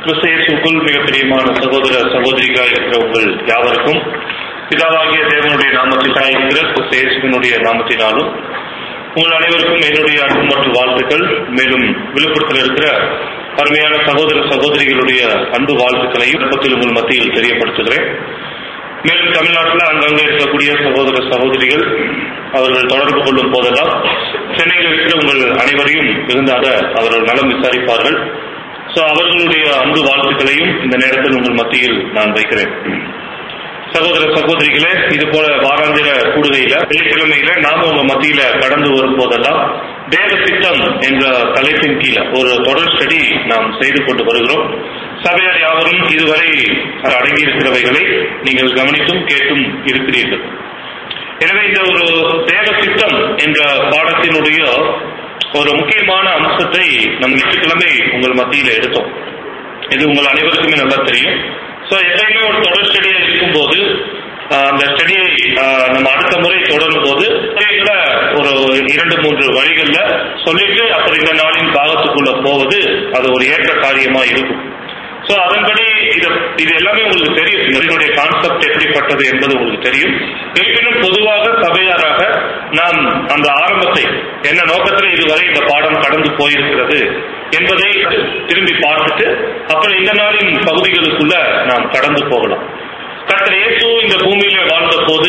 கிறிஸ்தேசுக்குள் மிக பிரியமான சகோதர சகோதரிகளாக இருக்கிற உங்கள் யாவருக்கும் பிதாவாகிய தேவனுடைய நாமத்தினாய் இருக்கிற கிறிஸ்தேசுவினுடைய நாமத்தினாலும் உங்கள் அனைவருக்கும் என்னுடைய அன்பு மற்றும் வாழ்த்துக்கள் மேலும் விழுப்புரத்தில் இருக்கிற அருமையான சகோதர சகோதரிகளுடைய அன்பு வாழ்த்துக்களையும் விருப்பத்தில் உங்கள் மத்தியில் தெரியப்படுத்துகிறேன் மேலும் தமிழ்நாட்டில் அங்கங்கே இருக்கக்கூடிய சகோதர சகோதரிகள் அவர்கள் தொடர்பு கொள்ளும் போதெல்லாம் சென்னையில் இருக்கிற உங்கள் அனைவரையும் இருந்தாக அவர்கள் நலம் விசாரிப்பார்கள் ஸோ அவர்களுடைய அன்பு வாழ்த்துக்களையும் இந்த நேரத்தில் உங்கள் மத்தியில் நான் வைக்கிறேன் சகோதர சகோதரிகளே இது போல வாராந்திர கூடுகையில வெள்ளிக்கிழமையில நாம உங்க மத்தியில கடந்து வரும் போதெல்லாம் தேவ திட்டம் என்ற தலைப்பின் கீழே ஒரு தொடர் ஸ்டடி நாம் செய்து கொண்டு வருகிறோம் சபையார் யாவரும் இதுவரை அடங்கி இருக்கிறவைகளை நீங்கள் கவனித்தும் கேட்டும் இருக்கிறீர்கள் எனவே இந்த ஒரு தேவ திட்டம் என்ற பாடத்தினுடைய ஒரு முக்கியமான அம்சத்தை நம் ஞாயிற்றுக்கிழமை உங்கள் மத்தியில எடுத்தோம் இது உங்கள் அனைவருக்குமே நல்லா தெரியும் ஸோ எப்பயுமே ஒரு தொடர் ஸ்டடியா இருக்கும்போது ஆஹ், அந்த ஸ்டடியை ஆஹ், நம்ம அடுத்த முறை தொடரும் போது ஸ்டடியில ஒரு இரண்டு மூன்று வழிகள்ல சொல்லிட்டு அப்புறம் இந்த நாளின் பாகத்துக்குள்ள போவது அது ஒரு ஏற்ற காரியமா இருக்கும் ஸோ அதன்படி இது இது எல்லாமே உங்களுக்கு தெரியும் இதனுடைய கான்செப்ட் எப்படிப்பட்டது என்பது உங்களுக்கு தெரியும் இருப்பினும் பொதுவாக சபையாராக நாம் அந்த ஆரம்பத்தை என்ன நோக்கத்தில் இதுவரை இந்த பாடம் கடந்து போயிருக்கிறது என்பதை திரும்பி பார்த்துட்டு அப்புறம் இந்த நாளின் பகுதிகளுக்குள்ள நாம் கடந்து போகலாம் கர்த்தர் இயேசு இந்த பூமியில வாழ்ந்த போது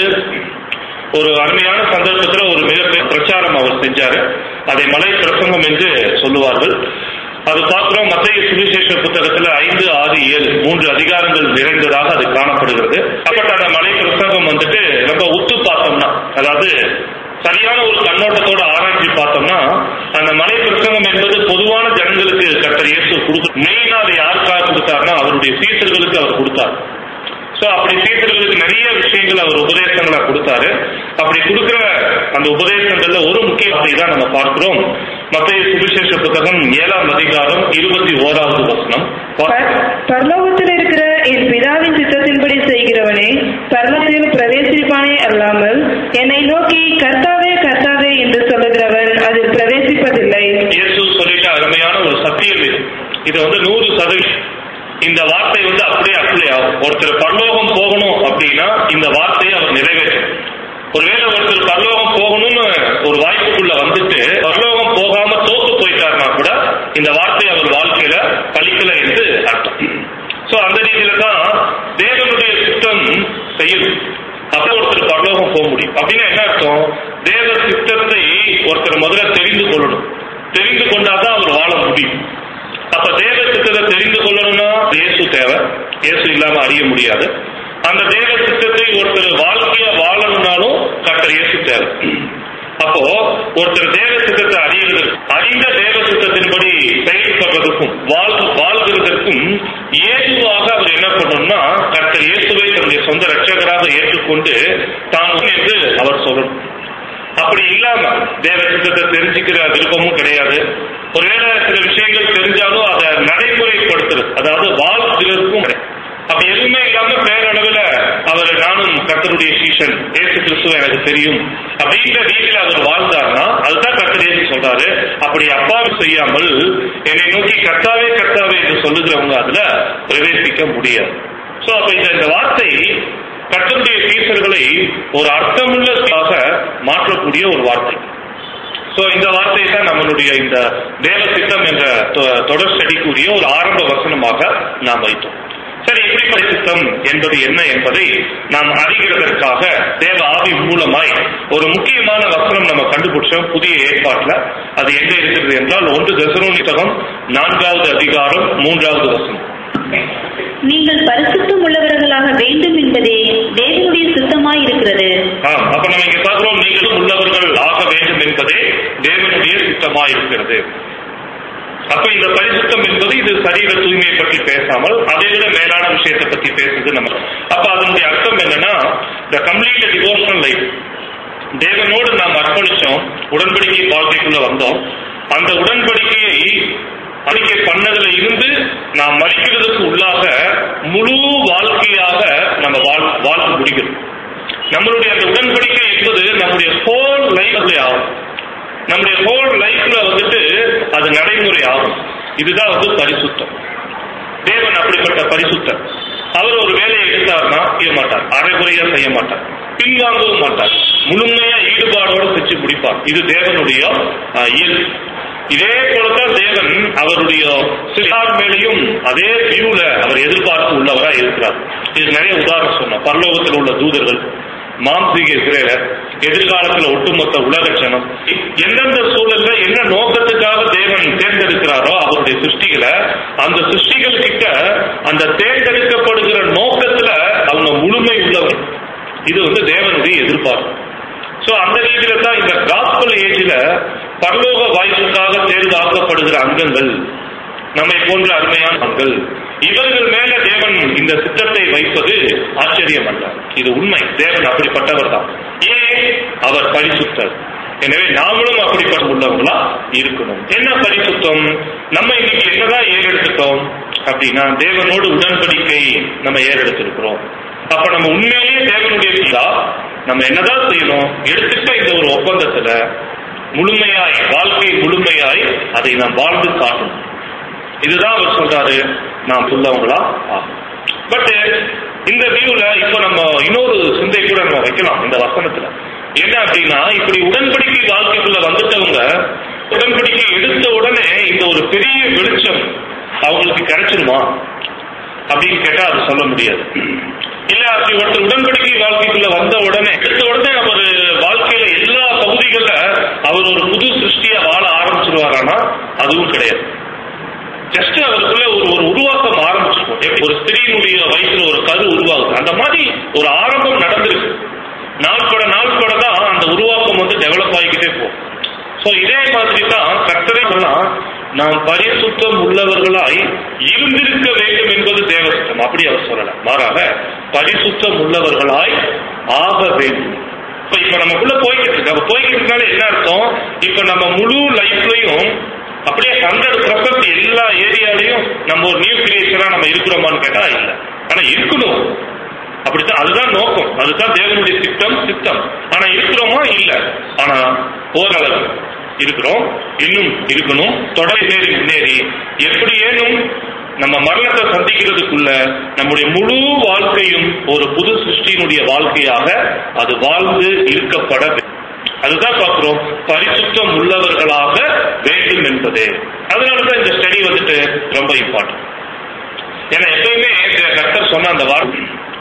ஒரு அருமையான சந்தர்ப்பத்தில் ஒரு மிகப்பெரிய பிரச்சாரம் அவர் செஞ்சாரு அதை மலை பிரசங்கம் என்று சொல்லுவார்கள் அது பார்க்கிறோம் மத்திய சுவிசேஷ புத்தகத்துல ஐந்து ஆறு ஏழு மூன்று அதிகாரங்கள் நிறைந்ததாக அது காணப்படுகிறது அப்பட்ட அந்த மலை பிரசங்கம் வந்துட்டு ரொம்ப உத்து பார்த்தோம்னா அதாவது சரியான ஒரு கண்ணோட்டத்தோட ஆராய்ச்சி பார்த்தோம்னா அந்த மலை பிரசங்கம் என்பது பொதுவான ஜனங்களுக்கு கர்த்தர் இயேசு கொடுக்க மெயினா அதை யாருக்காக கொடுத்தாருன்னா அவருடைய சீசர்களுக்கு அவர் கொடுத்தார் சோ அப்படி சீசர்களுக்கு நிறைய விஷயங்கள் அவர் உபதேசங்களா கொடுத்தாரு அப்படி கொடுக்கிற அந்த உபதேசங்கள்ல ஒரு முக்கிய வார்த்தை தான் நம்ம பார்க்கிறோம் மத்திய சுவிசேஷ புத்தகம் ஏழாம் அதிகாரம் இருபத்தி ஓராவது வசனம் பர- பரலோகத்தில் இருக்கிற என் பிதாவின் சித்தத்தின்படி செய்கிறவனே பரலத்தில் பிரவேசிப்பானே அல்லாமல் என்னை நோக்கி கர்த்தாவே கர்த்தாவே என்று சொல்லுகிறவன் அதில் பிரவேசிப்பதில்லை இயேசு சொல்லிட்ட அருமையான ஒரு சத்தியம் இது இது வந்து நூறு சதவீதம் இந்த வார்த்தை வந்து அப்படியே அப்ளை ஆகும் ஒருத்தர் பரலோகம் போகணும் அப்படின்னா இந்த வார்த்தையை அவர் நிறைவேற்றும் ஒருவேளை ஒருத்தர் பரலோகம் போகணும்னு ஒரு வாய்ப்புக்குள்ள வந்துட்டு பரலோகம் போகாம தோத்து போயிட்டாருன்னா கூட இந்த வார்த்தை அவர் வாழ்க்கையில பலிக்கல என்று அர்த்தம் சோ அந்த ரீதியில தான் தேவனுடைய சித்தம் செய்யணும் அப்ப ஒருத்தர் பரலோகம் போக முடியும் அப்படின்னா என்ன அர்த்தம் தேவ சித்தத்தை ஒருத்தர் முதல்ல தெரிந்து கொள்ளணும் தெரிந்து கொண்டாதான் அவர் வாழ முடியும் அப்ப தேவ சித்தத்தை தெரிந்து கொள்ளணும்னா இயேசு தேவை இயேசு இல்லாம அறிய முடியாது அந்த தேவ சித்தத்தை ஒருத்தர் வாழ்க்கைய வாழணும்னாலும் கர்த்தர் இயேசு தேவை அப்போ ஒருத்தர் தேவ சித்தத்தை அறிகிறது அறிந்த தேவ சித்தத்தின்படி செயல்படுறதுக்கும் வாழ் வாழ்கிறதற்கும் ஏதுவாக அவர் என்ன பண்ணணும்னா கர்த்தர் இயேசுவை தன்னுடைய சொந்த ரட்சகராக ஏற்றுக்கொண்டு தான் என்று அவர் சொல்லணும் அப்படி இல்லாம தேவ சித்தத்தை தெரிஞ்சுக்கிற விருப்பமும் கிடையாது ஒருவேளை சில விஷயங்கள் தெரிஞ்சாலும் அதை நடைமுறைப்படுத்துறது அதாவது வாழ்கிறதுக்கும் கிடையாது அப்ப எதுவுமே இல்லாம பேரளவுல அவர் நானும் கர்த்தருடைய சீசன் ஏசு கிறிஸ்துவ எனக்கு தெரியும் அப்படின்ற ரீதியில அவர் வாழ்ந்தார்னா அதுதான் கர்த்தர் ஏசு சொல்றாரு அப்படி அப்பாவி செய்யாமல் என்னை நோக்கி கர்த்தாவே கர்த்தாவே என்று சொல்லுகிறவங்க அதுல பிரவேசிக்க முடியாது சோ அப்ப இந்த இந்த வார்த்தை கர்த்தருடைய சீசர்களை ஒரு அர்த்தமுள்ளதாக மாற்றக்கூடிய ஒரு வார்த்தை சோ இந்த வார்த்தை தான் நம்மளுடைய இந்த தேவ சித்தம் என்ற தொ- தொடர் ஸ்டடிக்குரிய ஒரு ஆரம்ப வசனமாக நாம் வைத்தோம் சரி இப்படிப்பட்ட சித்தம் என்பது என்ன என்பதை நாம் அறிகிறதற்காக தேவ ஆவி மூலமாய் ஒரு முக்கியமான வசனம் நம்ம கண்டுபிடிச்சோம் புதிய ஏற்பாட்டுல அது எங்க இருக்கிறது என்றால் ஒன்று தசரோனித்தகம் நான்காவது அதிகாரம் மூன்றாவது வசனம் நீங்கள் பரிசுத்தம் உள்ளவர்களாக வேண்டும் என்பதே தேவனுடைய சித்தமாய் இருக்கிறது ஆம் அப்ப நம்ம இங்க பார்க்கிறோம் நீங்களும் உள்ளவர்கள் ஆக வேண்டும் என்பதே தேவனுடைய சித்தமாய் இருக்கிறது அப்ப இந்த பரிசுத்தம் என்பது இது சரீர தூய்மையை பற்றி பேசாமல் அதை விட மேலான விஷயத்தை பத்தி பேசுது நம்ம அப்ப அதனுடைய அர்த்தம் என்னன்னா த கம்ப்ளீட் டிவோஷனல் லைஃப் தேவனோடு நாம் அர்ப்பணிச்சோம் உடன்படிக்கை வாழ்க்கைக்குள்ள வந்தோம் அந்த உடன்படிக்கையை அறிக்கை பண்ணதுல இருந்து நாம் மறிக்கிறதுக்கு உள்ளாக முழு வாழ்க்கையாக நம்ம வாழ் வாழ்க்கை முடிக்கிறோம் நம்மளுடைய அந்த உடன்படிக்கை என்பது நம்முடைய ஹோல் லைஃப்ல ஆகும் நம்முடைய ஹோல் லைஃப்ல வந்துட்டு அது நடைமுறை ஆகும் இதுதான் வந்து பரிசுத்தம் தேவன் அப்படிப்பட்ட பரிசுத்தர் அவர் ஒரு வேலையை எடுத்தார்னா செய்ய மாட்டார் அரைகுறையா செய்ய மாட்டார் பின்வாங்கவும் மாட்டார் முழுமையா ஈடுபாடோட செஞ்சு முடிப்பார் இது தேவனுடைய ஆஹ், இயல்பு இதே போலதான் தேவன் அவருடைய சிலார் மேலையும் அதே வியூல அவர் எதிர்பார்ப்பு உள்ளவரா இருக்கிறார் இது நிறைய உதாரணம் சொன்னோம் பரலோகத்தில் உள்ள தூதர்கள் மாம்சீக இஸ்ரேலர் எதிர்காலத்துல ஒட்டுமொத்த உலக ஜனம் எந்தெந்த சூழல்ல என்ன நோக்கத்துக்காக தேவன் தேர்ந்தெடுக்கிறாரோ அவருடைய சிருஷ்டிகளை அந்த சிருஷ்டிகள் கிட்ட அந்த தேர்ந்தெடுக்கப்படுகிற நோக்கத்துல அவங்க முழுமை உள்ளவர் இது வந்து தேவனுடைய எதிர்பார்ப்பு சோ அந்த ரீதியில தான் இந்த காஸ்பல் ஏஜ்ல பரலோக வாய்ப்புக்காக தேர்ந்தாக்கப்படுகிற அங்கங்கள் நம்மை போன்ற அருமையான மக்கள் இவர்கள் மேல தேவன் இந்த சித்தத்தை வைப்பது ஆச்சரியம் அல்ல இது உண்மை தேவன் அப்படிப்பட்டவர் தான் ஏன் அவர் பரிசுத்தர் எனவே நாமளும் அப்படிப்பட்ட உள்ளவங்களா இருக்கணும் என்ன பரிசுத்தம் நம்ம இன்னைக்கு என்னதான் ஏறெடுத்துட்டோம் அப்படின்னா தேவனோடு உடன்படிக்கை நம்ம ஏறெடுத்திருக்கிறோம் அப்ப நம்ம உண்மையிலேயே தேவனுடைய பிதா நம்ம என்னதான் செய்யணும் எடுத்துட்ட இந்த ஒரு ஒப்பந்தத்துல முழுமையாய் வாழ்க்கை முழுமையாய் அதை நாம் வாழ்ந்து காட்டணும் இதுதான் அவர் சொல்றாரு நாம் உள்ளவங்களா பட் இந்த வியூல இப்ப நம்ம இன்னொரு சிந்தை கூட நம்ம வைக்கலாம் இந்த வசனத்துல என்ன அப்படின்னா இப்படி உடன்படிக்கை வாழ்க்கைக்குள்ள வந்துட்டவங்க உடன்படிக்கை எடுத்த உடனே இந்த ஒரு பெரிய வெளிச்சம் அவங்களுக்கு கிடைச்சிருமா அப்படின்னு கேட்டா அது சொல்ல முடியாது இல்ல அப்படி ஒருத்தர் உடன்படிக்கை வாழ்க்கைக்குள்ள வந்த உடனே எடுத்த உடனே அவர் வாழ்க்கையில எல்லா பகுதிகள்ல அவர் ஒரு புது சிருஷ்டியா வாழ ஆரம்பிச்சிருவாரானா அதுவும் கிடையாது ஜஸ்ட் அவருக்குள்ள ஒரு ஒரு உருவாக்கம் ஆரம்பிச்சிருக்கும் எப்படி ஒரு ஸ்திரீனுடைய வயசுல ஒரு கரு உருவாகுது அந்த மாதிரி ஒரு ஆரம்பம் நடந்திருக்கு நாட்பட நாட்பட தான் அந்த உருவாக்கம் வந்து டெவலப் ஆகிக்கிட்டே போகும் சோ இதே மாதிரி தான் கர்த்தரை சொல்லாம் நாம் பரிசுத்தம் உள்ளவர்களாய் இருந்திருக்க வேண்டும் என்பது தேவசுத்தம் அப்படி அவர் சொல்லல மாறாக பரிசுத்தம் உள்ளவர்களாய் ஆக வேண்டும் இப்ப இப்ப நமக்குள்ள போய்கிட்டு இருக்கு அப்ப போய்கிட்டு இருக்கனால என்ன அர்த்தம் இப்ப நம்ம முழு லைஃப்லயும் அப்படியே ஹண்ட்ரட் பர்சன்ட் எல்லா ஏரியாலையும் நம்ம ஒரு நியூ கிரியேஷனா நம்ம இருக்கிறோமான்னு கேட்டா இல்ல ஆனா இருக்கணும் அப்படித்தான் அதுதான் நோக்கம் அதுதான் தேவனுடைய திட்டம் சித்தம் ஆனா இருக்கிறோமா இல்ல ஆனா ஓரளவு இருக்கிறோம் இன்னும் இருக்கணும் தொடர் ஏறி முன்னேறி எப்படி ஏனும் நம்ம மரணத்தை சந்திக்கிறதுக்குள்ள நம்முடைய முழு வாழ்க்கையும் ஒரு புது சிருஷ்டியினுடைய வாழ்க்கையாக அது வாழ்ந்து இருக்கப்பட வேண்டும். அதுதான் பார்க்கிறோம் பரிசுத்தம் உள்ளவர்களாக வேண்டும் என்பது அதனாலதான் இந்த ஸ்டடி வந்துட்டு ரொம்ப இம்பார்ட்டன்ட் ஏன்னா எப்பயுமே இந்த கர்த்தர் சொன்ன அந்த வார்த்தை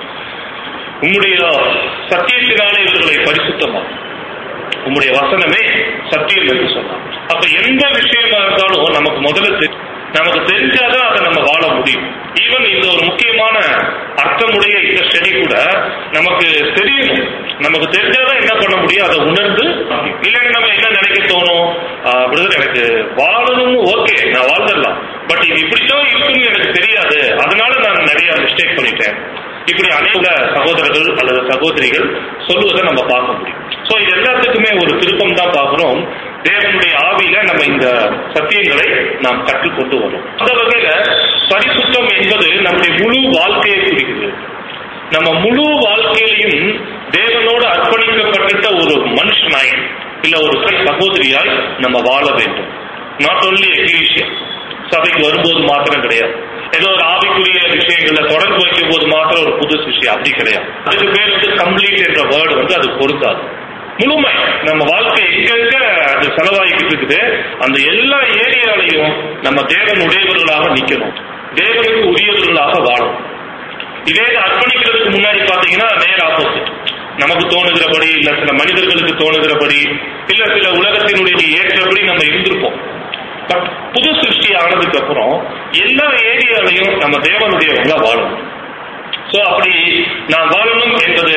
உம்முடைய சத்தியத்தினாலே இவர்களை பரிசுத்தமாகும் உம்முடைய வசனமே சத்தியம் என்று சொன்னார் அப்ப எந்த விஷயமா இருந்தாலும் நமக்கு முதல்ல தெரி- நமக்கு தெரிஞ்சாதான் அதை நம்ம வாழ முடியும் ஈவன் இந்த ஒரு முக்கியமான அர்த்தமுடைய இந்த ஸ்டடி கூட நமக்கு தெரியணும் நமக்கு தெரிஞ்சாதான் என்ன பண்ண முடியும் அதை உணர்ந்து இல்லைன்னு நம்ம என்ன நினைக்க தோணும் பிரதர் எனக்கு வாழணும்னு ஓகே நான் வாழ்ந்துடலாம் பட் இது இப்படித்தான் இருக்குன்னு எனக்கு தெரியாது அதனால நான் நிறைய மிஸ்டேக் பண்ணிட்டேன் இப்படி அநேக சகோதரர்கள் அல்லது சகோதரிகள் சொல்லுவதை நம்ம பார்க்க முடியும் சோ இது எல்லாத்துக்குமே ஒரு திருப்பம் தான் பார்க்கிறோம் தேவனுடைய ஆவியில நம்ம இந்த சத்தியங்களை நாம் கற்றுக்கொண்டு வரோம் அந்த வகையில பரிசுத்தம் என்பது நம்முடைய முழு வாழ்க்கையை குறிக்குது நம்ம முழு வாழ்க்கையிலையும் தேவனோடு அர்ப்பணிக்கப்பட்ட ஒரு மனுஷனாய் இல்ல ஒரு சகோதரியாய் நம்ம வாழ வேண்டும் நாட் ஓன்லி எக்லீஷியா சபைக்கு வரும்போது மாத்திரம் கிடையாது ஏதோ ஒரு ஆவிக்குரிய விஷயங்கள்ல தொடர்பு வைக்கும் போது மாத்திரம் ஒரு புது விஷயம் அப்படி கிடையாது அதுக்கு பேர் வந்து கம்ப்ளீட் என்ற வேர்டு வந்து அது பொருந்தாது முழுமை நம்ம வாழ்க்கை எங்கெங்க அது செலவாகிக்கிட்டு இருக்குது அந்த எல்லா ஏரியாலையும் நம்ம தேவன் உடையவர்களாக நிக்கணும் தேவனுக்கு உரியவர்களாக வாழணும் இதே அர்ப்பணிக்கிறதுக்கு முன்னாடி பாத்தீங்கன்னா நேர் ஆப்போசிட் நமக்கு தோணுகிறபடி இல்ல சில மனிதர்களுக்கு தோணுகிறபடி இல்ல சில உலகத்தினுடைய ஏற்றபடி நம்ம இருந்திருப்போம் பட் புது சிருஷ்டி ஆனதுக்கு அப்புறம் எல்லா ஏரியாலையும் நம்ம தேவனுடையவங்களா வாழணும் சோ அப்படி நான் வாழணும் என்பது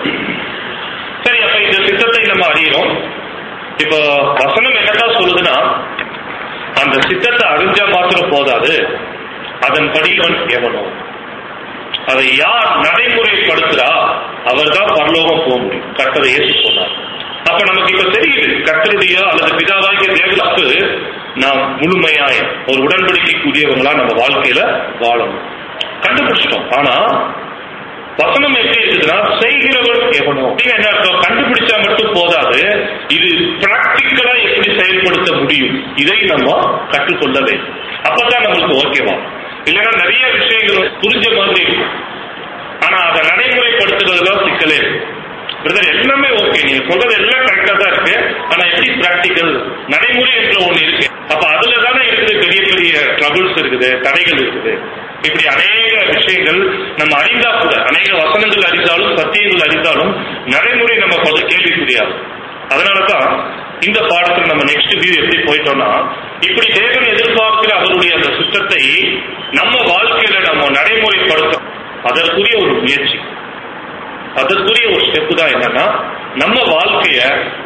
சரி அப்ப இந்த சித்தத்தை நம்ம அறியறோம் இப்போ வசனம் என்னதான் சொல்லுதுன்னா அந்த சித்தத்தை அறிஞ்சா மாத்திரம் போதாது அதன்படி எவனோ அதை யார் நடைமுறைப்படுத்துறா அவர் தான் பரலோகம் போக முடியும் கர்த்தரை ஏற்று சொன்னார் அப்ப நமக்கு இப்ப தெரியுது கர்த்தருடைய அல்லது பிதாவாகிய தேவனுக்கு நாம் முழுமையாய் ஒரு உடன்படிக்கைக்குரியவங்களா நம்ம வாழ்க்கையில வாழணும் கண்டுபிடிச்சிட்டோம் ஆனா வசனம் எப்படி இருக்குதுன்னா செய்கிறவர் எவனோ அப்படின்னு என்ன அர்த்தம் கண்டுபிடிச்சா மட்டும் போதாது இது பிராக்டிக்கலா எப்படி செயல்படுத்த முடியும் இதை நம்ம கற்றுக்கொள்ள வேண்டும் அப்பதான் நம்மளுக்கு ஓகேவா இல்லைன்னா நிறைய விஷயங்கள் புரிஞ்ச மாதிரி இருக்கும் ஆனா அதை நடைமுறைப்படுத்துறதுல சிக்கலே இருக்கு பிரதர் எல்லாமே ஓகே நீங்க சொல்றது எல்லாம் கரெக்டா தான் இருக்கு ஆனா எப்படி பிராக்டிக்கல் நடைமுறை என்ற ஒண்ணு இருக்கு அப்ப அதுல தானே இருக்குது பெரிய பெரிய ட்ரபிள்ஸ் இருக்குது தடைகள் இருக்குது இப்படி அநேக விஷயங்கள் நம்ம அறிந்தா கூட அநேக வசனங்கள் அறிந்தாலும் சத்தியங்கள் அறிந்தாலும் நடைமுறை நம்ம கொஞ்சம் கேள்விக்குரியாது அதனாலதான் இந்த பாடத்துல நம்ம நெக்ஸ்ட் வியூ எப்படி போயிட்டோம்னா இப்படி தேவன் எதிர்பார்க்கிற அவருடைய அந்த சுத்தத்தை நம்ம வாழ்க்கையில நம்ம நடைமுறைப்படுத்த அதற்குரிய ஒரு முயற்சி அதற்குரிய ஒரு ஸ்டெப் தான் என்னன்னா நம்ம வாழ்க்கைய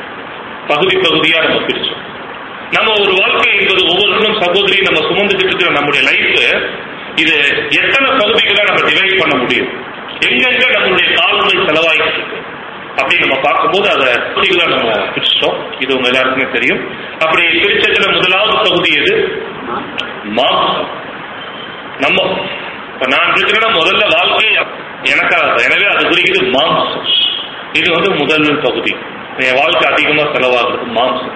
பகுதி பகுதியா நம்ம பிரிச்சோம் நம்ம ஒரு வாழ்க்கை என்பது ஒவ்வொருத்தரும் சகோதரி நம்ம சுமந்துக்கிட்டு இருக்கிற நம்முடைய லைஃப் இது எத்தனை பகுதிகளா நம்ம டிவைட் பண்ண முடியும் எங்கெங்க நம்மளுடைய காலங்கள் செலவாகிட்டு இருக்கு அப்படி நம்ம பார்க்கும்போது அதை பகுதிகளா நம்ம பிரிச்சிட்டோம் இது உங்க எல்லாருக்குமே தெரியும் அப்படி பிரிச்சதுல முதலாவது பகுதி எது மாம்சம் நம்ம இப்ப நான் இருக்கிறேன்னா முதல்ல வாழ்க்கை எனக்காக எனவே அது குறிக்கிறது மாம்சம் இது வந்து முதல் பகுதி என் வாழ்க்கை அதிகமா செலவாகிறது மாம்சம்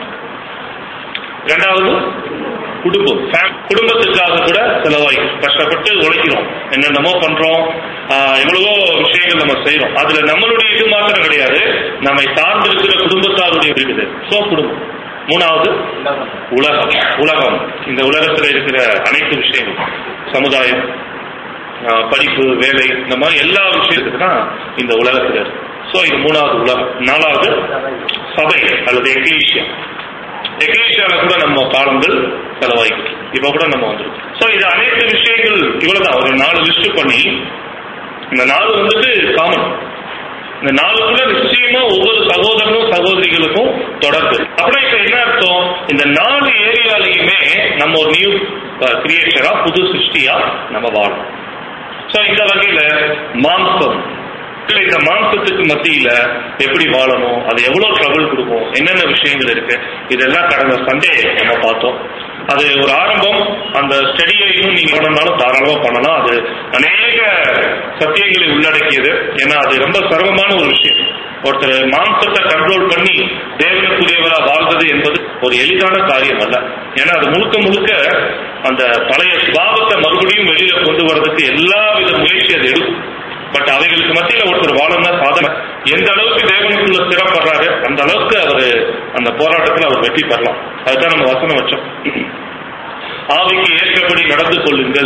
ரெண்டாவது குடும்பம் Fam- குடும்பத்துக்காக கூட செலவாகி கஷ்டப்பட்டு உழைக்கிறோம் என்னென்னமோ பண்றோம் ஆஹ் எவ்வளவோ விஷயங்கள் நம்ம செய்யறோம் அதுல நம்மளுடைய இது மாத்திரம் கிடையாது நம்மை சார்ந்திருக்கிற குடும்பத்தாருடைய இருக்குது சோ குடும்பம் மூணாவது உலகம் உலகம் இந்த உலகத்துல இருக்கிற அனைத்து விஷயங்கள் சமுதாயம் ஆஹ் படிப்பு வேலை இந்த மாதிரி எல்லா விஷயத்துக்கு தான் இந்த உலகத்துல இருக்கு சோ இது மூணாவது உலகம் நாலாவது சபை அல்லது எக்லீஷியா எக்லீஷியால கூட நம்ம காலங்கள் செலவாயிருக்கு இப்ப கூட நம்ம வந்திருக்கோம் சோ இது அனைத்து விஷயங்கள் இவ்வளவுதான் ஒரு நாலு லிஸ்ட் பண்ணி இந்த நாலு வந்துட்டு காமன் இந்த நாளுக்குள்ள நிச்சயமா ஒவ்வொரு சகோதரனும் சகோதரிகளுக்கும் தொடர்பு இருக்கு. அப்படின்னா இப்ப என்ன அர்த்தம் இந்த நாலு ஏரியாலையுமே நம்ம ஒரு நியூ கிரியேஷனா புது சிருஷ்டியா நம்ம வாழணும் சோ இந்த வகையில மாம்சம் இல்ல இந்த மாம்சத்துக்கு மத்தியில எப்படி வாழணும் அது எவ்வளவு ட்ரபிள் கொடுக்கும் என்னென்ன விஷயங்கள் இருக்கு இதெல்லாம் கடந்த சண்டே நம்ம பார்த்தோம் அது ஒரு ஆரம்பம் அந்த ஸ்டடியை இன்னும் நீங்க பண்ணனாலும் தாராளமா பண்ணலாம் அது அநேக சத்தியங்களை உள்ளடக்கியது ஏன்னா அது ரொம்ப சிரமமான ஒரு விஷயம் ஒருத்தர் மாம்சத்தை கண்ட்ரோல் பண்ணி தேவனுக்குரியவரா வாழ்வது என்பது ஒரு எளிதான காரியம் அல்ல ஏன்னா அது முழுக்க முழுக்க அந்த பழைய சுபாவத்தை மறுபடியும் வெளியில கொண்டு வர்றதுக்கு எல்லா வித முயற்சி அது எடுக்கும் பட் அவைகளுக்கு மத்தியில ஒருத்தர் வாழணும்னா சாதனை எந்த அளவுக்கு தேவனுக்குள்ள ஸ்திரப்படுறாரு அந்த அளவுக்கு அவரு அந்த போராட்டத்துல அவர் வெற்றி பெறலாம் அதுதான் நம்ம வசனம் வச்சோம் ஆவிக்கு ஏற்றபடி நடந்து கொள்ளுங்கள்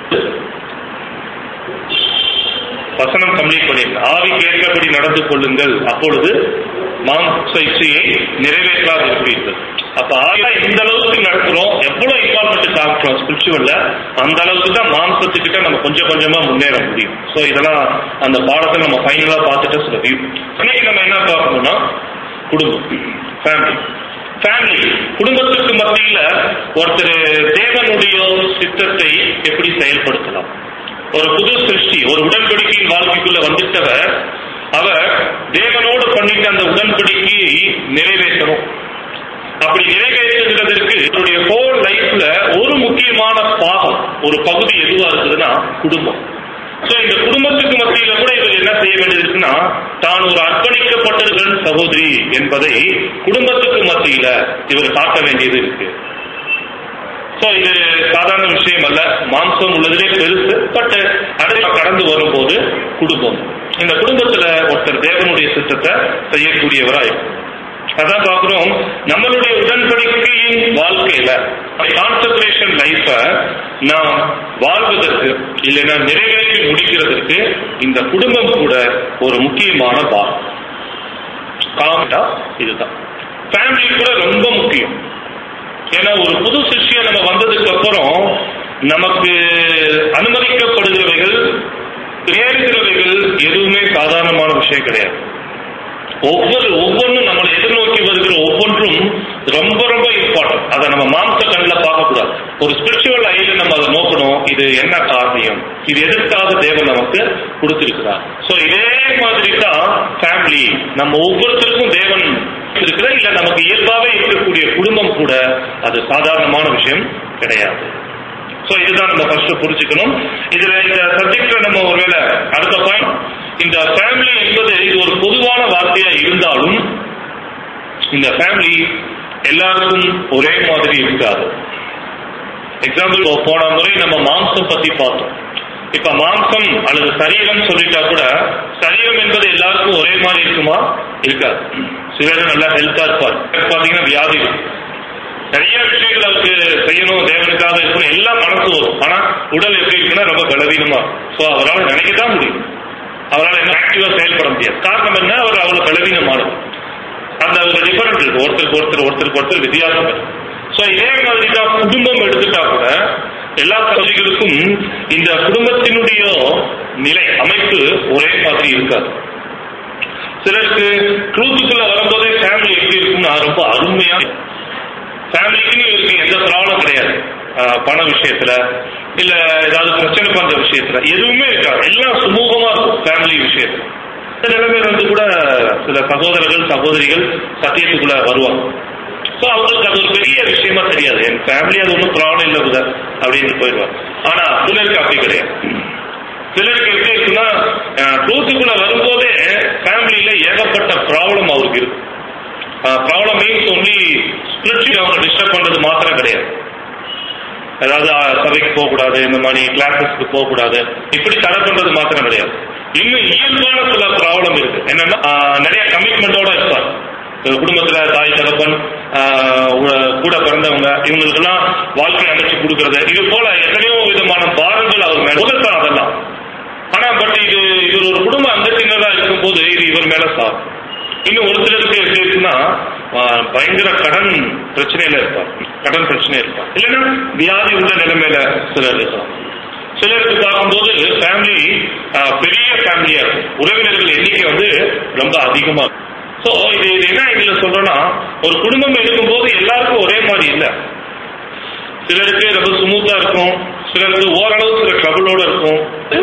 வசனம் கம்ப்ளீட் பண்ணிருங்க ஆவிக்கு ஏற்றபடி நடந்து கொள்ளுங்கள் அப்பொழுது மாம்ச இச்சையை நிறைவேற்றாது இருப்பீர்கள் அப்ப ஆவியா எந்த அளவுக்கு நடக்கிறோம் எவ்வளவு இன்வால்மெண்ட் காமிக்கிறோம் ஸ்பிரிச்சுவல்ல அந்த அளவுக்கு தான் மாம்சத்துக்கிட்ட நம்ம கொஞ்சம் கொஞ்சமா முன்னேற முடியும் சோ இதெல்லாம் அந்த பாடத்தை நம்ம ஃபைனலா பார்த்துட்டு சில வியூ இன்னைக்கு நம்ம என்ன பார்க்கணும்னா குடும்பம் ஃபேமிலி ஃபேமிலி குடும்பத்துக்கு மத்தியில ஒருத்தர் தேவனுடைய சித்தத்தை எப்படி செயல்படுத்தலாம் ஒரு புது சிருஷ்டி ஒரு உடன்படிக்கையின் வாழ்க்கைக்குள்ள வந்துட்டவர் அவர் தேவனோடு பண்ணிட்ட அந்த உடன்படிக்கையை நிறைவேற்றணும் அப்படி நிறைவேற்றுகிறதற்கு அவருடைய ஹோல் லைஃப்ல ஒரு முக்கியமான பாகம் ஒரு பகுதி எதுவா இருக்குதுன்னா குடும்பம் சோ இந்த குடும்பத்துக்கு மத்தியில கூட இவர் என்ன செய்ய வேண்டியது இருக்குன்னா தான் ஒரு அர்ப்பணிக்கப்பட்டவர்கள் சகோதரி என்பதை குடும்பத்துக்கு மத்தியில இவர் காட்ட வேண்டியது இருக்கு சோ இது சாதாரண விஷயம் அல்ல மாம்சம் உள்ளதிலே பெருசு பட் அடுத்து கடந்து வரும்போது குடும்பம் இந்த குடும்பத்துல ஒருத்தர் தேவனுடைய சித்தத்தை செய்யக்கூடியவரா இருக்கும் அதான் பாக்குறோம் நம்மளுடைய உடன்படிக்கையின் வாழ்க்கையில கான்சன்ட்ரேஷன் லைஃப நாம் வாழ்வதற்கு இல்லைன்னா நிறைவேற்றி முடிக்கிறதற்கு இந்த குடும்பம் கூட ஒரு முக்கியமான பாகம் காமெண்டா இதுதான் ஃபேமிலி கூட ரொம்ப முக்கியம் ஏன்னா ஒரு புது சிஷ்யம் நம்ம வந்ததுக்கு அப்புறம் நமக்கு அனுமதிக்கப்படுகிறவைகள் நேர்கிறவைகள் எதுவுமே சாதாரணமான விஷயம் கிடையாது ஒவ்வொரு ஒவ்வொன்றும் நம்மளை எதிர்நோக்கி வருகிற ஒவ்வொன்றும் ரொம்ப ரொம்ப இம்பார்ட்டன்ட் அதை நம்ம மாம்ச கண்ணில் பார்க்கக்கூடாது ஒரு ஸ்பிரிச்சுவல் ஐல நம்ம அதை நோக்கணும் இது என்ன காரியம் இது எதற்காக தேவன் நமக்கு கொடுத்திருக்கிறார் சோ இதே மாதிரி தான் ஃபேமிலி நம்ம ஒவ்வொருத்தருக்கும் தேவன் இருக்கிற இல்ல நமக்கு இயல்பாவே இருக்கக்கூடிய குடும்பம் கூட அது சாதாரணமான விஷயம் கிடையாது சோ இதுதான் நம்ம ஃபர்ஸ்ட் புரிஞ்சுக்கணும் இதுல இந்த சப்ஜெக்ட்ல நம்ம ஒருவேளை அடுத்த பாயிண்ட் இந்த ஃபேமிலி என்பது இது ஒரு பொதுவான வார்த்தையா இருந்தாலும் இந்த ஃபேமிலி எல்லாருக்கும் ஒரே மாதிரி இருக்காது எக்ஸாம்பிள் போன முறை நம்ம மாம்சம் பத்தி பார்த்தோம் இப்ப மாம்சம் அல்லது சரீரம் சொல்லிட்டா கூட சரீரம் என்பது எல்லாருக்கும் ஒரே மாதிரி இருக்குமா இருக்காது சிலர் நல்லா ஹெல்த்தா இருப்பார் பாத்தீங்கன்னா வியாதி இருக்கும். நிறைய விஷயங்கள் அவருக்கு செய்யணும் தேவனுக்காக இருக்கணும் எல்லாம் மனசு வரும் ஆனா உடல் எப்படி இருக்குன்னா ரொம்ப பலவீனமா சோ அவரால் நினைக்கத்தான் முடியும் அவரால் என்ன ஆக்டிவா செயல்பட முடியாது காரணம் என்ன அவர் அவ்வளவு பலவீனமானது அந்த ஒரு டிஃபரன்ஸ் இருக்கு ஒருத்தருக்கு ஒருத்தர் ஒருத்தருக்கு ஒருத்தர் வித்தியாசம் இருக்கு சோ இதே மாதிரி தான் குடும்பம் எடுத்துட்டா கூட எல்லா சகோதரிகளுக்கும் இந்த குடும்பத்தினுடைய நிலை அமைப்பு ஒரே மாதிரி இருக்காது சிலருக்கு ட்ரூத்துக்குள்ள வரும்போதே ஃபேமிலி எப்படி இருக்கும்னா ரொம்ப அருமையா ஃபேமிலிக்குன்னு இருக்கு எந்த ப்ராப்ளம் கிடையாது ஆஹ் பண விஷயத்துல இல்ல ஏதாவது பிரச்சனை பண்ற விஷயத்துல எதுவுமே இருக்காது எல்லாம் சுமூகமா இருக்கும் ஃபேமிலி விஷயத்துல இந்த நிலைமையில வந்து கூட சில சகோதரர்கள் சகோதரிகள் சத்தியத்துக்குள்ள வருவாங்க ஸோ அவங்களுக்கு அது ஒரு பெரிய விஷயமா தெரியாது என் ஃபேமிலி அது ஒன்றும் ப்ராப்ளம் இல்லை கூட அப்படின்னு போயிடுவாங்க ஆனா சிலருக்கு அப்படி கிடையாது சிலருக்கு எப்படி இருக்குன்னா ட்ரூத்துக்குள்ள வரும்போதே ஃபேமிலியில ஏகப்பட்ட ப்ராப்ளம் அவருக்கு இருக்கு ப்ராப்ளம் மீன்ஸ் ஒன்லி ஸ்பிரிச்சுவல் அவங்க டிஸ்டர்ப் பண்றது மாத்திரம் கிடையாது அதாவது ஆஹ், சபைக்கு போகக்கூடாது இந்த மாதிரி கிளாஸஸ்க்கு போகக்கூடாது இப்படி தடை பண்றது மாத்திரம் கிடையாது இன்னும் இயல்பான சில ப்ராப்ளம் இருக்கு என்னன்னா ஆஹ், நிறைய கமிட்மெண்டோட இருப்பார் ஒரு குடும்பத்துல தாய் தகப்பன் ஆஹ், உ- கூட பிறந்தவங்க இவங்களுக்கெல்லாம் வாழ்க்கை அமைச்சு கொடுக்கறது இது போல எத்தனையோ விதமான பாரங்கள் அவர் மேல முதல் அதெல்லாம் ஆனா பட் இது இது ஒரு குடும்பம் அந்த சின்னதா இருக்கும்போது இது இவர் மேல சார் இன்னும் ஒரு சிலருக்கு எப்படி இருக்குன்னா ஆஹ், பயங்கர கடன் பிரச்சனையில இருப்பார் கடன் பிரச்சனை இருப்பார் இல்லைன்னா வியாதி உள்ள நிலைமையில சிலர் இருப்பார் சிலருக்கு பார்க்கும்போது ஃபேமிலி பெரிய ஃபேமிலியா இருக்கும் உறவினர்கள் எண்ணிக்கை வந்து ரொம்ப அதிகமா இருக்கும் ஸோ இது இது என்ன இதுல சொல்றேன்னா ஒரு குடும்பம் இருக்கும்போது எல்லாருக்கும் ஒரே மாதிரி இல்லை சிலருக்கு ரொம்ப ஸ்மூத்தா இருக்கும் சிலருக்கு ஓரளவு சில ட்ரபிளோட இருக்கும்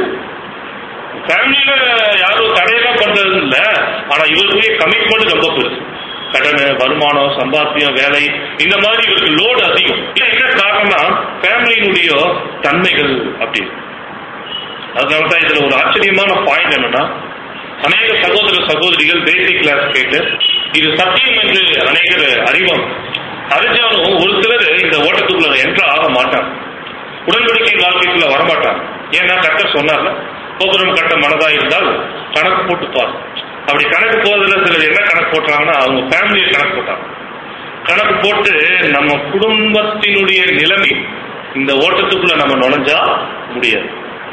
ஃபேமிலியில யாரும் தடையெல்லாம் பண்றது இல்ல ஆனா இவருக்குரிய கமிட்மெண்ட் ரொம்ப பெருசு கடன் வருமானம் சம்பாத்தியம் வேலை இந்த மாதிரி இவருக்கு லோடு அதிகம் இல்ல என்ன காரணம்னா ஃபேமிலியினுடைய தன்மைகள் அப்படி இருக்கு. அதனாலதான் இதுல ஒரு ஆச்சரியமான பாயிண்ட் என்னன்னா அநேக சகோதர சகோதரிகள் பேசிக் கிளாஸ் கேட்டு இது சத்தியம் என்று அநேகர் அறிவோம் அறிஞ்சாலும் ஒரு சிலர் இந்த ஓட்டத்துக்குள்ள என்ற ஆக மாட்டாங்க உடன்படிக்கை வாழ்க்கைக்குள்ள வரமாட்டாங்க ஏன்னா கர்த்தர் சொன்னார்ல கோபுரம் கட்ட மனதா இருந்தால் கணக்கு போட்டு பார் அப்படி கணக்கு போவதில் சிலர் என்ன கணக்கு போட்டாங்கன்னா அவங்க ஃபேமிலியை கணக்கு போட்டாங்க கணக்கு போட்டு நம்ம குடும்பத்தினுடைய நிலைமை இந்த ஓட்டத்துக்குள்ள நம்ம நுழைஞ்சா முடியாது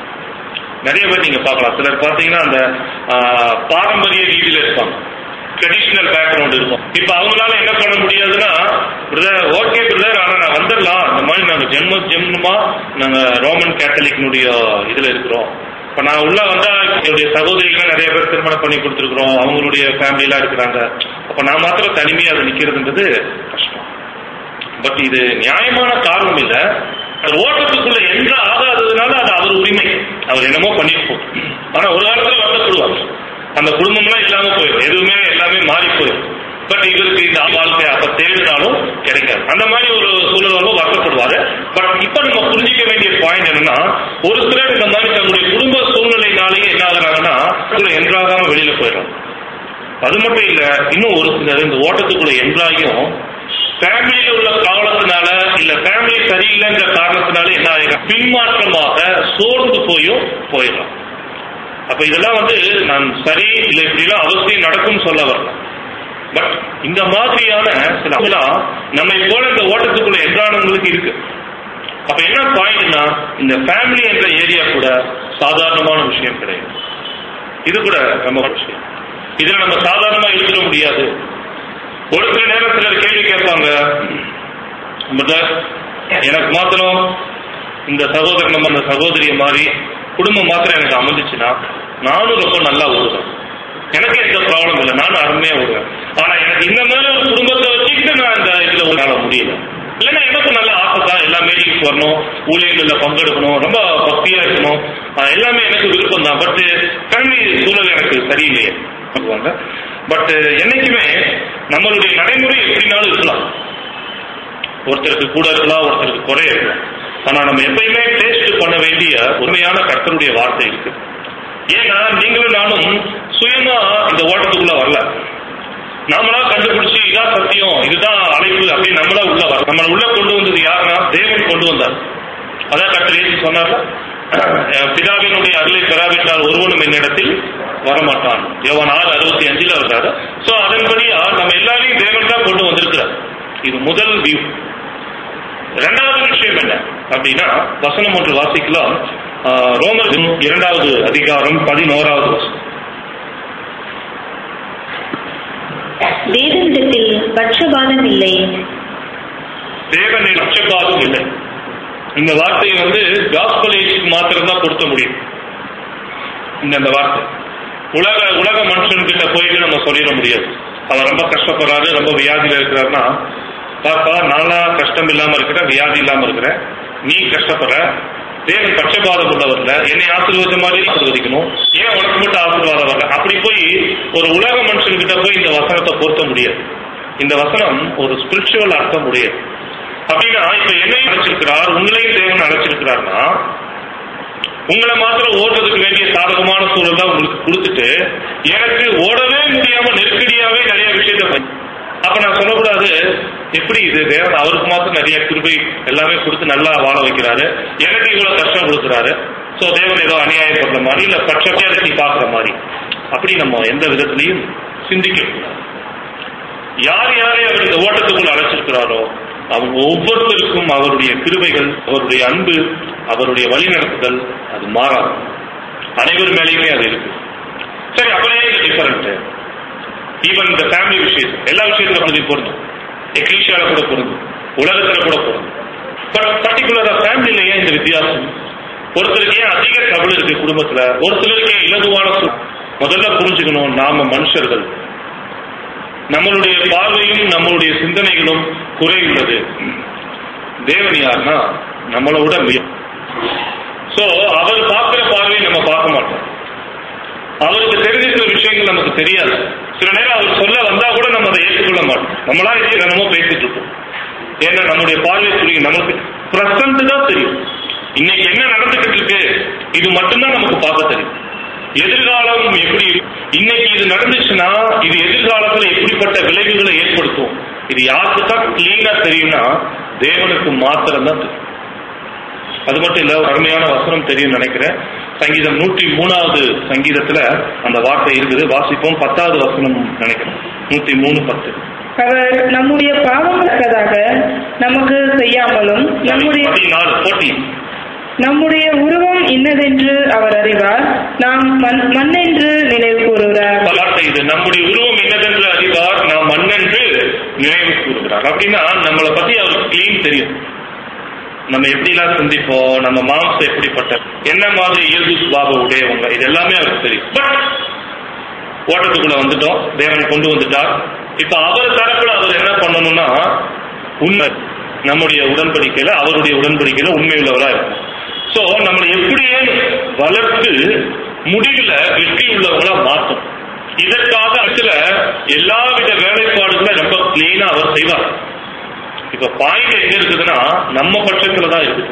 நிறைய பேர் நீங்க பார்க்கலாம் சிலர் பார்த்தீங்கன்னா அந்த ஆஹ், பாரம்பரிய ரீதியில இருப்பாங்க ட்ரெடிஷ்னல் பேக்ரவுண்ட் இருக்கும் இப்ப அவங்களால என்ன பண்ண முடியாதுன்னா பிரதர் ஓகே பிரதர் ஆனா நான் வந்துடலாம் இந்த மாதிரி நாங்க ஜென்ம ஜென்மமா நாங்க ரோமன் கேத்தலிக்னுடைய இதுல இருக்கிறோம் இப்ப நான் உள்ள வந்தா என்னுடைய சகோதரிகள் நிறைய பேர் திருமணம் பண்ணி கொடுத்துருக்குறோம் அவங்களுடைய ஃபேமிலி எல்லாம் இருக்கிறாங்க அப்ப நான் மாத்திரம் தனிமையா அது நிக்கிறதுன்றது கஷ்டம் பட் இது நியாயமான காரணம் இல்ல அது ஓட்டத்துக்குள்ள என்ற ஆகாததுனால அது அவர் உரிமை அவர் என்னமோ பண்ணிட்டு போகும் ஆனா ஒரு காலத்துல வருத்தப்படுவார் அந்த குடும்பம்லாம் இல்லாம போயிடும் எதுவுமே எல்லாமே மாறி போயிடும் பட் இவருக்கு இந்த வாழ்க்கை அப்ப தேடினாலும் கிடைக்காது அந்த மாதிரி ஒரு சூழலாலும் வருத்தப்படுவாரு பட் இப்ப நம்ம புரிஞ்சிக்க வேண்டிய பாயிண்ட் என்னன்னா ஒரு சிலர் இந்த மாதிரி தங்களுடைய குடும்ப சூழ்நிலைனாலேயே என்ன ஆகுறாங்கன்னா என்றாகாம வெளியில போயிடும் அது மட்டும் இல்ல இன்னும் ஒரு சிலர் இந்த ஓட்டத்துக்குள்ள என்றாயும் ஃபேமிலியில உள்ள காரணத்தினால இல்ல ஃபேமிலி சரியில்லைங்கிற காரணத்தினால என்ன ஆயிடும் பின்மாற்றமாக சோர்ந்து போயும் போயிடலாம் அப்ப இதெல்லாம் வந்து நான் சரி இல்ல இப்படிலாம் அவசியம் நடக்கும்னு சொல்ல வரல பட் இந்த மாதிரியான சில இதெல்லாம் நம்மை போல இந்த ஓட்டத்துக்குள்ள எதிரானவங்களுக்கு இருக்கு அப்ப என்ன பாயிண்ட்னா இந்த ஃபேமிலி என்ற ஏரியா கூட சாதாரணமான விஷயம் கிடையாது இது கூட ரொம்ப ஒரு விஷயம் இதுல நம்ம சாதாரணமா இருந்துட முடியாது ஒரு சில நேரம் சிலர் கேள்வி கேட்பாங்க "பிரதர், எனக்கு மாத்திரம் இந்த சகோதரன் நம்ம அந்த சகோதரிய மாதிரி குடும்பம் மாத்திரம் எனக்கு அமைஞ்சிச்சுன்னா நானும் ரொம்ப நல்லா ஓடுவேன் எனக்கு எந்த ப்ராப்ளம் இல்லை நானும் அருமையா ஓடுவேன் ஆனா எனக்கு இந்த மாதிரி ஒரு குடும்பத்தை வச்சுக்கிட்டு நான் இந்த இதுல ஓடால முடியல இல்லைன்னா எனக்கும் நல்ல ஆசை தான் எல்லா மீட்டிங்ஸ் வரணும் ஊழியர்கள்ல பங்கெடுக்கணும் ரொம்ப பக்தியா இருக்கணும் ஆஹ் எல்லாமே எனக்கு விருப்பம் தான் பட் ஃபேமிலி சூழல் எனக்கு சரியில்லையே சொல்லுவாங்க பட் என்னைக்குமே நம்மளுடைய நடைமுறை எப்படினாலும் இருக்கலாம் ஒருத்தருக்கு கூட இருக்கலாம் ஒருத்தருக்கு குறை இருக்கலாம் ஆனா நம்ம எப்பயுமே டேஸ்ட் பண்ண வேண்டிய உண்மையான கர்த்தருடைய வார்த்தை இருக்கு ஏன்னா நீங்களும் நானும் சுயமா இந்த ஓட்டத்துக்குள்ள வரல நாமளா கண்டுபிடிச்சு இதான் சத்தியம் இதுதான் அழைப்பு அப்படின்னு நம்மளா உள்ள வர நம்மள உள்ள கொண்டு வந்தது யாருன்னா தேவன் கொண்டு வந்தார் அதான் கர்த்தர் இயேசு சொன்னார்ல அஹ், பிதாவினுடைய அருளை பெறாவிட்டால் ஒருவனும் என்னிடத்தில் வரமாட்டான் யோவான் ஆறு அறுபத்தி அஞ்சுல இருக்காரு சோ அதன்படியா நம்ம எல்லாரையும் தேவன் தான் கொண்டு வந்திருக்கிறார் இது முதல் வியூ இரண்டாவது விஷயம் என்ன அப்படின்னா வசனம் ஒன்று வாசிக்கலாம் ஆஹ், ரோமர் இரண்டாவது அதிகாரம் பதினோராவது வசனம் தேவனிடத்தில் பட்சபாதம் இல்லை தேவனின் பட்சபாதம் இல்லை இந்த வார்த்தையை வந்து காஸ்பல் ஏஜுக்கு மாத்திரம் தான் பொருத்த முடியும் இந்த இந்த வார்த்தை உலக உலக மனுஷன்கிட்ட போயிட்டு நம்ம சொல்லிட முடியாது அவர் ரொம்ப கஷ்டப்படுறாரு ரொம்ப வியாதியில இருக்கிறாருன்னா பாப்பா நானா கஷ்டம் இல்லாம இருக்கிறேன் வியாதி இல்லாம இருக்கிறேன் நீ கஷ்டப்படுற தேவன் பட்சபாதம் உள்ளவர்ல என்னை ஆசீர்வதிச்ச மாதிரி ஆசீர்வதிக்கணும் ஏன் உனக்கு மட்டும் ஆசீர்வாதம் வரல அப்படி போய் ஒரு உலக மனுஷன்கிட்ட போய் இந்த வசனத்தை பொருத்த முடியாது இந்த வசனம் ஒரு ஸ்பிரிச்சுவல் அர்த்தம் உடையது அப்படின்னா இப்ப என்னையும் அழைச்சிருக்கிறார் உங்களையும் தேவன் அழைச்சிருக்கிறார்னா உங்களை மாத்திரம் ஓடுறதுக்கு வேண்டிய சாதகமான சூழல் தான் உங்களுக்கு கொடுத்துட்டு எனக்கு ஓடவே முடியாம நெருக்கடியாவே நிறைய விஷயத்த பண்ணி அப்ப நான் சொல்லக்கூடாது எப்படி இது தேவன் அவருக்கு மாத்திரம் நிறைய கிருபை எல்லாமே கொடுத்து நல்லா வாழ வைக்கிறாரு எனக்கு இவ்வளவு கஷ்டம் கொடுக்குறாரு சோ தேவன் ஏதோ அநியாயப்படுற மாதிரி இல்ல பட்சத்தை பாக்குற மாதிரி அப்படி நம்ம எந்த விதத்திலையும் சிந்திக்க கூடாது யார் யாரை அவர் இந்த ஓட்டத்துக்குள் அழைச்சிருக்கிறாரோ அவங்க ஒவ்வொருத்தருக்கும் அவருடைய கிருபைகள் அவருடைய அன்பு அவருடைய வழிநடத்துதல் அது மாறாது அனைவர் மேலேயுமே அது இருக்கு சரி அப்படியே இது டிஃபரெண்ட் ஈவன் இந்த ஃபேமிலி விஷயம் எல்லா விஷயத்துல அது பொருந்தும் எக்லீஷியால கூட பொருந்தும் உலகத்துல கூட பொருந்தும் பட் பர்டிகுலரா ஃபேமிலில ஏன் இந்த வித்தியாசம் ஒருத்தருக்கு ஏன் அதிக கவலை இருக்கு குடும்பத்துல ஒரு சிலருக்கு ஏன் இலகுவான சூழ். முதல்ல புரிஞ்சுக்கணும் நாம மனுஷர்கள் நம்மளுடைய பார்வையும் நம்மளுடைய சிந்தனைகளும் குறையுள்ளது தேவன் யாருன்னா நம்மளை விட மிக சோ அவர் பார்க்கிற பார்வையை நம்ம பார்க்க மாட்டோம் அவருக்கு தெரிஞ்சிருக்கிற விஷயங்கள் நமக்கு தெரியாது சில நேரம் அவர் சொல்ல வந்தா கூட நம்ம அதை ஏற்றுக்கொள்ள மாட்டோம் நம்மளா இது என்னமோ பேசிட்டு இருப்போம் ஏன்னா நம்மளுடைய பார்வை புரியும் நமக்கு பிரசன்ட் தான் தெரியும் இன்னைக்கு என்ன நடந்துகிட்டு இருக்கு இது மட்டும்தான் நமக்கு பார்க்க தெரியும் எதிர்காலம் எப்படி இருக்கு? இன்னைக்கு இது நடந்துச்சுன்னா இது எதிர்காலத்துல எப்படிப்பட்ட விளைவுகளை ஏற்படுத்தும் இது யாருக்கு தான் கிளீனா தெரியும்னா தேவனுக்கு மாத்திரம் தான் தெரியும் அது மட்டும் இல்ல ஒரு அருமையான வசனம் தெரியும் நினைக்கிறேன் சங்கீதம் நூற்றி மூணாவது சங்கீதத்துல அந்த வார்த்தை இருக்குது வாசிப்போம் பத்தாவது வசனம் நினைக்கிறேன் நூத்தி மூணு பத்து அவர் நம்முடைய பாவங்களுக்கதாக நமக்கு செய்யாமலும் நம்முடைய பதினாலு போட்டி நம்முடைய உருவம் இன்னதென்று அவர் அறிவார் நாம் மண் மண்ணென்று நினைவு கூறுகிறார் வார்த்தை இது நம்முடைய உருவம் என்னதென்று அறிவார் நாம் மண்ணென்று நினைவு கூறுகிறார் அப்படின்னா நம்மளை பத்தி அவருக்கு கிளீன் தெரியும் நம்ம எப்படிலாம் சிந்திப்போம் நம்ம மாம்சம் எப்படிப்பட்ட என்ன மாதிரி இயல்பு சுபாவ உடையவங்க இது எல்லாமே அவருக்கு தெரியும் பட் ஓட்டத்துக்குள்ள வந்துட்டோம் தேவன் கொண்டு வந்துட்டார் இப்ப அவர் தரப்புல அவர் என்ன பண்ணணும்னா உண்மை நம்முடைய உடன்படிக்கையில அவருடைய உடன்படிக்கையில உண்மை உள்ளவரா இருக்கும் சோ நம்மளை எப்படியே வளர்த்து முடிவுல வெற்றி உள்ளவங்களா மாற்றும் இதற்காக சில எல்லாவித வேலைப்பாடுகளை ரொம்ப கிளீனா அவர் செய்வார் இப்ப பாயிண்ட் எங்க இருக்குதுன்னா நம்ம பட்சத்துல தான் இருக்குது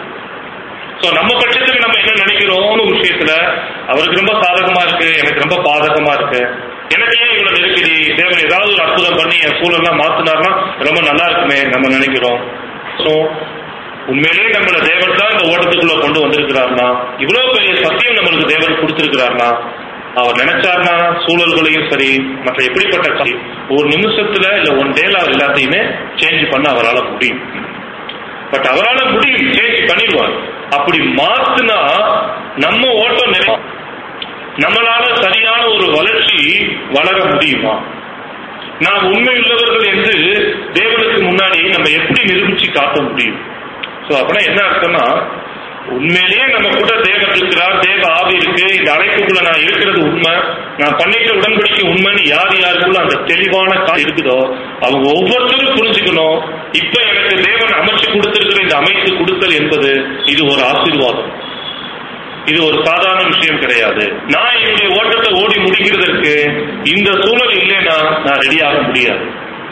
சோ நம்ம பட்சத்துக்கு நம்ம என்ன நினைக்கிறோம்னு விஷயத்துல அவருக்கு ரொம்ப சாதகமா இருக்கு எனக்கு ரொம்ப பாதகமா இருக்கு எனக்கு ஏன் இவ்வளவு நெருக்கடி தேவன் ஏதாவது ஒரு அற்புதம் பண்ணி என் சூழல்லாம் மாத்தினார்னா ரொம்ப நல்லா இருக்குமே நம்ம நினைக்கிறோம் சோ உண்மையிலேயே நம்மள தேவன் தான் இந்த ஓட்டத்துக்குள்ள கொண்டு வந்திருக்கிறார்னா இவ்வளவு பெரிய சத்தியம் நம்மளுக்கு தேவன் கொடுத்திருக்கிறார்னா அவர் நினைச்சார்னா சூழல்களையும் சரி மற்ற எப்படிப்பட்ட சரி ஒரு நிமிஷத்துல இல்ல ஒன் டேல அவர் எல்லாத்தையுமே சேஞ்ச் பண்ண அவரால் முடியும் பட் அவரால் முடியும் சேஞ்ச் பண்ணிடுவார் அப்படி மாத்துனா நம்ம ஓட்டம் நிறைய நம்மளால சரியான ஒரு வளர்ச்சி வளர முடியுமா நாம் உண்மை உள்ளவர்கள் என்று தேவனுக்கு முன்னாடி நம்ம எப்படி நிரூபிச்சு காட்ட முடியும் சோ அப்படின்னா என்ன அர்த்தம்னா உண்மையிலேயே நம்ம கூட தேவன் இருக்கிறார் தேவ ஆவி இருக்கு இந்த அழைப்புக்குள்ள நான் இருக்கிறது உண்மை நான் பண்ணிட்ட உடன்படிக்கை உண்மைன்னு யார் யாருக்குள்ள அந்த தெளிவான கா இருக்குதோ அவங்க ஒவ்வொருத்தரும் புரிஞ்சுக்கணும் இப்ப எனக்கு தேவன் அமைச்சு கொடுத்திருக்கிற இந்த அமைத்து கொடுத்தல் என்பது இது ஒரு ஆசீர்வாதம் இது ஒரு சாதாரண விஷயம் கிடையாது நான் என்னுடைய ஓட்டத்தை ஓடி முடிக்கிறதற்கு இந்த சூழல் இல்லைன்னா நான் ரெடி ஆக முடியாது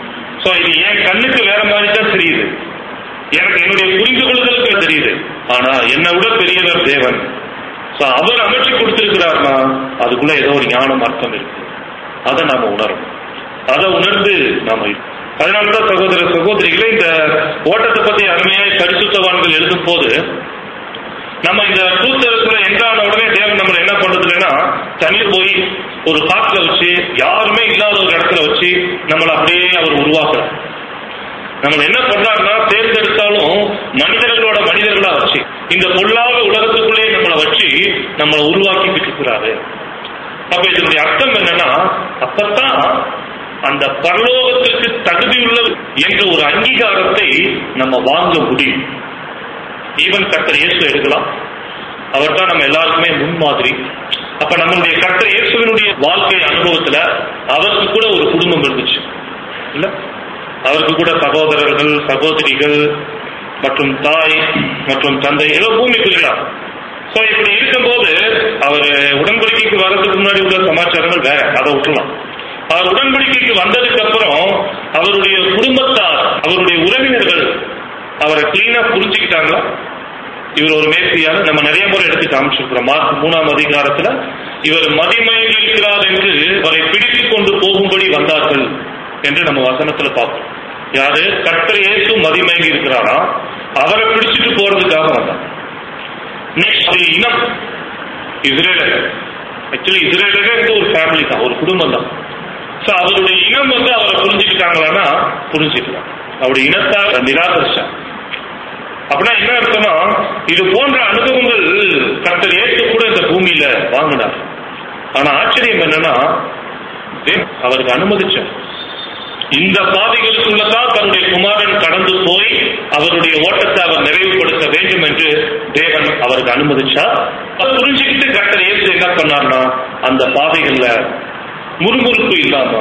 சோ இது என் கண்ணுக்கு வேற மாதிரி தான் தெரியுது எனக்கு என்னுடைய புரிந்து கொள்ளுதலுக்கு தெரியுது ஆனா என்னை விட பெரியவர் தேவன் சோ அவர் அமைச்சு கொடுத்திருக்கிறார்னா அதுக்குள்ள ஏதோ ஒரு ஞானம் அர்த்தம் இருக்கு அதை நாம உணரும் அதை உணர்ந்து நாம இருக்கோம். அதனாலதான் சகோதர சகோதரிகளே இந்த ஓட்டத்தை பத்தி அருமையாய் பரிசுத்தவான்கள் எழுதும் போது நம்ம இந்த ட்ரூத் சர்வீஸ்ல என்ட்ரான உடனே தேவன் நம்மளை என்ன பண்றது இல்லைன்னா தனி போய் ஒரு காட்டுல வச்சு யாருமே இல்லாத ஒரு இடத்துல வச்சு நம்மளை அப்படியே அவர் உருவாக்குறார் நம்ம என்ன பண்றாருன்னா தேர்ந்தெடுத்தாலும் மனிதர்களோட மனிதர்களா வச்சு இந்த பொல்லாத உலகத்துக்குள்ளே நம்மளை வச்சு நம்மளை உருவாக்கிட்டு இருக்கிறாரு அப்ப இதனுடைய அர்த்தம் என்னன்னா அப்பதான் அந்த பரலோகத்திற்கு தகுதியுள்ள என்ற ஒரு அங்கீகாரத்தை நம்ம வாங்க முடியும் ஈவன் கர்த்தர் இயேசு எடுக்கலாம் அவர் தான் நம்ம எல்லாருக்குமே முன்மாதிரி அப்ப நம்மளுடைய கர்த்தர் இயேசுவினுடைய வாழ்க்கை அனுபவத்துல அவருக்கு கூட ஒரு குடும்பம் இருந்துச்சு இல்ல அவருக்கு கூட சகோதரர்கள் சகோதரிகள் மற்றும் தாய் மற்றும் தந்தை ஏதோ பூமிக்குள்ளா சோ இப்படி இருக்கும்போது அவர் உடன்படிக்கைக்கு வர்றதுக்கு முன்னாடி உள்ள சமாச்சாரங்கள் வேற அதை விட்டுலாம் அவர் உடன்படிக்கைக்கு வந்ததுக்கு அப்புறம் அவருடைய குடும்பத்தார் அவருடைய உறவினர்கள் அவரை கிளீனா புரிஞ்சுக்கிட்டாங்களா இவர் ஒரு மேசியான நம்ம நிறைய முறை எடுத்து காமிச்சிருக்கிறோம் மார்க் மூணாம் அதிகாரத்துல இவர் மதிமயங்கி இருக்கிறார் என்று அவரை பிடித்துக் கொண்டு போகும்படி வந்தார்கள் என்று நம்ம வசனத்துல பார்ப்போம் யாரு கர்த்தர் இயேசு மதிமயங்கி இருக்கிறாரா அவரை பிடிச்சிட்டு போறதுக்காக வந்தார் நெக்ஸ்ட் இனம் இஸ்ரேலர் ஆக்சுவலி இஸ்ரேலரே ஒரு ஃபேமிலி தான் ஒரு குடும்பம் தான் ஸோ அவருடைய இனம் வந்து அவரை புரிஞ்சுக்கிட்டாங்களான்னா புரிஞ்சுக்கலாம் அவருடைய இனத்தால் நிராகரிச்சாங்க அப்படின்னா என்ன அர்த்தம்னா இது போன்ற அனுபவங்கள் கர்த்தர் ஏற்று கூட இந்த பூமியில வாங்கினார் ஆனா ஆச்சரியம் என்னன்னா தேவன் அவருக்கு அனுமதிச்சார் இந்த பாதைகளுக்குள்ளதான் தன்னுடைய குமாரன் கடந்து போய் அவருடைய ஓட்டத்தை அவர் நிறைவுபடுத்த வேண்டும் என்று தேவன் அவருக்கு அனுமதிச்சார் அதை புரிஞ்சுக்கிட்டு கர்த்தர் ஏசு என்ன பண்ணார்னா அந்த பாதைகள்ல முறுமுறுப்பு இல்லாம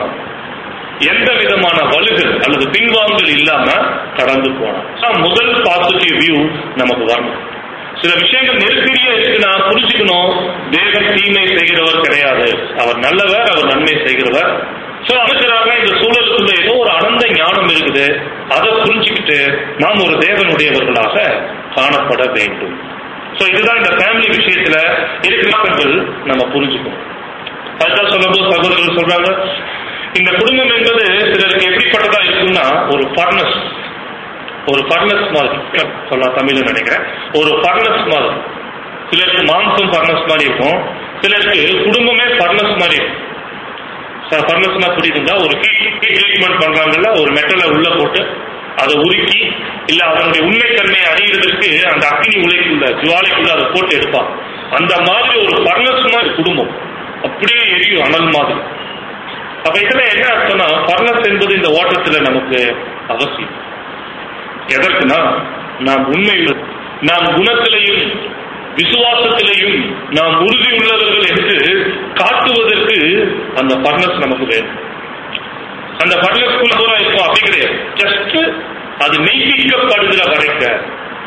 எந்த விதமான வலுகள் அல்லது பின்வாங்கல் இல்லாம கடந்து போனார் முதல் பாசிட்டிவ் வியூ நமக்கு வரணும் சில விஷயங்கள் நெருக்கடியா இருக்குன்னா புரிஞ்சுக்கணும் தேவன் தீமை செய்கிறவர் கிடையாது அவர் நல்லவர் அவர் நன்மை செய்கிறவர் சோ அமைச்சராக இந்த சூழலுக்குள்ள ஏதோ ஒரு அனந்த ஞானம் இருக்குது அதை புரிஞ்சுக்கிட்டு நாம் ஒரு தேவனுடையவர்களாக காணப்பட வேண்டும் சோ இதுதான் இந்த ஃபேமிலி விஷயத்துல இருக்கிறார்கள் நம்ம புரிஞ்சுக்கணும் அதுதான் சொல்லும்போது சகோதரர்கள் சொல்றாங்க இந்த குடும்பம் என்பது சிலருக்கு எப்படிப்பட்டதா இருக்கும்னா ஒரு ஃபர்னஸ் ஒரு ஃபர்னஸ் மாதிரி சொல்லலாம் தமிழ்ல நினைக்கிறேன் ஒரு ஃபர்னஸ் மாதிரி சிலருக்கு மாம்சம் ஃபர்னஸ் மாதிரி இருக்கும் சிலருக்கு குடும்பமே ஃபர்னஸ் மாதிரி இருக்கும் ஃபர்னஸ்னா புரியுதுங்களா ஒரு ஹீட் ட்ரீட்மெண்ட் பண்றாங்கல்ல ஒரு மெட்டலை உள்ள போட்டு அதை உருக்கி இல்ல அதனுடைய உண்மைத்தன்மையை அறியறதுக்கு அந்த அக்னி உலைக்குள்ள ஜுவாலைக்குள்ள அதை போட்டு எடுப்பான் அந்த மாதிரி ஒரு ஃபர்னஸ் மாதிரி குடும்பம் அப்படியே எரியும் அனல் மாதிரி அப்ப இதுல என்ன அர்த்தம்னா பர்னஸ் என்பது இந்த ஓட்டத்துல நமக்கு அவசியம் எதற்குனா நாம் உண்மையில் நாம் குணத்திலையும் விசுவாசத்திலையும் நாம் உறுதி உள்ளவர்கள் என்று காட்டுவதற்கு அந்த பர்னஸ் நமக்கு வேணும் அந்த பர்னஸ்குள்ள தூரம் இருக்கும் அப்படி கிடையாது ஜஸ்ட் அது மெய்ப்பிக்கப்படுகிற வரைக்கும்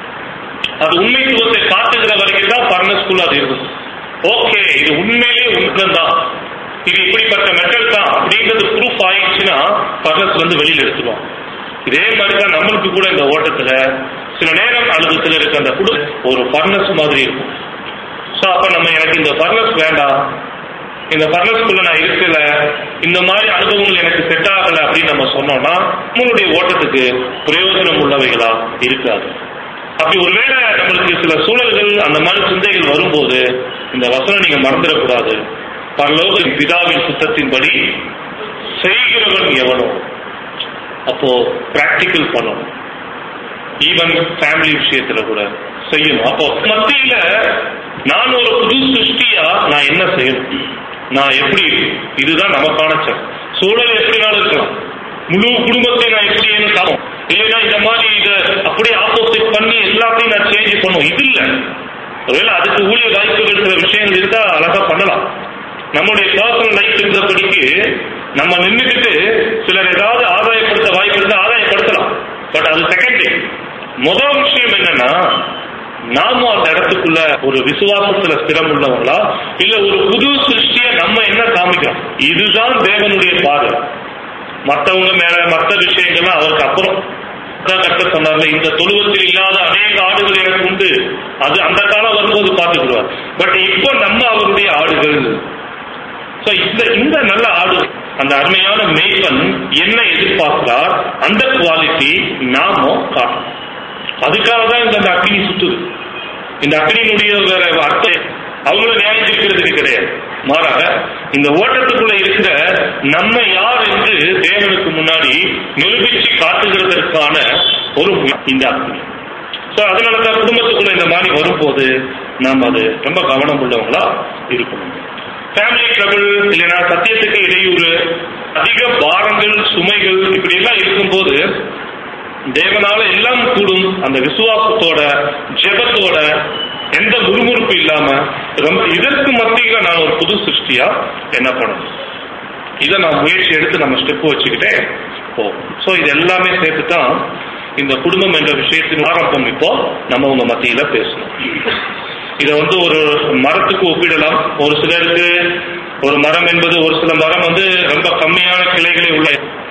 அது உண்மைத்துவத்தை காட்டுகிற வரைக்கும் தான் பர்னஸ்குள்ள அது இருக்கும் ஓகே இது உண்மையிலே உண்மைதான் இது இப்படிப்பட்ட மெட்டல் தான் அப்படின்றது ப்ரூஃப் ஆயிடுச்சுன்னா பர்னஸ் வந்து வெளியில எடுத்துருவோம் இதே மாதிரி தான் நம்மளுக்கு கூட இந்த ஓட்டத்துல சில நேரம் அல்லது சிலருக்கு அந்த குடு ஒரு பர்னஸ் மாதிரி இருக்கும் ஸோ அப்ப நம்ம எனக்கு இந்த பர்னஸ் வேண்டாம் இந்த பர்னஸ்குள்ள நான் இருக்கல இந்த மாதிரி அனுபவங்கள் எனக்கு செட் ஆகல அப்படின்னு நம்ம சொன்னோம்னா நம்மளுடைய ஓட்டத்துக்கு பிரயோஜனம் உள்ளவைகளா இருக்காது அப்படி ஒருவேளை நம்மளுக்கு சில சூழல்கள் அந்த மாதிரி சிந்தைகள் வரும்போது இந்த வசனம் நீங்க மறந்துடக்கூடாது பரலோக பிதாவின் சுத்தத்தின்படி செய்கிறவன் எவனோ அப்போ பிராக்டிக்கல் பண்ணணும் ஈவன் ஃபேமிலி விஷயத்துல கூட செய்யணும் அப்போ மத்தியில நான் ஒரு புது சிருஷ்டியா நான் என்ன செய்யணும் நான் எப்படி இதுதான் நமக்கான செல் சூழல் எப்படினாலும் இருக்கலாம் முழு குடும்பத்தை நான் எப்படி காணும் இல்லைன்னா இந்த மாதிரி இதை அப்படியே ஆப்போசிட் பண்ணி எல்லாத்தையும் நான் சேஞ்ச் பண்ணும் இது இல்லை ஒருவேளை அதுக்கு ஊழிய வாய்ப்புகள் சில விஷயங்கள் இருந்தா அழகா பண்ணலாம் நம்முடைய பர்சனல் லைஃப் இருந்தபடிக்கு நம்ம நின்றுக்கிட்டு சிலர் ஏதாவது ஆதாயப்படுத்த வாய்ப்பு இருந்தா ஆதாயப்படுத்தலாம் பட் அது செகண்டரி முதல் விஷயம் என்னன்னா நாமும் அந்த இடத்துக்குள்ள ஒரு விசுவாசத்துல ஸ்திரம் உள்ளவங்களா இல்ல ஒரு புது சிருஷ்டிய நம்ம என்ன காமிக்கிறோம் இதுதான் தேவனுடைய பார்வை மத்தவங்க மேல மத்த விஷயங்கள்லாம் அவருக்கு அப்புறம் கட்ட சொன்னார்ல இந்த தொழுவத்தில் இல்லாத அநேக ஆடுகள் எனக்கு உண்டு அது அந்த காலம் வரும்போது பார்த்துக்கிடுவார் பட் இப்போ நம்ம அவருடைய ஆடுகள் So, இந்த இந்த நல்ல ஆடு அந்த அருமையான மெய்வன் என்ன எதிர்பார்க்கிறார் அந்த குவாலிட்டி நாமும் காட்டணும் அதுக்காக தான் இந்த அக்னி சுத்துது இந்த அக்னியினுடைய வேற அர்த்தம் அவங்கள நியாயம் தீர்க்கிறதுக்கு கிடையாது மாறாக இந்த ஓட்டத்துக்குள்ள இருக்கிற நம்ம யார் என்று தேவனுக்கு முன்னாடி நிரூபிச்சு காட்டுகிறதற்கான ஒரு மு- இந்த அக்னி சோ அதனால தான் குடும்பத்துக்குள்ள இந்த மாதிரி வரும்போது நாம் அது ரொம்ப கவனம் உள்ளவங்களா இருக்கணும் ஃபேமிலி ட்ரபிள் இல்லைன்னா சத்தியத்துக்கு இடையூறு அதிக பாரங்கள் சுமைகள் இப்படி எல்லாம் இருக்கும்போது தேவனால எல்லாம் கூடும் அந்த விசுவாசத்தோட ஜெபத்தோட எந்த முறுமுறுப்பு இல்லாம ரொம்ப இதற்கு மத்தியில நான் ஒரு புது சிருஷ்டியா என்ன பண்ணணும் இதை நான் முயற்சி எடுத்து நம்ம ஸ்டெப் வச்சுக்கிட்டே போவோம் ஸோ இது எல்லாமே சேர்த்து தான் இந்த குடும்பம் என்ற விஷயத்தின் ஆரம்பம் இப்போ நம்ம உங்க மத்தியில பேசணும் இதை வந்து ஒரு மரத்துக்கு ஒப்பிடலாம் ஒரு சிலருக்கு ஒரு மரம் என்பது ஒரு சில மரம் வந்து ரொம்ப கம்மியான கிளைகளை உள்ள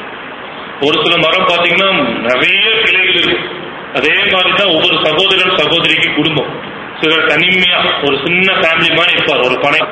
ஒரு சில மரம் பாத்தீங்கன்னா நிறைய கிளைகள் இருக்கு அதே மாதிரி தான் ஒவ்வொரு சகோதரன் சகோதரிக்கு குடும்பம் சிலர் தனிமையா ஒரு சின்ன ஃபேமிலி மாதிரி இருப்பார் ஒரு பனை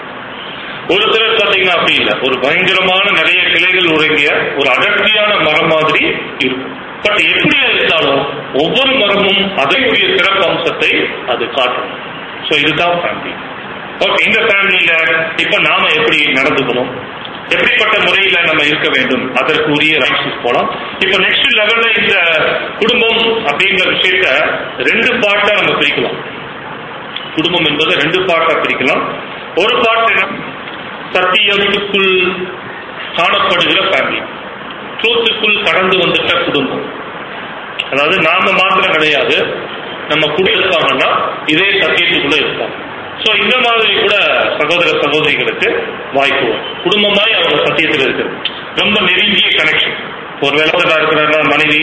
ஒரு சிலர் பாத்தீங்கன்னா அப்படி இல்லை ஒரு பயங்கரமான நிறைய கிளைகள் உறங்கிய ஒரு அடர்த்தியான மரம் மாதிரி இருக்கும் பட் எப்படியா இருந்தாலும் ஒவ்வொரு மரமும் அதற்குரிய சிறப்பு அம்சத்தை அது காட்டும் ஸோ இதுதான் ஃபேமிலி ஓகே இந்த ஃபேமிலியில இப்ப நாம எப்படி நடந்துக்கணும் எப்படிப்பட்ட முறையில நம்ம இருக்க வேண்டும் அதற்கு உரிய ரைட்ஸ் போலாம் இப்ப நெக்ஸ்ட் லெவல்ல இந்த குடும்பம் அப்படிங்கிற விஷயத்த ரெண்டு பார்ட்டா நம்ம பிரிக்கலாம் குடும்பம் என்பதை ரெண்டு பார்ட்டா பிரிக்கலாம் ஒரு பார்ட் என்ன சத்தியத்துக்குள் காணப்படுகிற ஃபேமிலி ட்ரூத்துக்குள் கடந்து வந்துட்ட குடும்பம் அதாவது நாம மாத்திரம் கிடையாது நம்ம குடி இருக்காங்கன்னா இதே சத்தியத்துக்குள்ள இருப்பாங்க சோ இந்த மாதிரி கூட சகோதர சகோதரிகளுக்கு வாய்ப்பு வரும் குடும்பமாய் அவங்க சத்தியத்தில் இருக்கிறது ரொம்ப நெருங்கிய கனெக்ஷன் ஒரு வேலை இருக்கிறாருன்னா மனைவி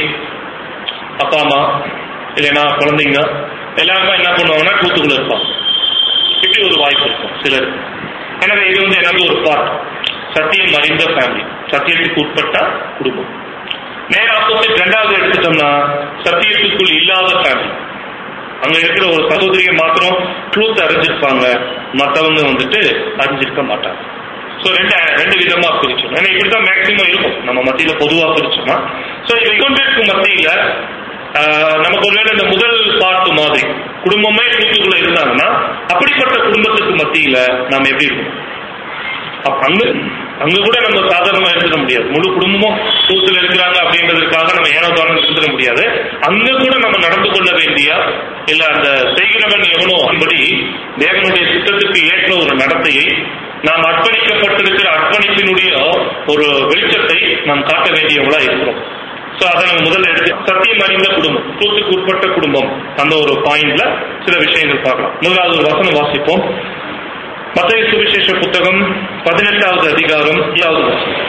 அப்பா அம்மா இல்லைன்னா குழந்தைங்க எல்லாருமே என்ன பண்ணுவாங்கன்னா ட்ரூத்துக்குள்ள இருப்பாங்க இப்படி ஒரு வாய்ப்பு இருக்கும் சிலருக்கு எனவே இது வந்து எனக்கு ஒரு பார்ட் சத்தியம் அறிந்த ஃபேமிலி சத்தியத்துக்கு உட்பட்ட குடும்பம் நேர ஆப்போசிட் ரெண்டாவது எடுத்துட்டோம்னா சத்தியத்துக்குள் இல்லாத ஃபேமிலி அங்க இருக்கிற ஒரு சகோதரியை மாத்திரம் ட்ரூத் அறிஞ்சிருப்பாங்க மற்றவங்க வந்துட்டு அறிஞ்சிருக்க மாட்டாங்க ஸோ ரெண்டு ரெண்டு விதமா பிரிச்சோம் ஏன்னா இப்படிதான் மேக்சிமம் இருக்கும் நம்ம மத்தியில பொதுவா பிரிச்சோம்னா ஸோ இது கொண்டிருக்கு மத்தியில ஆஹ், நமக்கு ஒருவேளை இந்த முதல் பாட்டு மாதிரி குடும்பமே ட்ரூத்துக்குள்ள இருந்தாங்கன்னா அப்படிப்பட்ட குடும்பத்துக்கு மத்தியில நாம எப்படி இருக்கணும் அப்ப அங்க அங்க கூட நம்ம சாதாரணமா இருந்துட முடியாது முழு குடும்பமும் தூத்துல இருக்கிறாங்க அப்படின்றதுக்காக நம்ம ஏனோ தானம் இருந்துட முடியாது அங்க கூட நம்ம நடந்து கொள்ள வேண்டிய இல்ல அந்த செய்கிறவன் எவனோ அப்படி தேவனுடைய சித்தத்துக்கு ஏற்ற ஒரு நடத்தையை நாம் அர்ப்பணிக்கப்பட்டிருக்கிற அர்ப்பணிப்பினுடைய ஒரு வெளிச்சத்தை நாம் காட்ட வேண்டியவங்களா இருக்கிறோம் சோ அதை நம்ம முதல்ல எடுத்து சத்தியம் அறிந்த குடும்பம் தூத்துக்கு உட்பட்ட குடும்பம் அந்த ஒரு பாயிண்ட்ல சில விஷயங்கள் பார்க்கலாம் முதலாவது ஒரு வசனம் வாசிப்போம் மத்திய சுவிசேஷ புத்தகம் பதினெட்டாவது அதிகாரம் ஏழாவது வசனம்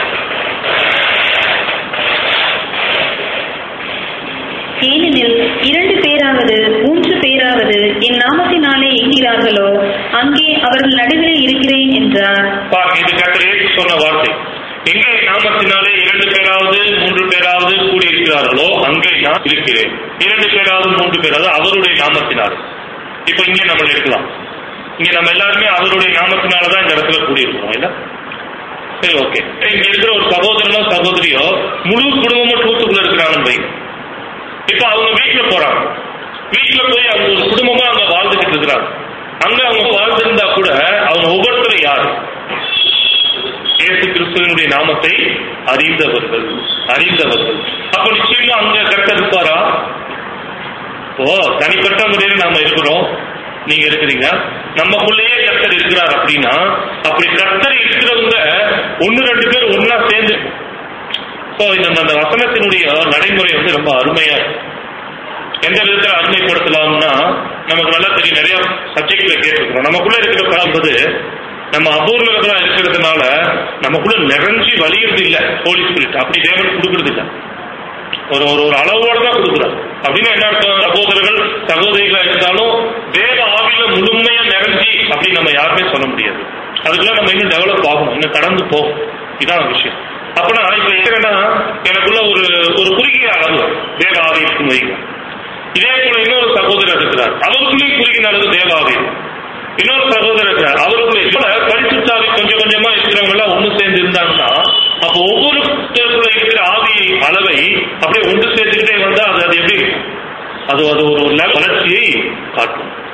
ஏனெனில் இரண்டு பேராவது மூன்று பேராவது என் நாமத்தினாலே எங்கிறார்களோ அங்கே அவர்கள் நடுவிலே இருக்கிறேன் என்றார் பாருங்க இது கர்த்தர் இயேசு சொன்ன வார்த்தை எங்கே நாமத்தினாலே இரண்டு பேராவது மூன்று பேராவது கூடியிருக்கிறார்களோ அங்கே நான் இருக்கிறேன் இரண்டு பேராவது மூன்று பேராவது அவருடைய நாமத்தினால் இப்ப இங்கே நம்ம இருக்கலாம் இங்க நம்ம எல்லாருமே அவருடைய நாமத்தினாலதான் இந்த இடத்துல கூடியிருக்கிறோம் இல்ல சரி ஓகே இங்க இருக்கிற ஒரு சகோதரனோ சகோதரியோ முழு குடும்பமும் ட்ரூத்துக்குள்ள இருக்கிறாங்கன்னு வைங்க இப்ப அவங்க வீட்டுல போறாங்க வீட்டுல போய் அவங்க ஒரு குடும்பமா அங்க வாழ்ந்துகிட்டு இருக்கிறாங்க அங்க அவங்க வாழ்ந்திருந்தா கூட அவங்க ஒவ்வொருத்தரும் யார் இயேசு கிறிஸ்துவனுடைய நாமத்தை அறிந்தவர்கள் அறிந்தவர்கள் அப்ப நிச்சயமா அங்க கரெக்டா இருப்பாரா ஓ தனிப்பட்ட முறையில் நாம இருக்கிறோம் நீங்க இருக்கிறீங்க நமக்குள்ளேயே கர்த்தர் இருக்கிறார் அப்படின்னா அப்படி கர்த்தர் இருக்கிறவங்க ஒன்னு ரெண்டு பேர் ஒன்னா சேர்ந்து ஸோ இந்த அந்த வசனத்தினுடைய நடைமுறை வந்து ரொம்ப அருமையா இருக்கு எந்த விதத்தில் அருமைப்படுத்தலாம்னா நமக்கு நல்லா தெரியும் நிறைய சப்ஜெக்ட்ல கேட்டிருக்கிறோம் நமக்குள்ள இருக்கிற கலம்பது நம்ம அபூர்வங்களா இருக்கிறதுனால நமக்குள்ள நிறைஞ்சி வலியுறது இல்ல ஹோலி ஸ்பிரிட் அப்படி தேவன் கொடுக்கறது இல்ல ஒரு ஒரு ஒரு அளவோட தான் கொடுக்குறாரு அப்படின்னா என்ன அர்த்தம் சகோதரர்கள் சகோதரிகளா இருந்தாலும் தேவ ஆவியில முழுமையா நிறைஞ்சி அப்படி நம்ம யாருமே சொல்ல முடியாது அதுக்குள்ள நம்ம இன்னும் டெவலப் ஆகணும் இன்னும் கடந்து போகும் இதான் விஷயம் அப்பனா இப்ப என்னன்னா எனக்குள்ள ஒரு ஒரு குறுகிய அளவு தேவ ஆவி இருக்குன்னு வைங்க இதே போல இன்னொரு சகோதரர் இருக்கிறார் அவருக்குள்ளேயும் குறுகின அளவு தேவ ஆவி இருக்கும். இன்னொரு சகோதரர் இருக்கிறார் அவருக்குள்ளே போல பரிசுத்தாவி கொஞ்சம் கொஞ்சமா இருக்கிறவங்க எல்லாம் ஒண்ணு சேர்ந்து இருந்தாங்கன்னா அப்போ ஒவ்வொருத்தருக்குள்ள இருக்கிற ஆவி அளவை அப்படியே ஒன்று சேர்த்துக்கிட்டே வந்தா அது அது எப்படி இருக்கும்? அது அது ஒரு ஒரு level வளர்ச்சியை காட்டும்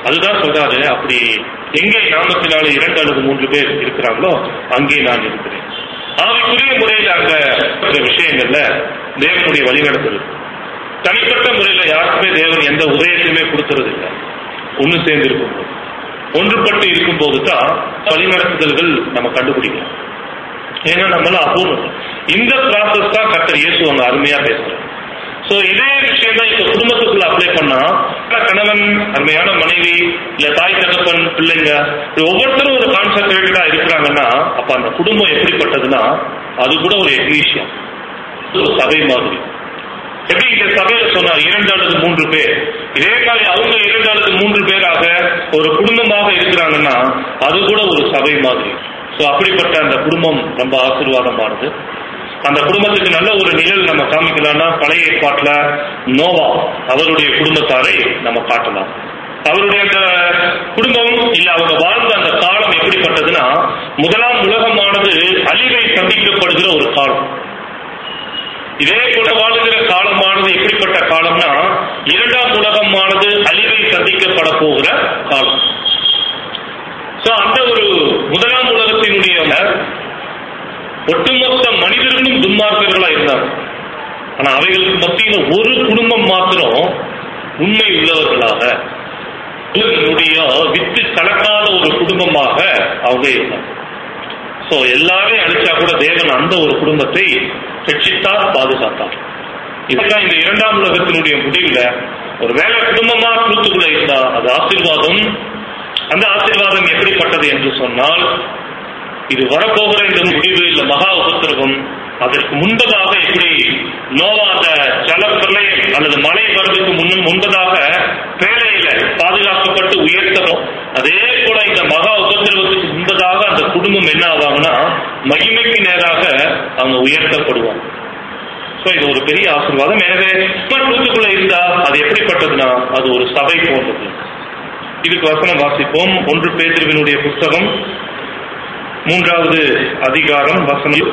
அதுதான் சொல்றாரு அப்படி எங்கே நாமத்தினால இரண்டு அல்லது மூன்று பேர் இருக்கிறாங்களோ அங்கே நான் இருக்கிறேன் ஆவிக்குரிய முறையில் அங்க இந்த விஷயங்கள்ல தேவனுடைய வழிநடத்தல் இருக்கு. தனிப்பட்ட முறையில யாருக்குமே தேவன் எந்த உதயத்தையுமே கொடுக்கறது இல்லை ஒண்ணு சேர்ந்து இருக்கும்போது ஒன்றுபட்டு இருக்கும்போது தான் வழிநடத்துதல்கள் நம்ம கண்டுபிடிக்கலாம் ஏன்னா நம்மள அபூர்வம் இந்த ப்ராசஸ் தான் கர்த்தர் இயேசு அங்க அருமையா பேசுறாரு சோ இதே விஷயம் தான் இப்ப குடும்பத்துக்குள்ள அப்ளை பண்ணா கணவன் அருமையான மனைவி இல்ல தாய் தகப்பன் பிள்ளைங்க இது ஒவ்வொருத்தரும் ஒரு கான்சென்ட்ரேட்டடா இருக்கிறாங்கன்னா அப்ப அந்த குடும்பம் எப்படிப்பட்டதுன்னா அது கூட ஒரு எக்னீஷியம் ஒரு சபை மாதிரி எப்படி இந்த சபையில சொன்னார் இரண்டு அல்லது மூன்று பேர் இதே மாதிரி அவங்க இரண்டு அல்லது மூன்று பேராக ஒரு குடும்பமாக இருக்கிறாங்கன்னா அது கூட ஒரு சபை மாதிரி சோ அப்படிப்பட்ட அந்த குடும்பம் ரொம்ப ஆசீர்வாதமானது அந்த குடும்பத்துக்கு நல்ல ஒரு நிழல் நம்ம காமிக்கலாம்னா பழைய ஏற்பாட்டுல நோவா அவருடைய குடும்பத்தாரை நம்ம காட்டலாம் அவருடைய அந்த குடும்பம் இல்ல அவங்க வாழ்ந்த அந்த காலம் எப்படிப்பட்டதுன்னா முதலாம் உலகமானது அழிவை சந்திக்கப்படுகிற ஒரு காலம் இதே போல வாழுகிற காலமானது எப்படிப்பட்ட காலம்னா இரண்டாம் உலகமானது அழிவை சந்திக்கப்பட போகிற காலம் சோ அந்த ஒரு முதலாம் உலகத்தினுடைய ஒட்டுமொத்த மனிதர்களும் துன்மார்க்கர்களா இருந்தாங்க ஆனா அவைகளுக்கு மத்தியில ஒரு குடும்பம் மாத்திரம் உண்மை உள்ளவர்களாக உலகினுடைய வித்து கலக்காத ஒரு குடும்பமாக அவங்க இருந்தாங்க சோ எல்லாரையும் அழிச்சா கூட தேவன் அந்த ஒரு குடும்பத்தை ரட்சித்தார் பாதுகாத்தார் இதுதான் இந்த இரண்டாம் உலகத்தினுடைய முடிவுல ஒரு வேலை குடும்பமா குழுத்துக்குள்ள இருந்தா அது ஆசீர்வாதம் அந்த ஆசீர்வாதம் எப்படிப்பட்டது என்று சொன்னால் இது வரப்போகிற இந்த முடிவு இல்ல மகா உபத்திரவம் அதற்கு முன்பதாக எப்படி நோவா அந்த ஜலப்பிரளயம் அல்லது மழை வருவதற்கு முன் முன்பதாக பேழையில பாதுகாக்கப்பட்டு உயர்த்தணும் அதே போல இந்த மகா உபத்திரவத்துக்கு முன்பதாக அந்த குடும்பம் என்ன ஆவாங்கன்னா மகிமைக்கு நேராக அவங்க உயர்த்தப்படுவாங்க சோ இது ஒரு பெரிய ஆசீர்வாதம் எனவே குடும்பத்துக்குள்ள இருந்தா அது எப்படிப்பட்டதுன்னா அது ஒரு சபை போன்றது இதுக்கு வசனம் வாசிப்போம் ஒன்று பேதிருவினுடைய புஸ்தகம் மூன்றாவது அதிகாரம் வசனம்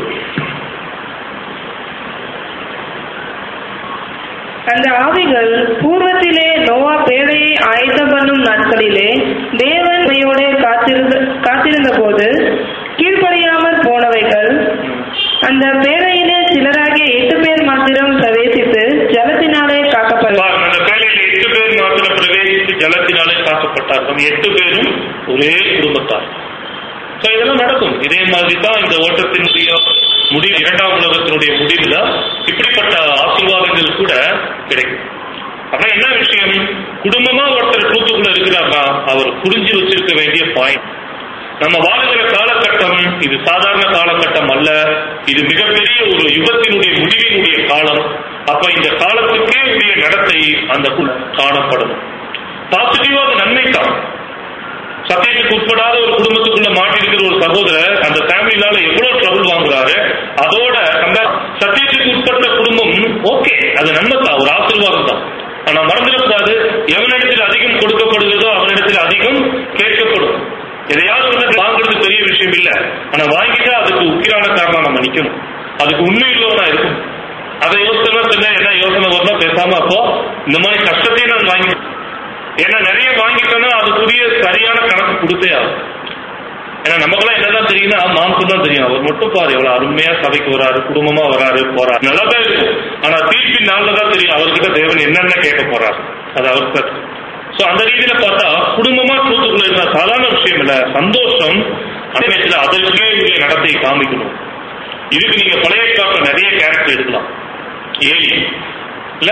அந்த ஆவிகள் பூர்வத்திலே நோவா பேழையை ஆயத்தம் பண்ணும் நாட்களிலே தேவன் உண்மையோட காத்திருந்த காத்திருந்த போது கீழ்ப்படியாமல் போனவைகள் அந்த பேழையிலே சிலராகிய எட்டு பேர் மாத்திரம் பிரவேசித்து ஜலத்தினாலே காக்கப்பட்டார் பாருங்க, அந்த பேழையில் எட்டு பேர் மாத்திரம் பிரவேசித்து ஜலத்தினாலே காக்கப்பட்டார்கள் எட்டு பேரும் ஒரே குடும்பத்தார் So, இதெல்லாம் நடக்கும் இதே மாதிரி தான் இந்த ஓட்டத்தினுடைய முடிவு இரண்டாம் உலகத்தினுடைய முடிவுல இப்படிப்பட்ட ஆசீர்வாதங்கள் கூட கிடைக்கும் ஆனா என்ன விஷயம் குடும்பமா ஒருத்தர் கூத்துக்குள்ள இருக்கிறார்னா அவர் புரிஞ்சு வச்சிருக்க வேண்டிய பாயிண்ட் நம்ம வாழுகிற காலகட்டம் இது சாதாரண காலகட்டம் அல்ல இது மிகப்பெரிய ஒரு யுகத்தினுடைய முடிவினுடைய காலம் அப்ப இந்த காலத்துக்கே உரிய நடத்தை அந்த கு- காணப்படணும் பாசிட்டிவா அது நன்மை தான் சத்தியத்துக்கு உட்படாத ஒரு குடும்பத்துக்குள்ள மாட்டிருக்கிற ஒரு சகோதரர் அந்த ஃபேமிலினால எவ்வளவு ட்ரபிள் வாங்குறாரு அதோட அந்த சத்தியத்துக்கு உட்பட்ட குடும்பம் ஓகே அது நன்மை தான் ஒரு ஆசீர்வாதம் தான் ஆனா மறந்துடக்கூடாது எவனிடத்தில் அதிகம் கொடுக்கப்படுகிறதோ அவனிடத்தில் அதிகம் கேட்கப்படும் எதையாவது ஒண்ணு வாங்குறது பெரிய விஷயம் இல்ல ஆனா வாங்கிட்டா அதுக்கு உக்கிரான காரணம் நம்ம நிக்கணும் அதுக்கு உண்மை உள்ளவனா இருக்கும் அதை யோசனை சொன்ன என்ன யோசனை வரணும் பேசாம அப்போ இந்த மாதிரி கஷ்டத்தையும் நான் வாங்கி ஏன்னா நிறைய வாங்கிட்டோம்னா அதுக்குரிய சரியான கணக்கு கொடுத்தே ஆகும் ஏன்னா நமக்கெல்லாம் என்னதான் தெரியும்னா மாம்சம் தான் தெரியும் அவர் மட்டும் பாரு எவ்வளவு அருமையா சபைக்கு வராரு குடும்பமா வராரு போறாரு நல்லா தான் இருக்கும் ஆனா தீர்ப்பின் நாள்ல தான் தெரியும் அவர்கிட்ட தேவன் என்னென்ன கேட்க போறாரு அது அவருக்கு சோ அந்த ரீதியில பார்த்தா குடும்பமா கூத்துக்குள்ள இருந்தா சாதாரண விஷயம் இல்ல சந்தோஷம் அதே நேரத்துல அதற்கே உரிய நடத்தை காமிக்கணும் இதுக்கு நீங்க பழைய காலத்துல நிறைய கேரக்டர் எடுக்கலாம் ஏலி இல்ல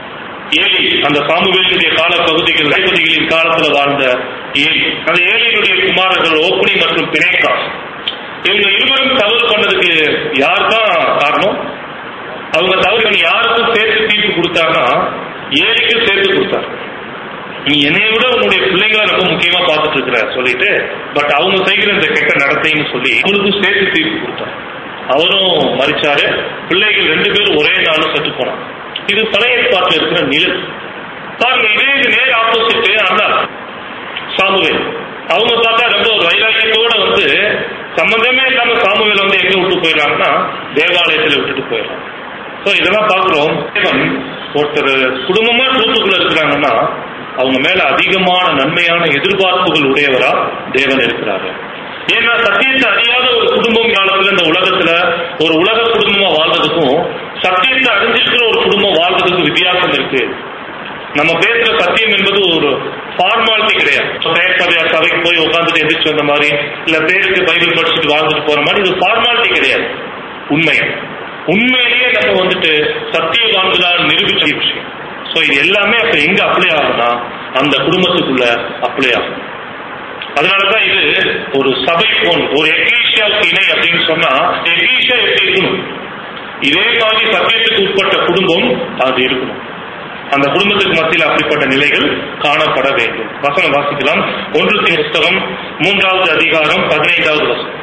ஏலி அந்த சாமுவேலுடைய கால பகுதிகள் பகுதிகளின் காலத்துல வாழ்ந்த ஏலி அந்த ஏலியினுடைய குமாரர்கள் ஓப்னி மற்றும் பினேக்கா இவங்க இருவரும் தவறு பண்ணதுக்கு யார் தான் காரணம் அவங்க தவறு யாருக்கும் சேர்த்து தீர்ப்பு கொடுத்தாருன்னா ஏலிக்கு சேர்த்து கொடுத்தாரு நீ என்னை விட உன்னுடைய பிள்ளைங்களை ரொம்ப முக்கியமா பார்த்துட்டு இருக்கிற சொல்லிட்டு பட் அவங்க செய்கிற இந்த கெட்ட நடத்தைன்னு சொல்லி அவங்களுக்கும் சேர்த்து தீர்ப்பு கொடுத்தார் அவரும் மறிச்சாரு பிள்ளைகள் ரெண்டு பேரும் ஒரே நாள் செத்து போனாங்க இது பழைய ஏற்பாட்டில் இருக்கிற நிழல் பாருங்க இதே இது நேர் ஆப்போசிட் அந்த சாமுவேல் அவங்க பார்த்தா ரொம்ப ஒரு வைராக்கியத்தோட வந்து சம்பந்தமே இல்லாம சாமுவேல் வந்து எங்க விட்டு போயிடறாங்கன்னா தேவாலயத்துல விட்டுட்டு போயிடறாங்க ஸோ இதெல்லாம் பார்க்குறோம் தேவன் ஒருத்தர் குடும்பமா தூத்துக்குள்ள இருக்கிறாங்கன்னா அவங்க மேல அதிகமான நன்மையான எதிர்பார்ப்புகள் உடையவரா தேவன் இருக்கிறாரு ஏன்னா சத்தியத்தை அறியாத ஒரு குடும்பம் காலத்துல இந்த உலகத்துல ஒரு உலக குடும்பமா வாழ்றதுக்கும் சத்தியத்தை அறிஞ்சிருக்கிற ஒரு குடும்பம் வாழ்றதுக்கும் வித்தியாசம் இருக்கு நம்ம பேசுற சத்தியம் என்பது ஒரு ஃபார்மாலிட்டி கிடையாது பெயர் சபையா சபைக்கு போய் உட்காந்துட்டு எதிர்த்து வந்த மாதிரி இல்ல பேருக்கு பைபிள் படிச்சுட்டு வாழ்ந்துட்டு போற மாதிரி இது ஃபார்மாலிட்டி கிடையாது உண்மை உண்மையிலேயே நம்ம வந்துட்டு சத்தியவான்களால் நிரூபிச்ச விஷயம் சோ இது எல்லாமே அப்ப எங்க அப்ளை ஆகும்னா அந்த குடும்பத்துக்குள்ள அப்ளை ஆகும் அதனாலதான் இது ஒரு சபை போன் ஒரு எக்லீஷியாவுக்கு இணை அப்படின்னு சொன்னா எக்லீஷியா எப்படி இருக்கணும் இதே மாதிரி சத்தியத்துக்கு உட்பட்ட குடும்பம் அது இருக்கணும் அந்த குடும்பத்துக்கு மத்தியில் அப்படிப்பட்ட நிலைகள் காணப்பட வேண்டும் வசனம் வாசிக்கலாம் ஒன்று புஸ்தகம் மூன்றாவது அதிகாரம் பதினைந்தாவது வசனம்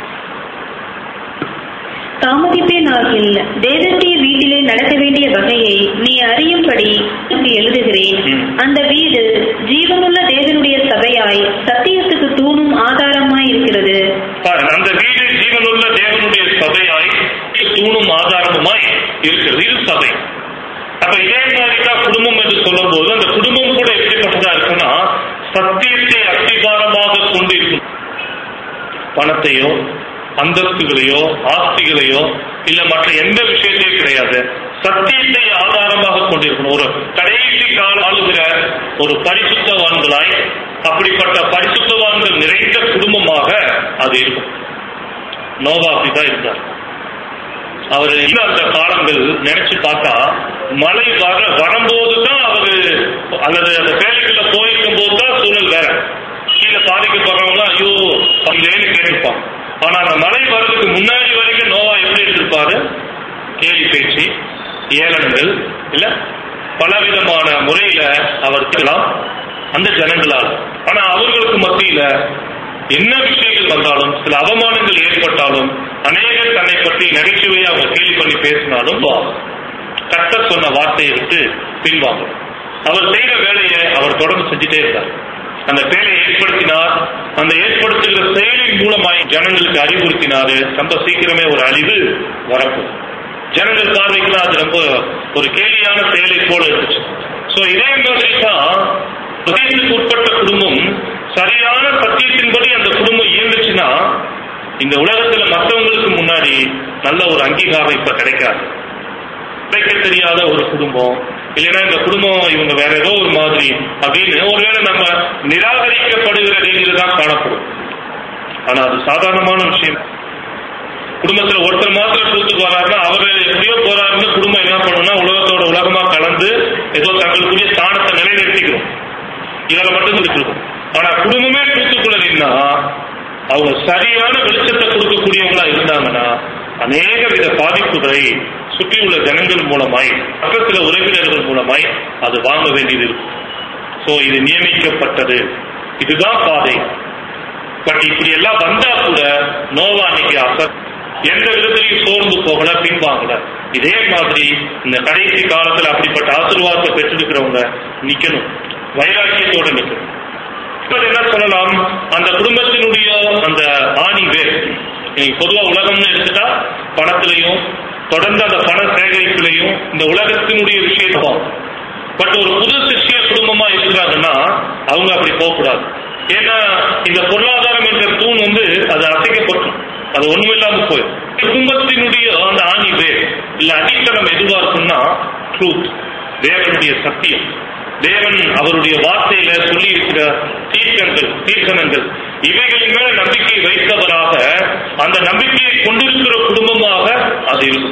தாமதிப்பேனாகில் தேவனுடைய வீட்டிலே நடக்க வேண்டிய வகையை நீ அறியும்படி உனக்கு எழுதுகிறேன் ம். அந்த வீடு ஜீவனுள்ள தேவனுடைய சபையாய் சத்தியத்துக்கு தூணும் ஆதாரமாய் இருக்கிறது பாருங்க அந்த வீடு ஜீவனுள்ள தேவனுடைய சபையாய் தூணும் ஆதாரமுமாய் இருக்கிறது இது சபை அப்ப இதே மாதிரி தான் குடும்பம் என்று சொல்லும் போது அந்த குடும்பம் கூட எப்படிப்பட்டதா இருக்குன்னா சத்தியத்தை அஸ்திபாரமாக கொண்டு இருக்கும் பணத்தையோ அந்தஸ்துகளையோ ஆஸ்திகளையோ இல்ல மற்ற எந்த விஷயத்தையும் கிடையாது சத்தியத்தை ஆதாரமாக கொண்டிருக்கணும் ஒரு கடைசி கால ஆளுகிற ஒரு பரிசுத்தவான்களாய் அப்படிப்பட்ட பரிசுத்தவான்கள் நிறைந்த குடும்பமாக அது இருக்கும் நோவா அப்படிதான் இருந்தார் அவர் இன்னும் அந்த காலங்கள் நினைச்சு பார்த்தா மழை வர வரும்போது தான் அவரு அல்லது அந்த வேலைக்குள்ள போயிருக்கும் போது தான் சூழல் வேற கீழே பாதிக்கப்படுறவங்க ஐயோ இல்லைன்னு கேட்டிருப்பாங்க ஆனா அந்த மழை வர்றதுக்கு முன்னாடி வரைக்கும் நோவா எப்படி இருந்திருப்பாரு கேலி பேச்சு ஏளனங்கள் இல்ல பலவிதமான முறையில அவர் இருக்கலாம் அந்த ஜனங்களால் ஆனா அவர்களுக்கு மத்தியில என்ன விஷயங்கள் வந்தாலும் சில அவமானங்கள் ஏற்பட்டாலும் அநேகர் தன்னை பற்றி நகைச்சுவையை அவங்க கேலி பண்ணி பேசினாலும் கத்த சொன்ன வார்த்தையை விட்டு பின்வாங்க அவர் செய்த வேலையை அவர் தொடர்ந்து செஞ்சுட்டே இருந்தார் அந்த வேலையை ஏற்படுத்தினார் அந்த ஏற்படுத்துகிற செயலின் மூலமாய் ஜனங்களுக்கு அறிவுறுத்தினாரு ரொம்ப சீக்கிரமே ஒரு அழிவு வரப்போகுது ஜனங்கள் பார்வைக்குலாம் அது ரொம்ப ஒரு கேலியான செயலை போல இருந்துச்சு சோ இதே மாதிரி தான் சத்தியத்துக்கு உட்பட்ட குடும்பம் சரியான சத்தியத்தின்படி அந்த குடும்பம் இயங்குச்சுன்னா இந்த உலகத்துல மற்றவங்களுக்கு முன்னாடி நல்ல ஒரு அங்கீகாரம் இப்ப கிடைக்காது கிடைக்க தெரியாத ஒரு குடும்பம் இல்லைன்னா இந்த குடும்பம் இவங்க வேற ஏதோ ஒரு மாதிரி அப்படின்னு ஒருவேளை நம்ம நிராகரிக்கப்படுகிற நிலையில தான் காணப்படும் ஆனா அது சாதாரணமான விஷயம் குடும்பத்துல ஒருத்தர் மாத்திரம் ட்ரூத்துக்கு வராருன்னா அவர் எப்படியோ போறாருன்னு குடும்பம் என்ன பண்ணும்னா உலகத்தோட உலகமா கலந்து ஏதோ தங்களுக்குரிய ஸ்தானத்தை நிலைநிறுத்திக்கிறோம் இதில் மட்டும் இருக்கும் ஆனா குடும்பமே ட்ரூத்துக்குள்ள நின்னா அவங்க சரியான வெளிச்சத்தை கொடுக்கக்கூடியவங்களா இருந்தாங்கன்னா அநேக வித பாதிப்புகளை சுற்றியுள்ள ஜனங்கள் மூலமாய் பக்கத்துல உறவினர்கள் மூலமாய் அது வாங்க வேண்டியது இருக்கும் சோ இது நியமிக்கப்பட்டது இதுதான் பாதை பட் இப்படி எல்லாம் வந்தா கூட நோவா அன்னைக்கு அசர் எந்த விதத்திலையும் சோர்ந்து போகல பின்வாங்கல இதே மாதிரி இந்த கடைசி காலத்துல அப்படிப்பட்ட ஆசீர்வாதத்தை பெற்றிருக்கிறவங்க நிக்கணும் வைராக்கியத்தோட நிக்கணும் இப்ப என்ன சொல்லலாம் அந்த குடும்பத்தினுடைய அந்த ஆணி வேர் இன்னைக்கு பொதுவா உலகம்னு எடுத்துட்டா பணத்திலையும் தொடர்ந்து அந்த பண சேகரிப்பிலையும் இந்த உலகத்தினுடைய விஷயத்தும் பட் ஒரு புது சிஷ்ய குடும்பமா இருக்கிறாங்கன்னா அவங்க அப்படி போகக்கூடாது ஏன்னா இந்த பொருளாதாரம் என்ற தூண் வந்து அது அசைக்கப்படும் அது ஒண்ணுமில்லாம போயிடும் குடும்பத்தினுடைய அந்த ஆணி வேர் இல்ல அடித்தளம் எதுவா இருக்கும்னா ட்ரூத் தேவனுடைய சத்தியம் தேவன் அவருடைய வார்த்தையில சொல்லி இருக்கிற தீர்க்கங்கள் தீர்க்கணங்கள் இவைகளின் மேல நம்பிக்கை வைத்தவராக அந்த நம்பிக்கையை கொண்டிருக்கிற குடும்பமாக அது இருக்கும்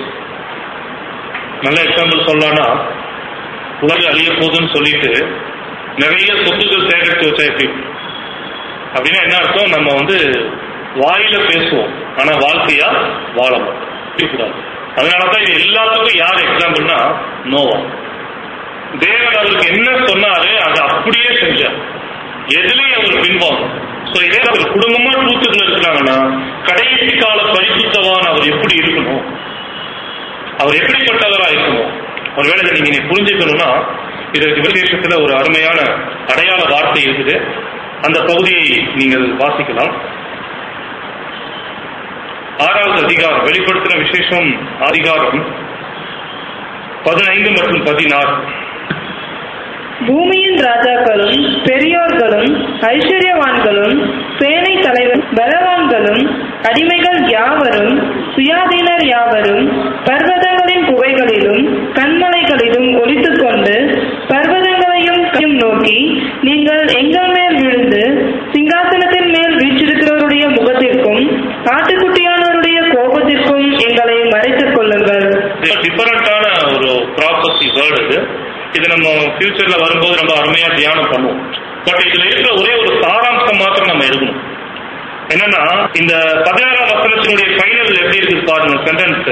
நல்ல எக்ஸாம்பிள் சொல்லலாம்னா உலக அழிய போகுதுன்னு சொல்லிட்டு நிறைய சொத்துக்கள் சேகரித்து வச்சா எப்படி அப்படின்னா என்ன அர்த்தம் நம்ம வந்து வாயில பேசுவோம் ஆனா வாழ்க்கையா வாழ மாட்டோம் கூடாது அதனாலதான் இது எல்லாத்துக்கும் யார் எக்ஸாம்பிள்னா நோவா தேவன் அவருக்கு என்ன சொன்னாரு அதை அப்படியே செஞ்சார் எதுலயும் அவர் பின்வாங்கும் சோ இதே அவர் குடும்பமா ட்ரூத்துக்குள்ள இருக்கிறாங்கன்னா கடைசி கால பரிசுத்தவான் அவர் எப்படி இருக்கணும் அவர் எப்படிப்பட்டவரா இருக்கணும் ஒருவேளை இதை நீங்க இன்னைக்கு புரிஞ்சுக்கணும்னா இதற்கு விசேஷத்துல ஒரு அருமையான அடையாள வார்த்தை இருக்குது அந்த பகுதியை நீங்கள் வாசிக்கலாம் ஆறாவது அதிகாரம் வெளிப்படுத்தின விசேஷம் அதிகாரம் பதினைந்து மற்றும் பதினாறு பூமியின் ராஜாக்களும் பெரியோர்களும் ஐஸ்வர்யவான்களும் சேனை தலைவர் பலவான்களும் அடிமைகள் யாவரும் சுயாதீனர் யாவரும் பர்வதங்களின் குகைகளிலும் கண்மலைகளிலும் ஒளித்துக் கொண்டு பர்வதங்களையும் கையும் நோக்கி நீங்கள் எங்கள் மேல் விழுந்து சிங்காசனத்தின் மேல் வீற்றிருக்கிறவருடைய முகத்திற்கும் ஆட்டுக்குட்டியானவருடைய கோபத்திற்கும் எங்களை மறைத்துக் கொள்ளுங்கள் டிஃபரெண்டான ஒரு ப்ராப்பர்ட்டி வேர்டு இது இது நம்ம ஃபியூச்சர்ல வரும்போது ரொம்ப அருமையா தியானம் பண்ணுவோம் பட் இதுல இருக்கிற ஒரே ஒரு சாராம்சம் மாத்திரம் நம்ம எடுக்கணும் என்னன்னா இந்த பதினாறாம் வசனத்தினுடைய ஃபைனல் எப்படி இருக்கு பாருங்க சென்டென்ஸ்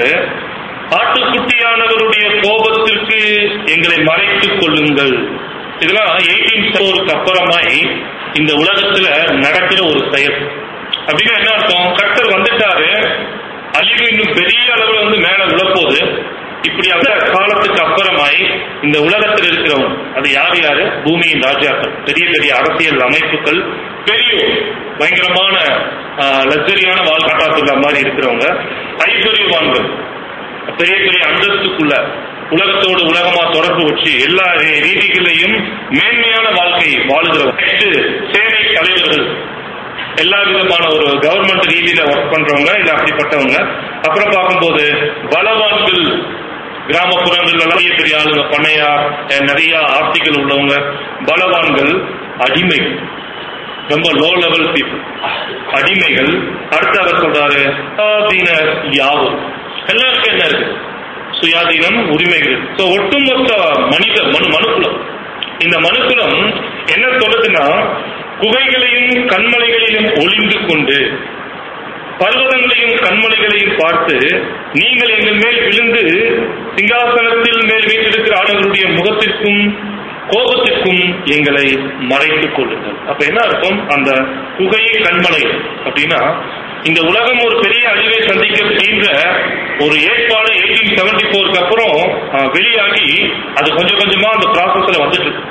ஆட்டுக்குட்டியானவருடைய கோபத்திற்கு எங்களை மறைத்துக் கொள்ளுங்கள் இதெல்லாம் எயிட்டீன் ஸ்டோருக்கு அப்புறமாய் இந்த உலகத்துல நடக்கிற ஒரு செயல் அப்படின்னா என்ன அர்த்தம் கர்த்தர் வந்துட்டாரு அழிவு இன்னும் பெரிய அளவுல வந்து மேல விழப்போகுது இப்படி அந்த காலத்துக்கு அப்புறமாய் இந்த உலகத்தில் இருக்கிறவங்க அது யார் யாரு பூமியின் ராஜாக்கள் பெரிய பெரிய அரசியல் அமைப்புகள் பெரியோர் பயங்கரமான லக்ஸரியான வாழ்க்காட்டுள்ள மாதிரி இருக்கிறவங்க ஐஸ்வர்யவான்கள் பெரிய பெரிய அந்தஸ்துக்குள்ள உலகத்தோடு உலகமா தொடர்பு வச்சு எல்லா ரீ- ரீதிகளையும் மேன்மையான வாழ்க்கை வாழுகிறவங்க Next, சேனை தலைவர்கள் எல்லா விதமான ஒரு கவர்மெண்ட் ரீதியில ஒர்க் பண்றவங்க இல்ல அப்படிப்பட்டவங்க அப்புறம் பார்க்கும்போது பலவான்கள் கிராமப்புறங்கள்ல பெரிய பெரிய ஆளுங்க பண்ணையார் அஹ் நிறைய ஆர்த்திகள் உள்ளவங்க பலவான்கள் அடிமைகள் ரொம்ப லோ லெவல் பீப்புள் அடிமைகள் அடுத்து அவர் சொல்றாரு சுயாதீன யாவும் எல்லாருக்கும் என்ன இருக்கு சுயாதீனம் உரிமைகள் சோ ஒட்டுமொத்த மனித மனு மனுக்குலம் இந்த மனுக்குலம் என்ன சொல்லுதுன்னா குகைகளையும் கண்மலைகளிலும் ஒளிந்து கொண்டு பர்வதங்களையும் கண்மலைகளையும் பார்த்து நீங்கள் எங்கள் மேல் விழுந்து சிங்காசனத்தில் மேல் வீட்டிருக்கிற ஆளுங்களுடைய முகத்திற்கும் கோபத்திற்கும் எங்களை மறைத்துக் கொள்ளுங்கள் அப்ப என்ன அர்த்தம் அந்த குகை கண்மலை அப்படின்னா இந்த உலகம் ஒரு பெரிய அழிவை சந்திக்கின்ற ஒரு ஏற்பாடு எயிட்டீன் செவன்டி ஃபோருக்கு அப்புறம் அஹ், வெளியாகி அது கொஞ்சம் கொஞ்சமா அந்த ப்ராசஸ்ல வந்துட்டு இருக்கு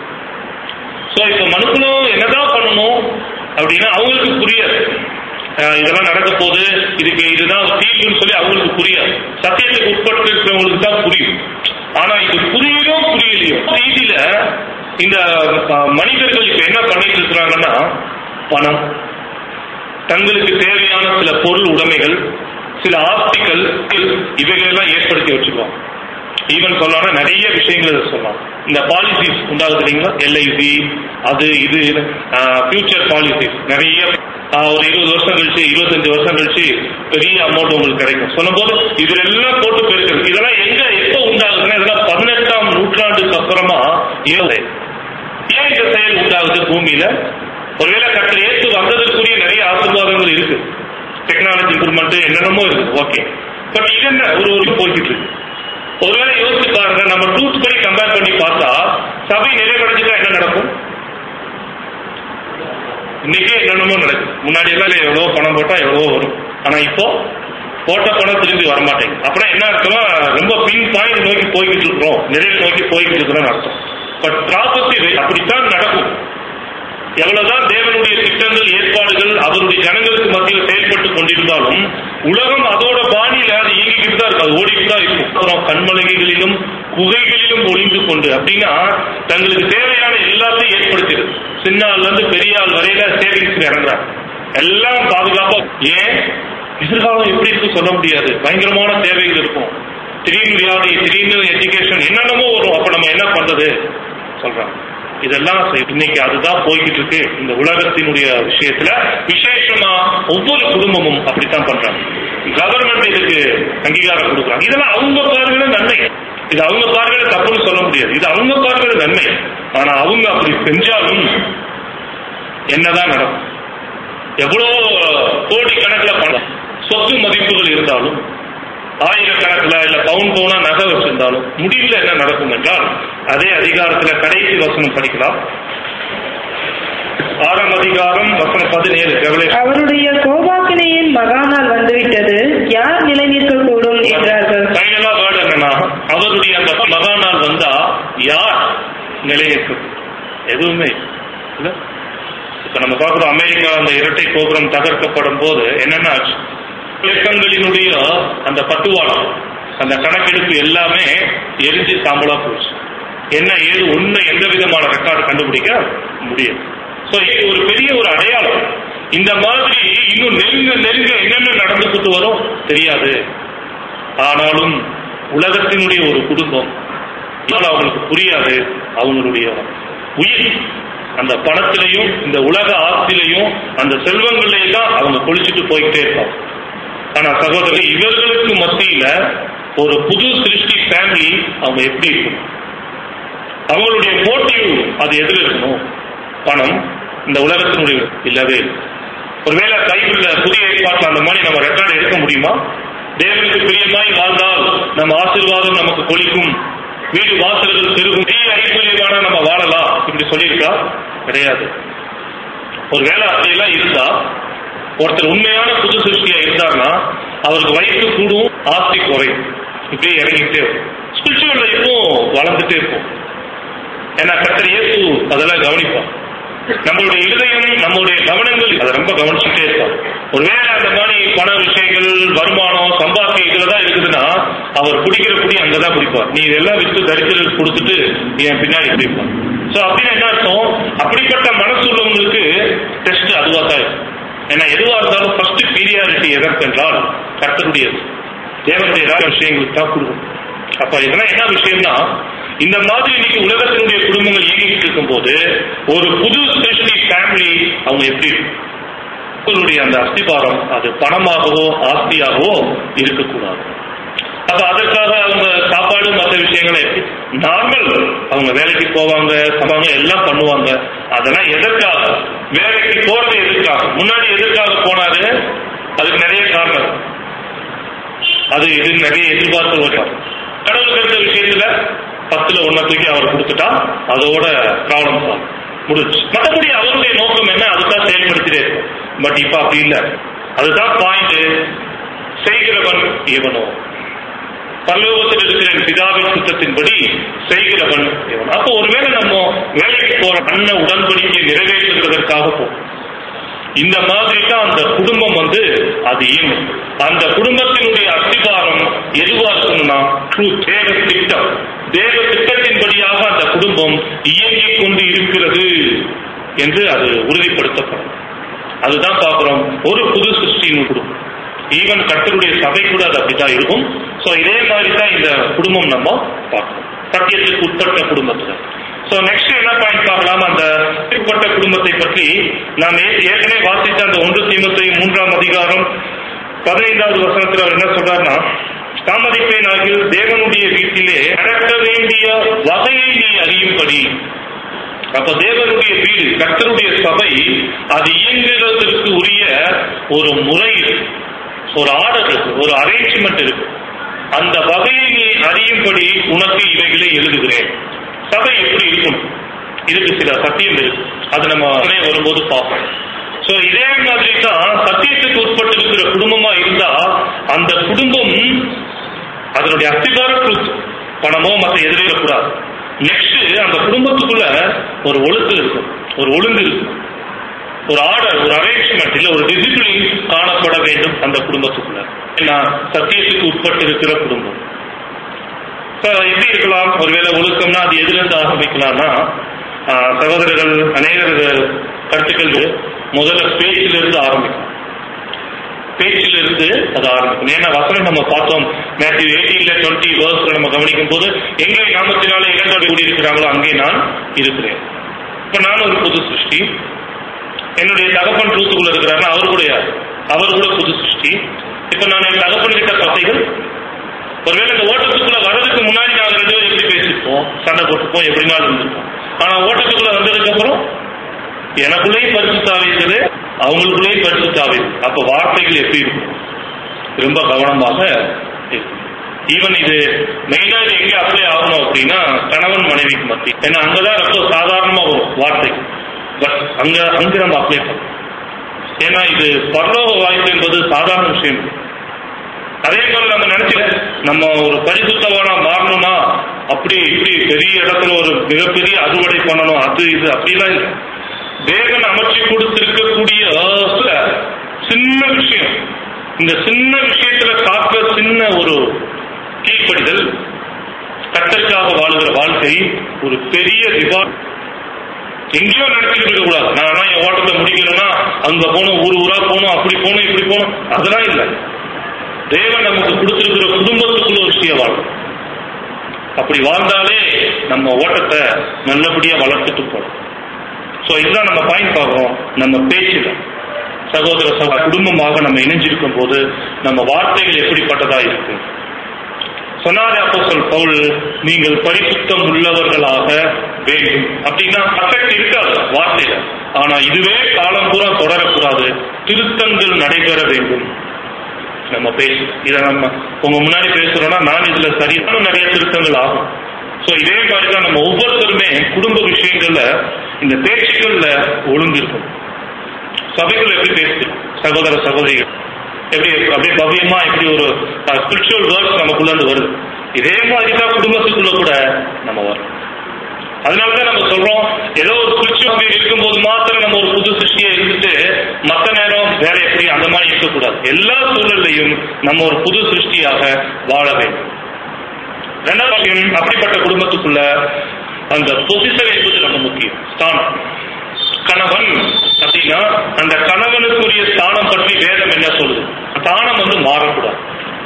சோ இப்ப மனுக்குழும் என்னதான் பண்ணணும் அப்படின்னா அவங்களுக்கு புரியாது அஹ் இதெல்லாம் நடக்க போகுது இதுக்கு இதுதான் தீர்வுன்னு சொல்லி அவங்களுக்கு புரியாது சத்தியத்துக்கு உட்பட்டு இருக்கிறவங்களுக்கு தான் புரியும் ஆனா இது புரியுதோ புரியலையோ ரீதியில இந்த அஹ், மனிதர்கள் இப்ப என்ன பண்ணிட்டு இருக்கிறாங்கன்னா பணம் தங்களுக்கு தேவையான சில பொருள் உடைமைகள் சில ஆஸ்திகள் இவைகளெல்லாம் ஏற்படுத்தி வச்சுக்குவாங்க ஈவன் சொல்லலாம் நிறைய விஷயங்கள் இதை சொல்லலாம் இந்த பாலிசிஸ் உண்டாகுது இல்லைங்களா எல்ஐசி அது இது ஃபியூச்சர் பாலிசிஸ் நிறைய ஆஹ், ஒரு இருபது வருஷம் கழிச்சு இருபத்தஞ்சு வருஷம் கழிச்சு பெரிய அமௌண்ட் உங்களுக்கு கிடைக்கும் சொல்லும்போது இதுல எல்லாம் போட்டு பெருக்கிறது இதெல்லாம் எங்க எப்போ உண்டாகுதுன்னா இதெல்லாம் பதினெட்டாம் நூற்றாண்டுக்கு அப்புறமா ஏழு ஏன் இந்த செயல் உண்டாகுது பூமியில ஒருவேளை கட்டர் ஏற்று வந்ததற்குரிய நிறைய ஆசீர்வாதங்கள் இருக்கு டெக்னாலஜி இம்ப்ரூவ்மெண்ட் என்னென்னமோ இருக்கு ஓகே பட் இது என்ன ஒரு ஒரு போய்கிட்டு இருக்கு ஒருவேளை யோசிச்சு பாருங்க நம்ம ட்ரூத் படி கம்பேர் பண்ணி பார்த்தா சபை நிறைவடைஞ்சுட்டா என்ன நடக்கும் இன்னைக்கே என்னென்னமோ நடக்குது முன்னாடி எல்லாம் எவ்வளவோ பணம் போட்டா எவ்வளவோ வரும் ஆனா இப்போ போட்ட பணம் திரும்பி வரமாட்டேங்குது அப்புறம் என்ன அர்த்தமா ரொம்ப பின் பாயிண்ட் நோக்கி போய்கிட்டு இருக்கிறோம் நிறைவு நோக்கி போய்கிட்டு இருக்கிறோம்னு அர்த்தம் பட் ப்ராபர்ட்டி அப்படித்தான் நடக்கும் எவ்வளவுதான் தேவனுடைய திட்டங்கள் ஏற்பாடுகள் அவருடைய ஜனங்களுக்கு மத்தியில் செயல்பட்டு கொண்டிருந்தாலும் உலகம் அதோட பாணியில அது இயங்கிக்கிட்டு தான் இருக்கு அது ஓடிக்கிட்டு தான் இருக்கும் அப்புறம் கண்மலைகளிலும் குகைகளிலும் ஒளிந்து கொண்டு அப்படின்னா தங்களுக்கு தேவையான எல்லாத்தையும் ஏற்படுத்திடுது சின்ன ஆள்ல இருந்து பெரிய ஆள் வரையில சேவிங்ஸ் இறங்குறாங்க எல்லாம் பாதுகாப்பா ஏன் எதிர்காலம் எப்படி இருக்கு சொல்ல முடியாது பயங்கரமான தேவைகள் இருக்கும் திடீர்னு வியாதி திடீர்னு எஜுகேஷன் என்னென்னமோ வரும் அப்ப நம்ம என்ன பண்றது சொல்றாங்க இதெல்லாம் செய்- இன்னைக்கு அதுதான் போய்கிட்டு இருக்கு இந்த உலகத்தினுடைய விஷயத்துல விசேஷமா ஒவ்வொரு குடும்பமும் அப்படித்தான் பண்றாங்க கவர்மெண்ட் இதுக்கு அங்கீகாரம் கொடுக்குறாங்க இதெல்லாம் அவங்க பார்வையில நன்மை இது அவங்க பார்வையில தப்புன்னு சொல்ல முடியாது இது அவங்க பார்வையில நன்மை ஆனா அவங்க அப்படி செஞ்சாலும் என்னதான் நடக்கும் எவ்வளோ கோடி கணக்கில் பணம் சொத்து மதிப்புகள் இருந்தாலும் ஆயிரக்கணக்கில் இல்ல பவுன் பவுனா நகை வச்சிருந்தாலும் முடிவில் என்ன நடக்கும் என்றால் அதே அதிகாரத்துல கடைசி வசனம் படிக்கலாம் ஆறாம் அதிகாரம் வசனம் பதினேழு ரெவலேஷன் அவருடைய கோபாக்கினையின் மகாநாள் வந்துவிட்டது யார் நிலை நிற்கக்கூடும் என்றார்கள் ஃபைனலா வேர்டு என்னன்னா அவருடைய அந்த மகா நாள் வந்தா யார் நிலைநிற்கும் எதுவுமே இல்ல இப்ப நம்ம பார்க்கிறோம் அமெரிக்கா அந்த இரட்டை கோபுரம் தகர்க்கப்படும் போது என்னென்ன ஆச்சு இயக்கங்களினுடைய அந்த பட்டுவாளம் அந்த கணக்கெடுப்பு எல்லாமே எரிஞ்சு சாம்பலா போச்சு என்ன ஏது ஒண்ணு எந்த விதமான ரெக்கார்டு கண்டுபிடிக்க முடியும் சோ இது ஒரு பெரிய ஒரு அடையாளம் இந்த மாதிரி இன்னும் நெருங்க நெருங்க என்னென்ன நடந்துகிட்டு வரும் தெரியாது ஆனாலும் உலகத்தினுடைய ஒரு குடும்பம் ஆனால் அவங்களுக்கு புரியாது அவங்களுடைய உயிர் அந்த பணத்திலையும் இந்த உலக ஆஸ்திலையும் அந்த செல்வங்களையும் தான் அவங்க கொளிச்சுட்டு போய்கிட்டே இருப்பாங்க ஆனா சகோதரர் இவர்களுக்கு மத்தியில ஒரு புது சிருஷ்டி ஃபேமிலி அவங்க எப்படி இருக்கணும் அவங்களுடைய மோட்டிவ் அது எதுல இருக்கணும் பணம் இந்த உலகத்தினுடைய இல்லவே இல்லை. ஒருவேளை பைபிள்ல புதிய ஏற்பாட்டில் அந்த மாதிரி நம்ம ரெக்கார்டு எடுக்க முடியுமா தேவனுக்கு பிரியமாய் வாழ்ந்தால் நம்ம ஆசீர்வாதம் நமக்கு கொளிக்கும் வீடு வாசல்கள் பெருகும் தீய ஐஸ்வர்யமான நம்ம வாழலாம் இப்படி சொல்லியிருக்கா கிடையாது ஒருவேளை அப்படியெல்லாம் இருந்தா ஒருத்தர் உண்மையான புது சிருஷ்டியா இருந்தார்னா அவருக்கு வயசு கூடும் ஆஸ்தி குறையும் இப்படியே இறங்கிட்டே இருக்கும் ஸ்பிரிச்சுவல் லைஃப்பும் வளர்ந்துட்டே இருக்கும் ஏன்னா கர்த்தர் இயேசு அதெல்லாம் கவனிப்பான் நம்மளுடைய இருதயம் நம்மளுடைய கவனங்கள் அதை ரொம்ப கவனிச்சுட்டே இருப்பான் ஒருவேளை அந்த மாதிரி பண விஷயங்கள் வருமானம் சம்பாத்தியம் இதுலதான் இருக்குதுன்னா அவர் குடிக்கிற குடி அங்கதான் குடிப்பார் நீ இதெல்லாம் வித்து தரித்திரம் கொடுத்துட்டு என் பின்னாடி குடிப்பான் சோ அப்படின்னு என்ன அர்த்தம் அப்படிப்பட்ட மனசு உள்ளவங்களுக்கு டெஸ்ட் அதுவா தான் இருக்கும் ஏன்னா எதுவா இருந்தாலும் ஃபர்ஸ்ட் பீரியாரிட்டி எதற்கென்றால் கர்த்தருடையது தேவனுடைய ராஜ விஷயங்களுக்கு தான் கொடுக்கும் அப்ப இதெல்லாம் என்ன விஷயம்னா இந்த மாதிரி இன்னைக்கு உலகத்தினுடைய குடும்பங்கள் இயங்கிட்டு இருக்கும்போது ஒரு புது ஸ்பெஷலி ஃபேமிலி அவங்க எப்படி இருக்கும்? அவங்களுடைய அந்த அஸ்திபாரம் அது பணமாகவோ ஆஸ்தியாகவோ இருக்கக்கூடாது அப்ப அதற்காக அவங்க சாப்பாடு மற்ற விஷயங்களை நார்மல் அவங்க வேலைக்கு போவாங்க சம்பாங்க எல்லாம் பண்ணுவாங்க அதெல்லாம் எதற்காக வேலைக்கு போறது எதற்காக முன்னாடி எதற்காக போனாரு அதுக்கு நிறைய காரணம் இருக்கு. அது இது நிறைய எதிர்பார்ப்பு வரும் கடவுள் கருத்த விஷயத்துல பத்துல ஒன்ன தூக்கி அவர் கொடுத்துட்டா அதோட ப்ராப்ளம் சால்வ் முடிச்சு மற்றபடி அவருடைய நோக்கம் என்ன அதுதான் செயல்படுத்திட்டே இருக்கும் பட் இப்ப அப்படி இல்ல அதுதான் பாயிண்ட் செய்கிறவன் இவனோ பரலோகத்தில் இருக்கிற என் பிதாவின் சுத்தத்தின்படி செய்கிறவன் இவன் அப்போ ஒருவேளை நம்ம வேலைக்கு போற அண்ண உடன்படிக்கை நிறைவேற்றுகிறதற்காக போகும் இந்த மாதிரி தான் அந்த குடும்பம் வந்து அது இயங்கும் அந்த குடும்பத்தினுடைய அஸ்திபாரம் எதுவா இருக்கணும்னா ட்ரூ தேவ திட்டம் தேவ திட்டத்தின்படியாக அந்த குடும்பம் இயங்கிக் கொண்டு இருக்கிறது என்று அது உறுதிப்படுத்தப்படும் அதுதான் பார்க்கிறோம் ஒரு புது சிருஷ்டியின் குடும்பம் ஈவன் கர்த்தருடைய சபை கூட அது அப்படித்தான் இருக்கும் சோ இதே மாதிரி தான் இந்த குடும்பம் நம்ம பார்க்கணும் சத்தியத்துக்கு உட்பட்ட குடும்பத்துல சோ நெக்ஸ்ட் என்ன பாயிண்ட் பார்க்கலாம் அந்த உட்பட்ட குடும்பத்தை பற்றி நாம் ஏ- ஏற்கனவே வாசித்த அந்த ஒன்று தீமத்தை மூன்றாம் அதிகாரம் பதினைந்தாவது வசனத்தில் அவர் என்ன சொல்றாருன்னா தாமதிப்பேன் ஆகிய தேவனுடைய வீட்டிலே நடக்க வேண்டிய வகையை நீ அறியும்படி அப்ப தேவனுடைய வீடு கர்த்தருடைய சபை அது இயங்குகிறதற்கு உரிய ஒரு முறை இருக்கு ஒரு ஆர்டர் இருக்கு ஒரு அரேஞ்ச்மெண்ட் இருக்கு அந்த வகையை நீ அறியும்படி உனக்கு இவைகளை எழுதுகிறேன் சபை எப்படி இருக்கும் இதுக்கு சில சத்தியம் இருக்கு அது நம்ம உடனே வரும்போது பார்ப்போம் சோ இதே மாதிரி தான் சத்தியத்துக்கு உட்பட்டு இருக்கிற குடும்பமா இருந்தா அந்த குடும்பம் அதனுடைய அஸ்திகார ட்ரூத் பணமோ மற்ற எதிரே கூடாது நெக்ஸ்ட் அந்த குடும்பத்துக்குள்ள ஒரு ஒழுக்கம் இருக்கும் ஒரு ஒழுங்கு இருக்கும் ஒரு ஆர்டர் ஒரு அரேஞ்ச்மெண்ட் இல்ல ஒரு டிசிப்ளின் காணப்பட வேண்டும் அந்த குடும்பத்துக்குள்ள ஏன்னா சத்தியத்துக்கு உட்பட்டு இருக்கிற குடும்பம் இப்ப எப்படி இருக்கலாம் ஒருவேளை ஒழுக்கம்னா அது எதுல இருந்து ஆரம்பிக்கலாம்னா ஆஹ், சகோதரர்கள் அநேகர் கருத்துக்கள் முதல்ல பேச்சிலிருந்து இருந்து ஆரம்பிக்கும் பேச்சில் இருந்து அது ஆரம்பிக்கும் ஏன்னா வசனம் நம்ம பார்த்தோம் மேத்யூ எயிட்டீன்ல டுவெண்ட்டி வேர்ஸ்ல நம்ம கவனிக்கும் போது எங்கே நாமத்தினால இடங்கள் கூடி இருக்கிறாங்களோ அங்கே நான் இருக்கிறேன் இப்ப நான் ஒரு புது சிருஷ்டி என்னுடைய தகப்பன் தூத்துக்குள்ள இருக்கிறாருன்னா அவர் கூட யார் அவர் கூட புது சிருஷ்டி இப்ப நான் என் தகப்பன் கிட்ட கதைகள் ஒருவேளை இந்த ஓட்டத்துக்குள்ள வர்றதுக்கு முன்னாடி நாங்க ரெண்டு பேரும் எப்படி பேசிப்போம் சண்டை போட்டுப்போம் எப்படினாலும் இருந்திருப்போம் ஆனா ஓட்டத்துக்குள்ள வந்ததுக்கு அப்புறம் எனக்குள்ளேயும் பரிசுத்தாவி இருக்குது அவங்களுக்குள்ளேயும் பரிசுத்தாவி இருக்கு. அப்ப வார்த்தைகள் எப்படி இருக்கும் ரொம்ப கவனமாக ஈவன் இது மெயினா இது எங்க அப்ளை ஆகணும் அப்படின்னா கணவன் மனைவிக்கு மத்தி ஏன்னா அங்கதான் ரொம்ப சாதாரணமா வரும் வார்த்தை பட் அங்க அங்க நம்ம அப்ளை பண்ணணும் ஏன்னா இது பரலோக வாய்ப்பு என்பது சாதாரண விஷயம் இல்லை. அதே போல நம்ம நினைச்சு நம்ம ஒரு பரிசுத்தவனா மாறணும்னா அப்படி இப்படி பெரிய இடத்துல ஒரு மிகப்பெரிய அறுவடை பண்ணணும் அது இது அப்படிலாம் இல்லை தேவன் அமைச்சு கொடுத்திருக்கக்கூடிய சில சின்ன விஷயம் இந்த சின்ன விஷயத்துல காக்க சின்ன ஒரு கீழ்ப்படிதல் கத்தற்காக வாழுகிற வாழ்க்கை வாழ்க்கை ஒரு பெரிய ரிவார்ட் எங்கேயோ நினைச்சுட்டு இருக்க கூடாது நான் என் ஓட்டத்தை முடிக்கணும்னா அங்க போகணும் ஊர் ஊரா போகணும் அப்படி போகணும் இப்படி போகணும் அதெல்லாம் இல்லை தேவன் நமக்கு கொடுத்திருக்கிற குடும்பத்துக்குள்ள ஒரு விஷயம் வாழும் அப்படி வாழ்ந்தாலே நம்ம ஓட்டத்தை நல்லபடியா வளர்த்துட்டு போகணும் ஸோ இதுதான் நம்ம பாயிண்ட் பார்க்குறோம் நம்ம பேச்சுல சகோதர சகோ குடும்பமாக நம்ம இணைஞ்சிருக்கும் போது நம்ம வார்த்தைகள் எப்படிப்பட்டதா இருக்கு சொன்னாரே அப்போ சொல் பவுல் நீங்கள் பரிசுத்தம் உள்ளவர்களாக வேண்டும் அப்படின்னா அஃபெக்ட் இருக்காது வார்த்தையில ஆனா இதுவே காலம் பூரா தொடரக்கூடாது திருத்தங்கள் நடைபெற வேண்டும் நம்ம பேசு இதை நம்ம உங்க முன்னாடி பேசுறோம்னா நான் இதுல சரியான நிறைய திருத்தங்கள் ஆகும் ஸோ இதே மாதிரி தான் நம்ம ஒவ்வொருத்தருமே குடும்ப விஷயங்கள்ல இந்த பேச்சுக்கள்ல ஒழுங்கு இருக்கும் சபைகள் எப்படி பேசு சகோதர சகோதரிகள் எப்படி அப்படியே பவ்யமா எப்படி ஒரு ஸ்பிரிச்சுவல் வேர்ட்ஸ் நமக்குள்ள இருந்து வருது இதே மாதிரி தான் குடும்பத்துக்குள்ள கூட நம்ம வரும் அதனாலதான் நம்ம சொல்றோம் ஏதோ ஒரு ஸ்பிரிச்சுவல் இருக்கும்போது மாத்திரம் நம்ம ஒரு புது சிருஷ்டியா இருந்துட்டு மத்த நேரம் வேற எப்படி அந்த மாதிரி இருக்கக்கூடாது எல்லா சூழல்லையும் நம்ம ஒரு புது சிருஷ்டியாக வாழ வேண்டும் ரெண்டாவது விஷயம் அப்படிப்பட்ட குடும்பத்துக்குள்ள அந்த பொசிஷன் என்பது ரொம்ப முக்கியம் ஸ்தானம் கணவன் அப்படின்னா அந்த கணவனுக்குரிய ஸ்தானம் பற்றி வேதம் என்ன சொல்லுது ஸ்தானம் வந்து மாறக்கூடாது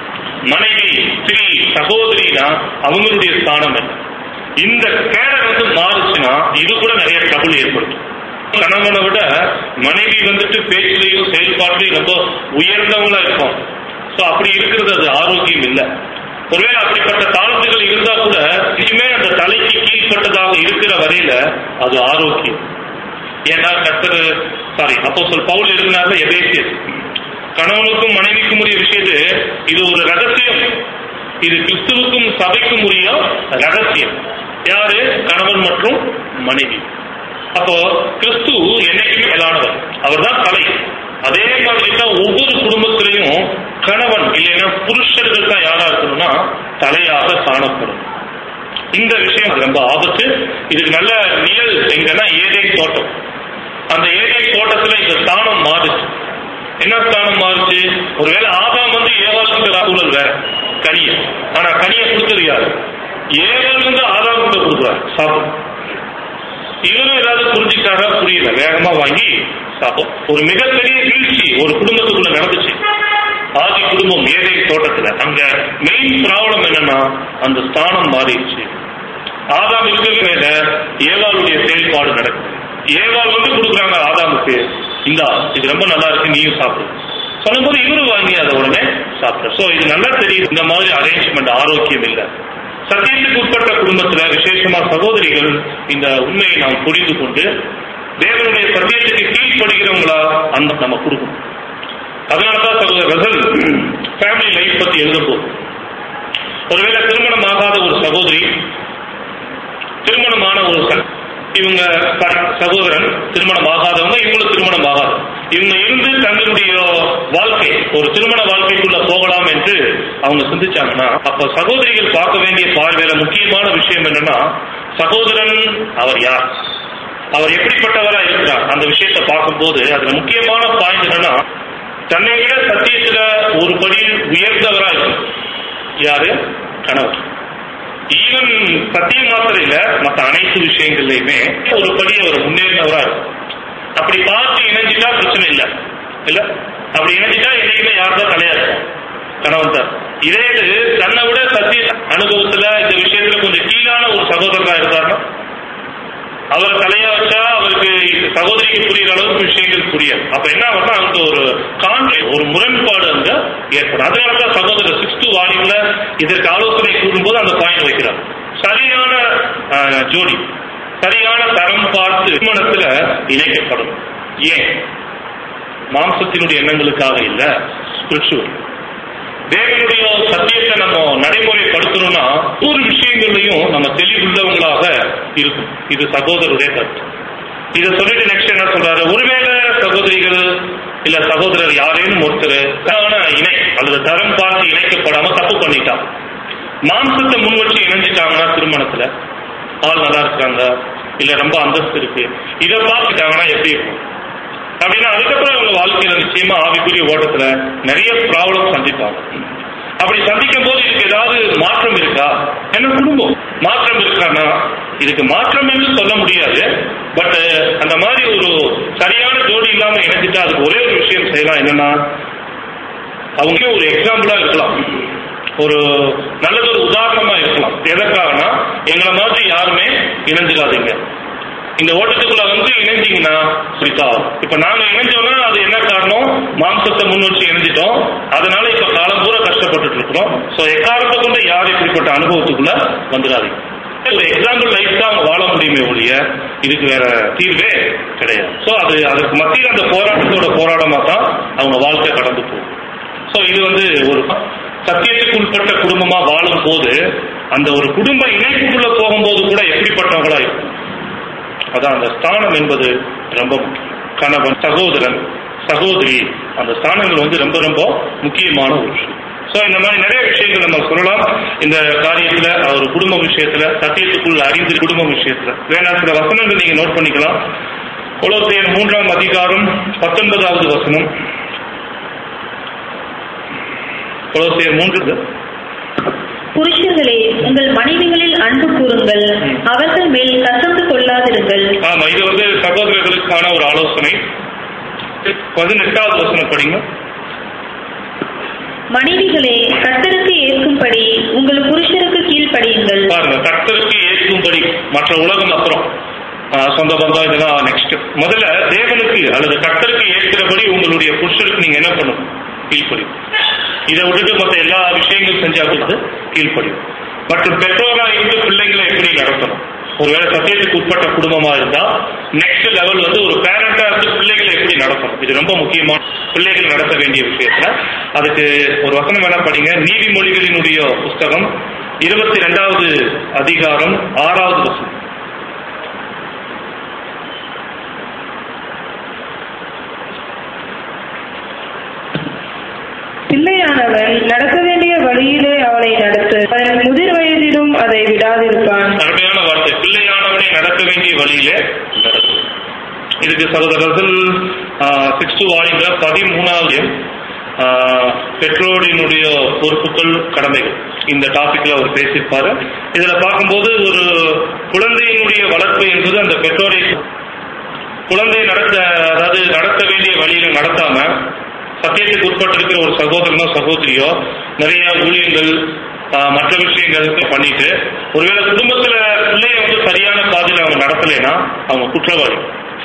மனைவி ஸ்திரீ சகோதரினா அவங்களுடைய ஸ்தானம் என்ன இந்த கேடர் வந்து மாறுச்சுன்னா இது கூட நிறைய ட்ரபுள் ஏற்படுத்தும் கணவனை விட மனைவி வந்துட்டு பேச்சிலையும் செயல்பாட்டிலையும் ரொம்ப உயர்ந்தவங்களா இருக்கும் ஸோ அப்படி இருக்கிறது அது ஆரோக்கியம் இல்லை ஒருவேளை அப்படிப்பட்ட தாழ்ந்துகள் இருந்தா கூட இனிமே அந்த தலைக்கு கீழ்பட்டதாக இருக்கிற வரையில அது ஆரோக்கியம் ஏன்னா கர்த்தர் சாரி அப்போ சொல் பவுல் இருந்தார்ல எபேசியர் கணவனுக்கும் மனைவிக்கும் உரிய விஷயத்து இது ஒரு ரகசியம் இது கிறிஸ்துவுக்கும் சபைக்கும் உரிய ரகசியம் யாரு கணவன் மற்றும் மனைவி அப்போ கிறிஸ்து என்னைக்குமே மேலானவர் அவர் தான் தலை அதே மாதிரி தான் ஒவ்வொரு குடும்பத்திலையும் கணவன் இல்லைன்னா புருஷர்கள் தான் யாரா இருக்கணும்னா தலையாக காணப்படும் இந்த விஷயம் ரொம்ப ஆபத்து இதுக்கு நல்ல நிழல் எங்கன்னா ஏதே தோட்டம் அந்த ஏதே தோட்டத்துல இந்த ஸ்தானம் மாறுச்சு என்ன ஸ்தானம் மாறுச்சு ஒருவேளை ஆதாம் வந்து ஏவாளுங்கிற சூழல் வேற கனிய ஆனா கனியை கொடுத்தது யாரு ஏவல் வந்து ஆதாம் கிட்ட கொடுக்குறாரு சாப்பிடும் இவரும் ஏதாவது புரிஞ்சுக்கிட்டாரா புரியல வேகமா வாங்கி சாப்பிடும் ஒரு மிகப்பெரிய வீழ்ச்சி ஒரு குடும்பத்துக்குள்ள நடந்துச்சு ஆதி குடும்பம் ஏதே தோட்டத்துல அங்க மெயின் ப்ராப்ளம் என்னன்னா அந்த ஸ்தானம் மாறிடுச்சு ஆதாம் இருக்கிற மேல ஏவாளுடைய செயல்பாடு நடக்குது ஏவாள் வந்து கொடுக்குறாங்க ஆதாமுக்கு இந்தா இது ரொம்ப நல்லா இருக்கு நீயும் சாப்பிடு சொல்லும்போது இவரு வாங்கி அதை உடனே சாப்பிட சோ இது நல்லா தெரியுது இந்த மாதிரி அரேஞ்ச்மெண்ட் ஆரோக்கியம் இல்லை சத்தியத்துக்கு உட்பட்ட குடும்பத்துல விசேஷமா சகோதரிகள் இந்த உண்மையை நாம் புரிந்து கொண்டு தேவனுடைய சத்தியத்துக்கு கீழ்ப்படுகிறவங்களா அந்த நம்ம கொடுக்கணும் அதனாலதான் சகோதரர் ரசல் ஃபேமிலி லைஃப் பத்தி எழுதும்போது ஒருவேளை திருமணம் ஆகாத ஒரு சகோதரி திருமணமான ஒரு சக இவங்க sorry, சகோதரன் திருமணம் ஆகாதவங்க இவங்களுக்கு திருமணம் ஆகாது இவங்க இருந்து தங்களுடைய வாழ்க்கை ஒரு திருமண வாழ்க்கைக்குள்ள போகலாம் என்று அவங்க சிந்திச்சாங்கன்னா அப்ப சகோதரிகள் பார்க்க வேண்டிய பார்வையில முக்கியமான விஷயம் என்னன்னா சகோதரன் அவர் யார் அவர் எப்படிப்பட்டவரா இருக்கிறார் அந்த விஷயத்தை பார்க்கும்போது அதுல முக்கியமான பாயிண்ட் என்னன்னா தன்னை விட சத்தியத்துல ஒரு படி உயர்ந்தவரா இருக்கும் யாரு கணவர் ஈவன் சத்தியம் மாத்திரம் இல்ல மற்ற அனைத்து விஷயங்கள்லயுமே ஒரு படி அவர் முன்னேறினவரா இருக்கும் அப்படி பார்த்து இணைஞ்சிட்டா பிரச்சனை இல்ல இல்ல அப்படி இணைஞ்சிட்டா என்னைக்குமே யார் தான் தலையா இருக்கும் கணவன் தான் இதே இது தன்னை விட சத்திய அனுபவத்துல இந்த விஷயத்துல கொஞ்சம் கீழான ஒரு சகோதரரா இருந்தாருன்னா அவர் தலையா வச்சா அவருக்கு சகோதரிக்கு புரியுற அளவுக்கு விஷயங்கள் புரியாது அப்ப என்ன ஆகும்னா அங்க ஒரு கான்ஃபிளிக் ஒரு முரண்பாடு அங்க ஏற்படும் அதனாலதான் சகோதரர் சிக்ஸ்த் வால்யூம்ல இதற்கு ஆலோசனை கூறும்போது அந்த பாயிண்ட் வைக்கிறார் சரியான ஆஹ், ஜோடி சரியான தரம் பார்த்து திருமணத்துல இணைக்கப்படும் ஏன் மாம்சத்தினுடைய எண்ணங்களுக்காக இல்ல ஸ்பிரிச்சுவல் தேவனுடைய சத்தியத்தை நம்ம நடைமுறைப்படுத்தணும்னா ஒவ்வொரு விஷயங்கள்லையும் நம்ம தெளிவுள்ளவங்களாக இருக்கும் இது சகோதரருடைய கருத்து இதை சொல்லிட்டு நெக்ஸ்ட் என்ன சொல்றாரு ஒருவேளை சகோதரிகள் இல்ல சகோதரர் யாரேனும் ஒருத்தர் தவறான இணை அல்லது தரம் பார்த்து இணைக்கப்படாம தப்பு பண்ணிட்டான் மாம்சத்தை முன் வச்சு இணைஞ்சிட்டாங்கன்னா திருமணத்துல ஆள் நல்லா இருக்காங்க இல்ல ரொம்ப அந்தஸ்து இருக்கு இதை பார்த்துட்டாங்கன்னா எப்படி இருக்கும் அப்படின்னா அதுக்கப்புறம் அவங்க வாழ்க்கையில நிச்சயமா ஆவிக்குரிய ஓட்டத்துல நிறைய ப்ராப்ளம் சந்திப்பாங்க அப்படி சந்திக்கும் போது இதுக்கு ஏதாவது மாற்றம் இருக்கா என்ன குடும்பம் மாற்றம் இருக்கானா இதுக்கு மாற்றம் என்று சொல்ல முடியாது பட் அந்த மாதிரி ஒரு சரியான ஜோடி இல்லாம இணைஞ்சிட்டா அதுக்கு ஒரே ஒரு விஷயம் செய்யலாம் என்னன்னா அவங்க ஒரு எக்ஸாம்பிளா இருக்கலாம் ஒரு நல்லது ஒரு உதாரணமா இருக்கலாம் எதற்காகனா எங்களை மாதிரி யாருமே இணைஞ்சிடாதீங்க இந்த ஓட்டத்துக்குள்ள வந்து இணைஞ்சீங்கன்னா புரிதா இப்ப நாங்க இணைஞ்சோம்னா அது என்ன காரணம் மாம்சத்தை முன் வச்சு இணைஞ்சிட்டோம் அதனால இப்ப காலம் பூரா கஷ்டப்பட்டுட்டு இருக்கிறோம் சோ எக்காரணத்தை கொண்டு யார் இப்படிப்பட்ட அனுபவத்துக்குள்ள வந்துடாதீங்க ஒரு எக்ஸாம்பிள் லைஃப் தான் அவங்க வாழ முடியுமே ஒழிய இதுக்கு வேற தீர்வே கிடையாது சோ அது அதுக்கு மத்தியில் அந்த போராட்டத்தோட போராட்டமா தான் அவங்க வாழ்க்கை கடந்து போகும் சோ இது வந்து ஒரு சத்தியத்துக்கு உட்பட்ட குடும்பமா வாழும் போது அந்த ஒரு குடும்ப இணைப்புக்குள்ள போகும்போது கூட எப்படிப்பட்டவங்களா இருக்கும் அதான் அந்த ஸ்தானம் என்பது ரொம்ப முக்கியம் கணவன் சகோதரன் சகோதரி அந்த ஸ்தானங்கள் வந்து ரொம்ப ரொம்ப முக்கியமான ஒரு விஷயம் சோ இந்த மாதிரி நிறைய விஷயங்கள் நம்ம சொல்லலாம் இந்த காரியத்துல ஒரு குடும்ப விஷயத்துல சத்தியத்துக்குள் அறிந்து குடும்ப விஷயத்துல வேணா சில வசனங்கள் நீங்க நோட் பண்ணிக்கலாம் கொலோசையர் மூன்றாம் அதிகாரம் பத்தொன்பதாவது வசனம் கொலோசையர் மூன்று புருஷர்களே உங்கள் மனைவிகளில் அன்பு கூறுங்கள் அவர்கள் மேல் கசந்து கொள்ளாதிருங்கள் ஆமா இது வந்து சகோதரர்களுக்கான ஒரு ஆலோசனை பதினெட்டாவது வசனம் படிங்க மனைவிகளே கர்த்தருக்கு ஏற்கும்படி உங்கள் புருஷருக்கு கீழ்ப்படியுங்கள் பாருங்க கர்த்தருக்கு ஏற்கும்படி மற்ற உலகம் அப்புறம் ஆ, சொந்த பந்தம் இதெல்லாம் நெக்ஸ்ட் முதல்ல தேவனுக்கு அல்லது கர்த்தருக்கு ஏற்கிறபடி உங்களுடைய புருஷருக்கு நீங்க என்ன பண்ணணும் கீழ்ப்படியும் இதை விட்டுட்டு மற்ற எல்லா விஷயங்களும் செஞ்சா கூட கீழ்ப்படியும் மற்றும் பெற்றோரா இருந்து பிள்ளைங்களை எப்படி நடத்தணும் ஒருவேளை சத்தியத்துக்கு உட்பட்ட குடும்பமா இருந்தா நெக்ஸ்ட் லெவல் வந்து ஒரு பேரண்டா இருந்து பிள்ளைகளை எப்படி நடத்தணும் இது ரொம்ப முக்கியமான பிள்ளைகள் நடத்த வேண்டிய விஷயத்துல அதுக்கு ஒரு வசனம் வேணா படிங்க நீதிமொழிகளினுடைய புஸ்தகம் இருபத்தி ரெண்டாவது அதிகாரம் ஆறாவது வசனம் பிள்ளையானவன் நடக்க வேண்டிய வழியிலே அவனை நடத்து அவன் முதிர் வயதிலும் அதை விடாதிருப்பான் அருமையான வார்த்தை பிள்ளையானவனை நடக்க வேண்டிய வழியிலே நடத்து. இதுக்கு சகோதரர்கள் சிக்ஸ்த் வாலிங்க பதிமூணாவது ஆஹ், பெற்றோரினுடைய பொறுப்புகள் கடமைகள் இந்த டாபிக்ல அவர் பேசியிருப்பாரு இதுல பார்க்கும்போது ஒரு குழந்தையினுடைய வளர்ப்பு என்பது அந்த பெற்றோரை குழந்தை நடத்த அதாவது நடத்த வேண்டிய வழியில நடத்தாம சத்தியத்துக்கு உட்பட்டிருக்கிற ஒரு சகோதரனோ சகோதரியோ நிறைய ஊழியங்கள் ஆஹ், மற்ற விஷயங்கள் பண்ணிட்டு ஒருவேளை குடும்பத்துல பிள்ளைய வந்து சரியான பாதையில அவங்க நடத்தலைன்னா அவங்க குற்றவாளி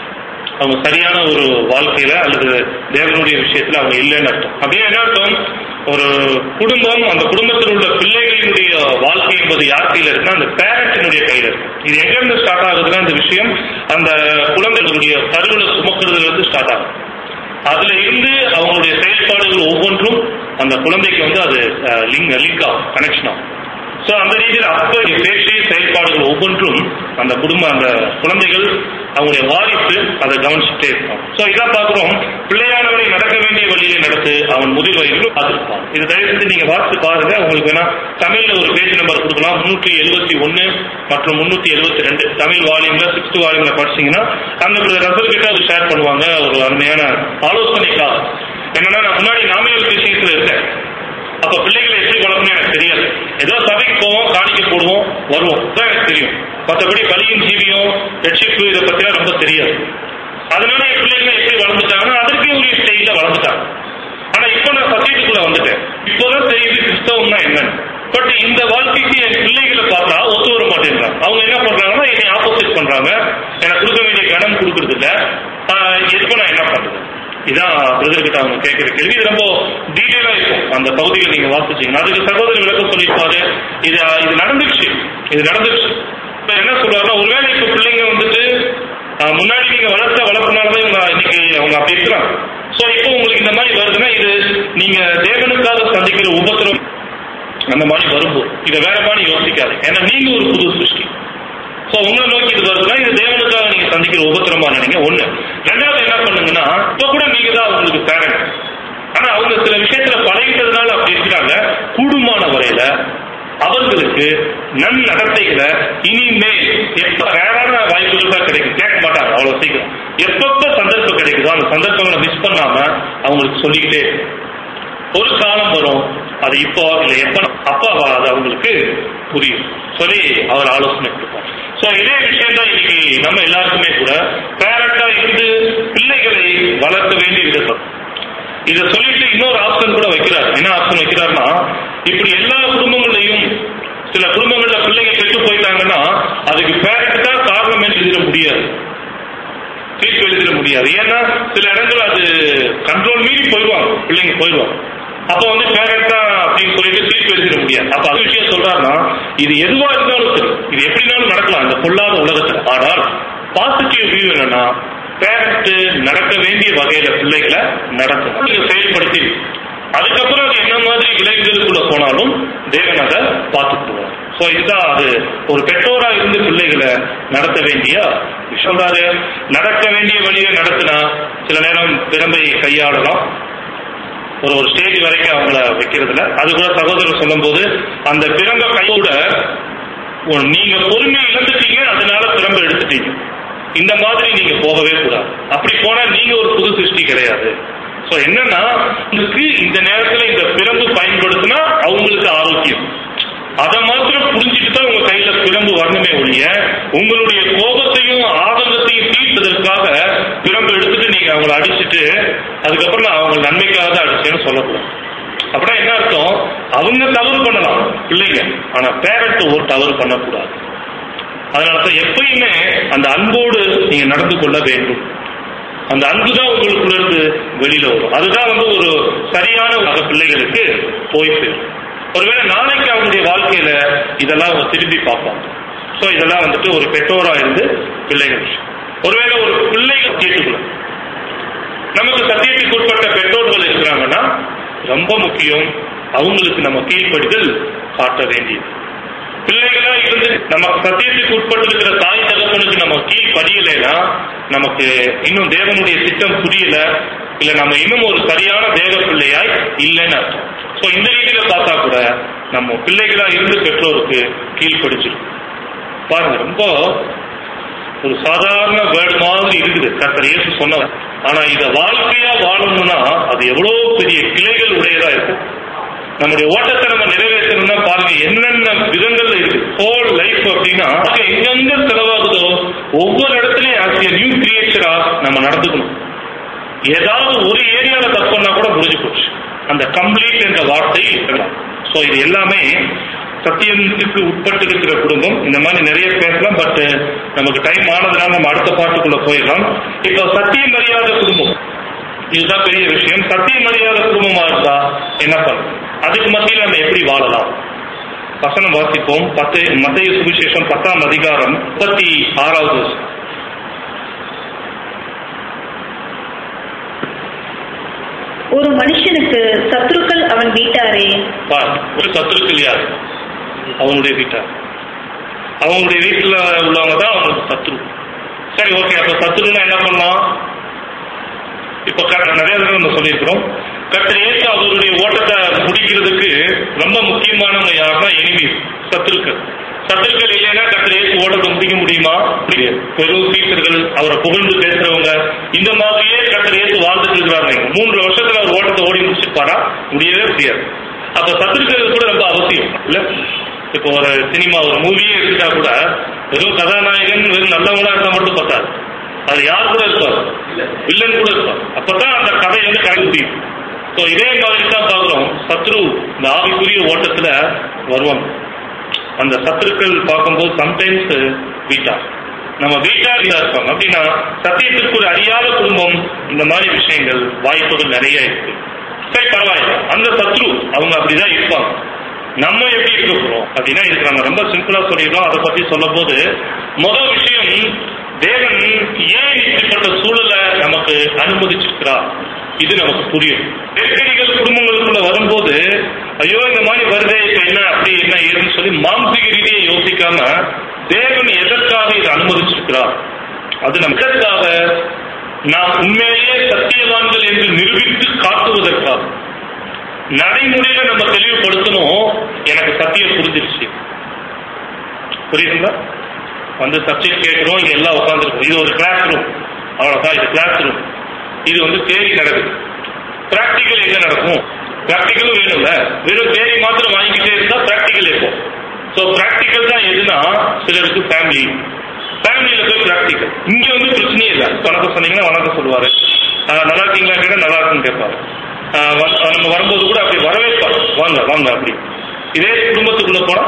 அவங்க சரியான ஒரு வாழ்க்கையில அல்லது தேவனுடைய விஷயத்துல அவங்க இல்லைன்னு அர்த்தம் அப்படியே என்ன அர்த்தம் ஒரு குடும்பம் அந்த குடும்பத்தில் உள்ள பிள்ளைகளினுடைய வாழ்க்கை என்பது யார் கையில இருக்குன்னா அந்த பேரண்ட்ஸினுடைய கையில இருக்கு இது எங்க இருந்து ஸ்டார்ட் ஆகுதுன்னா இந்த விஷயம் அந்த குழந்தைகளுடைய கருவில சுமக்கிறதுல இருந்து ஸ்டார்ட் ஆகும் அதுல இருந்து அவங்களுடைய செயல்பாடுகள் ஒவ்வொன்றும் அந்த குழந்தைக்கு வந்து அது லிங்க் லிங்க் ஆகும் கனெக்ஷன் ஆகும் சோ அந்த ரீதியில் அப்ப பேச்சு செயல்பாடுகள் ஒவ்வொன்றும் அந்த குடும்ப அந்த குழந்தைகள் அவங்களுடைய வாரிசு அதை கவனிச்சுட்டே இருப்பான் சோ இதான் பாக்குறோம் பிள்ளையானவரை நடக்க வேண்டிய வழியை நடத்து அவன் முதிர் வயதிலும் பார்த்துருப்பான் இது தயவு செஞ்சு நீங்க வாசித்து பாருங்க உங்களுக்கு வேணா தமிழ்ல ஒரு பேஜ் நம்பர் கொடுக்கலாம் முன்னூற்றி எழுபத்தி ஒன்னு மற்றும் முன்னூத்தி எழுபத்தி ரெண்டு தமிழ் வால்யூம்ல சிக்ஸ்த் வால்யூம்ல படிச்சீங்கன்னா அந்த ரசல் கிட்ட அது ஷேர் பண்ணுவாங்க ஒரு அருமையான ஆலோசனைக்காக என்னன்னா நான் முன்னாடி நாமியல் விஷயத்துல இருக்கேன் அப்ப பிள்ளைகளை எப்படி வளர்க்கணும் எனக்கு தெரியாது ஏதோ சபைக்கு போவோம் காணிக்க போடுவோம் வருவோம் தான் எனக்கு தெரியும் மற்றபடி பலியும் ஜீவியம் ரட்சிப்பு இதை பத்திலாம் ரொம்ப தெரியாது அதனால என் பிள்ளைங்களை எப்படி வளர்ந்துட்டாங்கன்னா அதற்கே உரிய ஸ்டேஜ்ல வளர்ந்துட்டாங்க ஆனா இப்போ நான் சத்தியத்துக்குள்ள வந்துட்டேன் இப்போதான் தெரியுது கிறிஸ்தவம்னா என்னன்னு பட் இந்த வாழ்க்கைக்கு என் பிள்ளைகளை பார்த்தா ஒத்து வர மாட்டேங்கிறாங்க அவங்க என்ன பண்றாங்கன்னா என்னை ஆப்போசிட் பண்றாங்க எனக்கு கொடுக்க வேண்டிய கடன் கொடுக்கறது இல்ல ஆஹ் இதுக்கு நான் என்ன பண்றது இதான் பிரதர் கிட்ட அவங்க கேட்கிற கேள்வி இது ரொம்ப டீட்டெயிலா இருக்கும் அந்த பகுதியில் நீங்க வாசிச்சீங்கன்னா அதுக்கு சகோதரி விளக்கம் சொல்லியிருப்பாரு இது இது நடந்துருச்சு இது நடந்துருச்சு இப்ப என்ன சொல்றாருன்னா ஒருவேளை இப்ப பிள்ளைங்க வந்துட்டு ஆஹ் முன்னாடி நீங்க வளர்த்த வளர்ப்புனாலதான் இவங்க இன்னைக்கு அவங்க அப்படி இருக்கிறாங்க சோ இப்போ உங்களுக்கு இந்த மாதிரி வருதுன்னா இது நீங்க தேவனுக்காக சந்திக்கிற உபத்திரம் அந்த மாதிரி வரும்போது இதை வேற மாதிரி யோசிக்காது ஏன்னா நீங்க ஒரு புது சிருஷ்டி சோ உங்களை நோக்கி இது வருதுன்னா இது தேவனுக்காக நீங்க சந்திக்கிற உபத்திரமா நினைங்க ஒண்ணு ரெண்டாவது என்ன பண்ணுங்கன்னா இப்ப கூட நீங்க தான் அவங்களுக்கு பேரண்ட் ஆனா அவங்க சில விஷயத்துல பழகிட்டதுனால அப்படி இருக்கிறாங்க கூடுமான வரையில அவர்களுக்கு நன் நடத்தைகளை இனிமேல் எப்ப ரேரான வாய்ப்புகள் தான் கிடைக்கும் கேட்க மாட்டாங்க அவ்வளவு சீக்கிரம் எப்பப்ப சந்தர்ப்பம் கிடைக்குதோ அந்த சந்தர்ப்பங்களை மிஸ் பண்ணாம அவங்களுக்கு சொல்லிக்கிட்டே இரு. ஒரு காலம் வரும் அது இப்போ இல்ல எப்ப அப்ப அது அவங்களுக்கு புரியும் சொல்லி அவர் ஆலோசனை கொடுப்பார் சோ இதே விஷயம் தான் இன்னைக்கு நம்ம எல்லாருக்குமே கூட பேரண்டா இருந்து பிள்ளைகளை வளர்க்க வேண்டிய விதம் இத சொல்லிட்டு இன்னொரு ஆப்ஷன் கூட வைக்கிறார் என்ன ஆப்ஷன் வைக்கிறார்னா இப்படி எல்லா குடும்பங்களையும் சில குடும்பங்கள்ல பிள்ளைங்க கெட்டு போயிட்டாங்கன்னா அதுக்கு பேரண்ட் தான் காரணம் எழுதிட முடியாது தீர்ப்பு எழுதிட முடியாது ஏன்னா சில இடங்கள் அது கண்ட்ரோல் மீறி போயிடுவாங்க பிள்ளைங்க போயிடுவாங்க அப்ப வந்து பேரண்ட் தான் அப்படின்னு சொல்லிட்டு தீர்ப்பு எழுதிட முடியாது அப்ப அது விஷயம் சொல்றாருன்னா இது எதுவா இருந்தாலும் சரி இது எப்படினாலும் நடக்கலாம் இந்த பொல்லாத உலகத்துல ஆனால் பாசிட்டிவ் வியூ என்னன்னா பேரண்ட் நடக்க வேண்டிய வகையில பிள்ளைகளை நடத்தணும் நீங்க செயல்படுத்தி அதுக்கப்புறம் அது என்ன மாதிரி விளைவுகளுக்குள்ள போனாலும் தேவன் அதை பார்த்துக்குவார் சோ இதுதான் அது ஒரு பெற்றோரா இருந்து பிள்ளைகளை நடத்த வேண்டிய விஷயம். சொல்றாரு நடக்க வேண்டிய வழியை நடத்தினா சில நேரம் திறமை கையாளலாம் ஒரு ஒரு ஸ்டேஜ் வரைக்கும் அவங்கள வைக்கிறதுல அது கூட சகோதரர் சொல்லும்போது அந்த பிறந்த கையோட ஒரு நீங்க பொறுமை இழந்துட்டீங்க அதனால பிறம்ப எடுத்துட்டீங்க இந்த மாதிரி நீங்க போகவே கூடாது அப்படி போனா நீங்க ஒரு புது சிருஷ்டி கிடையாது சோ என்னன்னா உங்களுக்கு இந்த நேரத்துல இந்த பிரம்பு பயன்படுத்தினா அவங்களுக்கு ஆரோக்கியம் அதை மாத்திரம் புரிஞ்சுட்டு தான் உங்க கையில பிரம்பு வரணுமே ஒழிய உங்களுடைய கோபத்தையும் ஆதங்கத்தையும் தீர்ப்பதற்காக பிரம்பு எடுத்துட்டு நீங்க அவங்கள அடிச்சுட்டு அதுக்கப்புறம் நான் அவங்க நன்மைக்காக தான் அடிச்சேன்னு சொல்லக்கூடாது அப்படின்னா என்ன அர்த்தம் அவங்க தவறு பண்ணலாம் பிள்ளைங்க ஆனா பேரண்ட் ஒரு தவறு பண்ணக்கூடாது அதனால தான் எப்பயுமே அந்த அன்போடு நீங்க நடந்து கொள்ள வேண்டும் அந்த அன்பு தான் உங்களுக்குள்ள இருந்து வெளியில வரும் அதுதான் வந்து ஒரு சரியான ஒரு பிள்ளைகளுக்கு போய் சேரும் ஒருவேளை நாளைக்கு அவங்களுடைய வாழ்க்கையில இதெல்லாம் அவங்க திரும்பி பார்ப்பாங்க ஸோ இதெல்லாம் வந்துட்டு ஒரு பெற்றோரா இருந்து பிள்ளைகள் விஷயம் ஒருவேளை ஒரு பிள்ளைகள் கேட்டுக்கணும் நமக்கு சத்தியத்துக்கு உட்பட்ட பெற்றோர்கள் இருக்கிறாங்கன்னா ரொம்ப முக்கியம் அவங்களுக்கு நம்ம கீழ்ப்படிதல் காட்ட வேண்டியது பிள்ளைகளா இருந்து நம்ம சத்தியத்துக்கு உட்பட்டிருக்கிற தாய் தகப்பனுக்கு நம்ம கீழ் படியலைன்னா நமக்கு இன்னும் தேவனுடைய திட்டம் புரியல இல்ல நம்ம இன்னும் ஒரு சரியான தேவ பிள்ளையாய் இல்லைன்னு அர்த்தம் சோ இந்த ரீதியில பார்த்தா கூட நம்ம பிள்ளைகளா இருந்து பெற்றோருக்கு கீழ்ப்படிச்சிருக்கோம் பாருங்க ரொம்ப ஒரு சாதாரண வேர்டு மாதிரி இருக்குது கர்த்தர் இயேசு சொன்னவர் ஆனா இத வாழ்க்கையா வாழணும்னா அது எவ்வளவு பெரிய கிளைகள் உடையதா இருக்கும் நம்முடைய ஓட்டத்தை நம்ம நிறைவேற்றணும்னா பாருங்க என்னென்ன விதங்கள்ல இருக்கு ஹோல் லைஃப் அப்படின்னா எங்கெங்க செலவாகுதோ ஒவ்வொரு இடத்துலயும் ஆஸ் நியூ கிரியேச்சரா நம்ம நடந்துக்கணும் ஏதாவது ஒரு ஏரியால தப்பு பண்ணா கூட முடிஞ்சு போச்சு அந்த கம்ப்ளீட் என்ற வார்த்தை சோ இது எல்லாமே சத்தியத்துக்கு உட்பட்டு இருக்கிற குடும்பம் இந்த மாதிரி நிறைய பேசலாம் பட் நமக்கு டைம் ஆனதுனால நம்ம அடுத்த பாட்டுக்குள்ள போயிடலாம் இப்போ சத்தியம் அறியாத குடும்பம் இதுதான் பெரிய விஷயம் சத்தியம் அறியாத குடும்பமா இருந்தா என்ன பண்ணும் அதுக்கு மத்தியில் நம்ம எப்படி வாழலாம் வசனம் வாசிப்போம் பத்து மத்திய சுவிசேஷம் பத்தாம் அதிகாரம் முப்பத்தி ஆறாவது வசனம். ஒரு மனுஷனுக்கு சத்துருக்கள் அவன் வீட்டாரே பார் ஒரு சத்துருக்கள் யார் அவங்களுடைய வீட்டார் அவங்களுடைய வீட்டுல உள்ளவங்க தான் அவங்களுக்கு சத்ரு சரி ஓகே அப்ப சத்ருன்னா என்ன பண்ணலாம் இப்ப க- நிறைய தடவை நம்ம சொல்லியிருக்கிறோம் கர்த்தர் இயேசு அவருடைய ஓட்டத்தை முடிக்கிறதுக்கு ரொம்ப முக்கியமானவங்க யாருன்னா எனிமி சத்துருக்கள் சத்துருக்கள் இல்லைன்னா கர்த்தர் இயேசு ஓட்டத்தை முடிக்க முடியுமா முடியாது பெரும் சீசர்கள் அவரை புகழ்ந்து பேசுறவங்க இந்த மாதிரியே கர்த்தர் இயேசு வாழ்ந்துட்டு இருக்கிறாரு மூன்று வருஷத்துல அவர் ஓட்டத்தை ஓடி முடிச்சிருப்பாரா முடியவே முடியாது அப்ப சத்துருக்கள் கூட ரொம்ப அவசியம் இல்ல இப்போ ஒரு சினிமா ஒரு மூவியே எடுத்துட்டா கூட வெறும் கதாநாயகன் வெறும் நல்லவங்களா இருந்தா மட்டும் பத்தாது அது யார் கூட இருப்பார் வில்லன் கூட இருப்பார் அப்பதான் அந்த கதை வந்து கரெக்ட் முடியும் ஸோ இதே மாதிரி தான் பார்க்குறோம் சத்ரு இந்த ஆவிக்குரிய ஓட்டத்துல வருவாங்க அந்த சத்துருக்கள் பார்க்கும்போது சம்டைம்ஸ் வீட்டார் நம்ம வீட்டார் இதா இருப்பாங்க அப்படின்னா சத்தியத்திற்கு ஒரு அறியாத குடும்பம் இந்த மாதிரி விஷயங்கள் வாய்ப்புகள் நிறைய இருக்கு சரி பரவாயில்ல அந்த சத்ரு அவங்க அப்படிதான் இருப்பாங்க நம்ம எப்படி இருக்க போறோம் அப்படின்னா இதுக்கு நம்ம ரொம்ப சிம்பிளா சொல்லிடுறோம் அதை பத்தி சொல்லும் போது முதல் விஷயம் தேவன் ஏன் இப்படிப்பட்ட சூழலை நமக்கு அனுமதிச்சிருக்கிறார் இது நமக்கு புரியும் நெருக்கடிகள் குடும்பங்களுக்குள்ள வரும்போது ஐயோ இந்த மாதிரி வருதே இப்ப என்ன அப்படி என்ன ஏதுன்னு சொல்லி மாம்சிக ரீதியை யோசிக்காம தேவன் எதற்காக இதை அனுமதிச்சிருக்கிறார் அது நம்ம எதற்காக நாம் உண்மையிலேயே சத்தியவான்கள் என்று நிரூபித்து காட்டுவதற்காக நடைமுறையில நம்ம தெளிவுபடுத்தணும் எனக்கு சத்தியம் புரிஞ்சிருச்சு புரியுதுங்களா வந்து சப்ஜெக்ட் கேட்கிறோம் இங்க எல்லாம் உட்காந்துருக்கோம் இது ஒரு கிளாஸ் ரூம் அவ்வளவுதான் இது கிளாஸ் ரூம் இது வந்து தேரி நடக்குது பிராக்டிக்கல் எங்க நடக்கும் பிராக்டிக்கலும் வேணும்ல வெறும் தேரி மாத்திரம் வாங்கிக்கிட்டே இருந்தா பிராக்டிக்கல் இருக்கும் ஸோ ப்ராக்டிக்கல் தான் எதுனா சிலருக்கு ஃபேமிலி ஃபேமிலியில போய் ப்ராக்டிக்கல் இங்க வந்து பிரச்சனையே இல்லை வணக்கம் சொன்னீங்கன்னா வணக்கம் சொல்லுவாரு ஆஹ் நல்லா இருக்கீங்களா கேட்டா நல்லா இருக்குன்னு கேட்பாரு ஆஹ் வ- நம்ம வரும்போது கூட அப்படி வரவேற்பாரு வாங்க வாங்க அப்படி இதே குடும்பத்துக்குள்ள போனா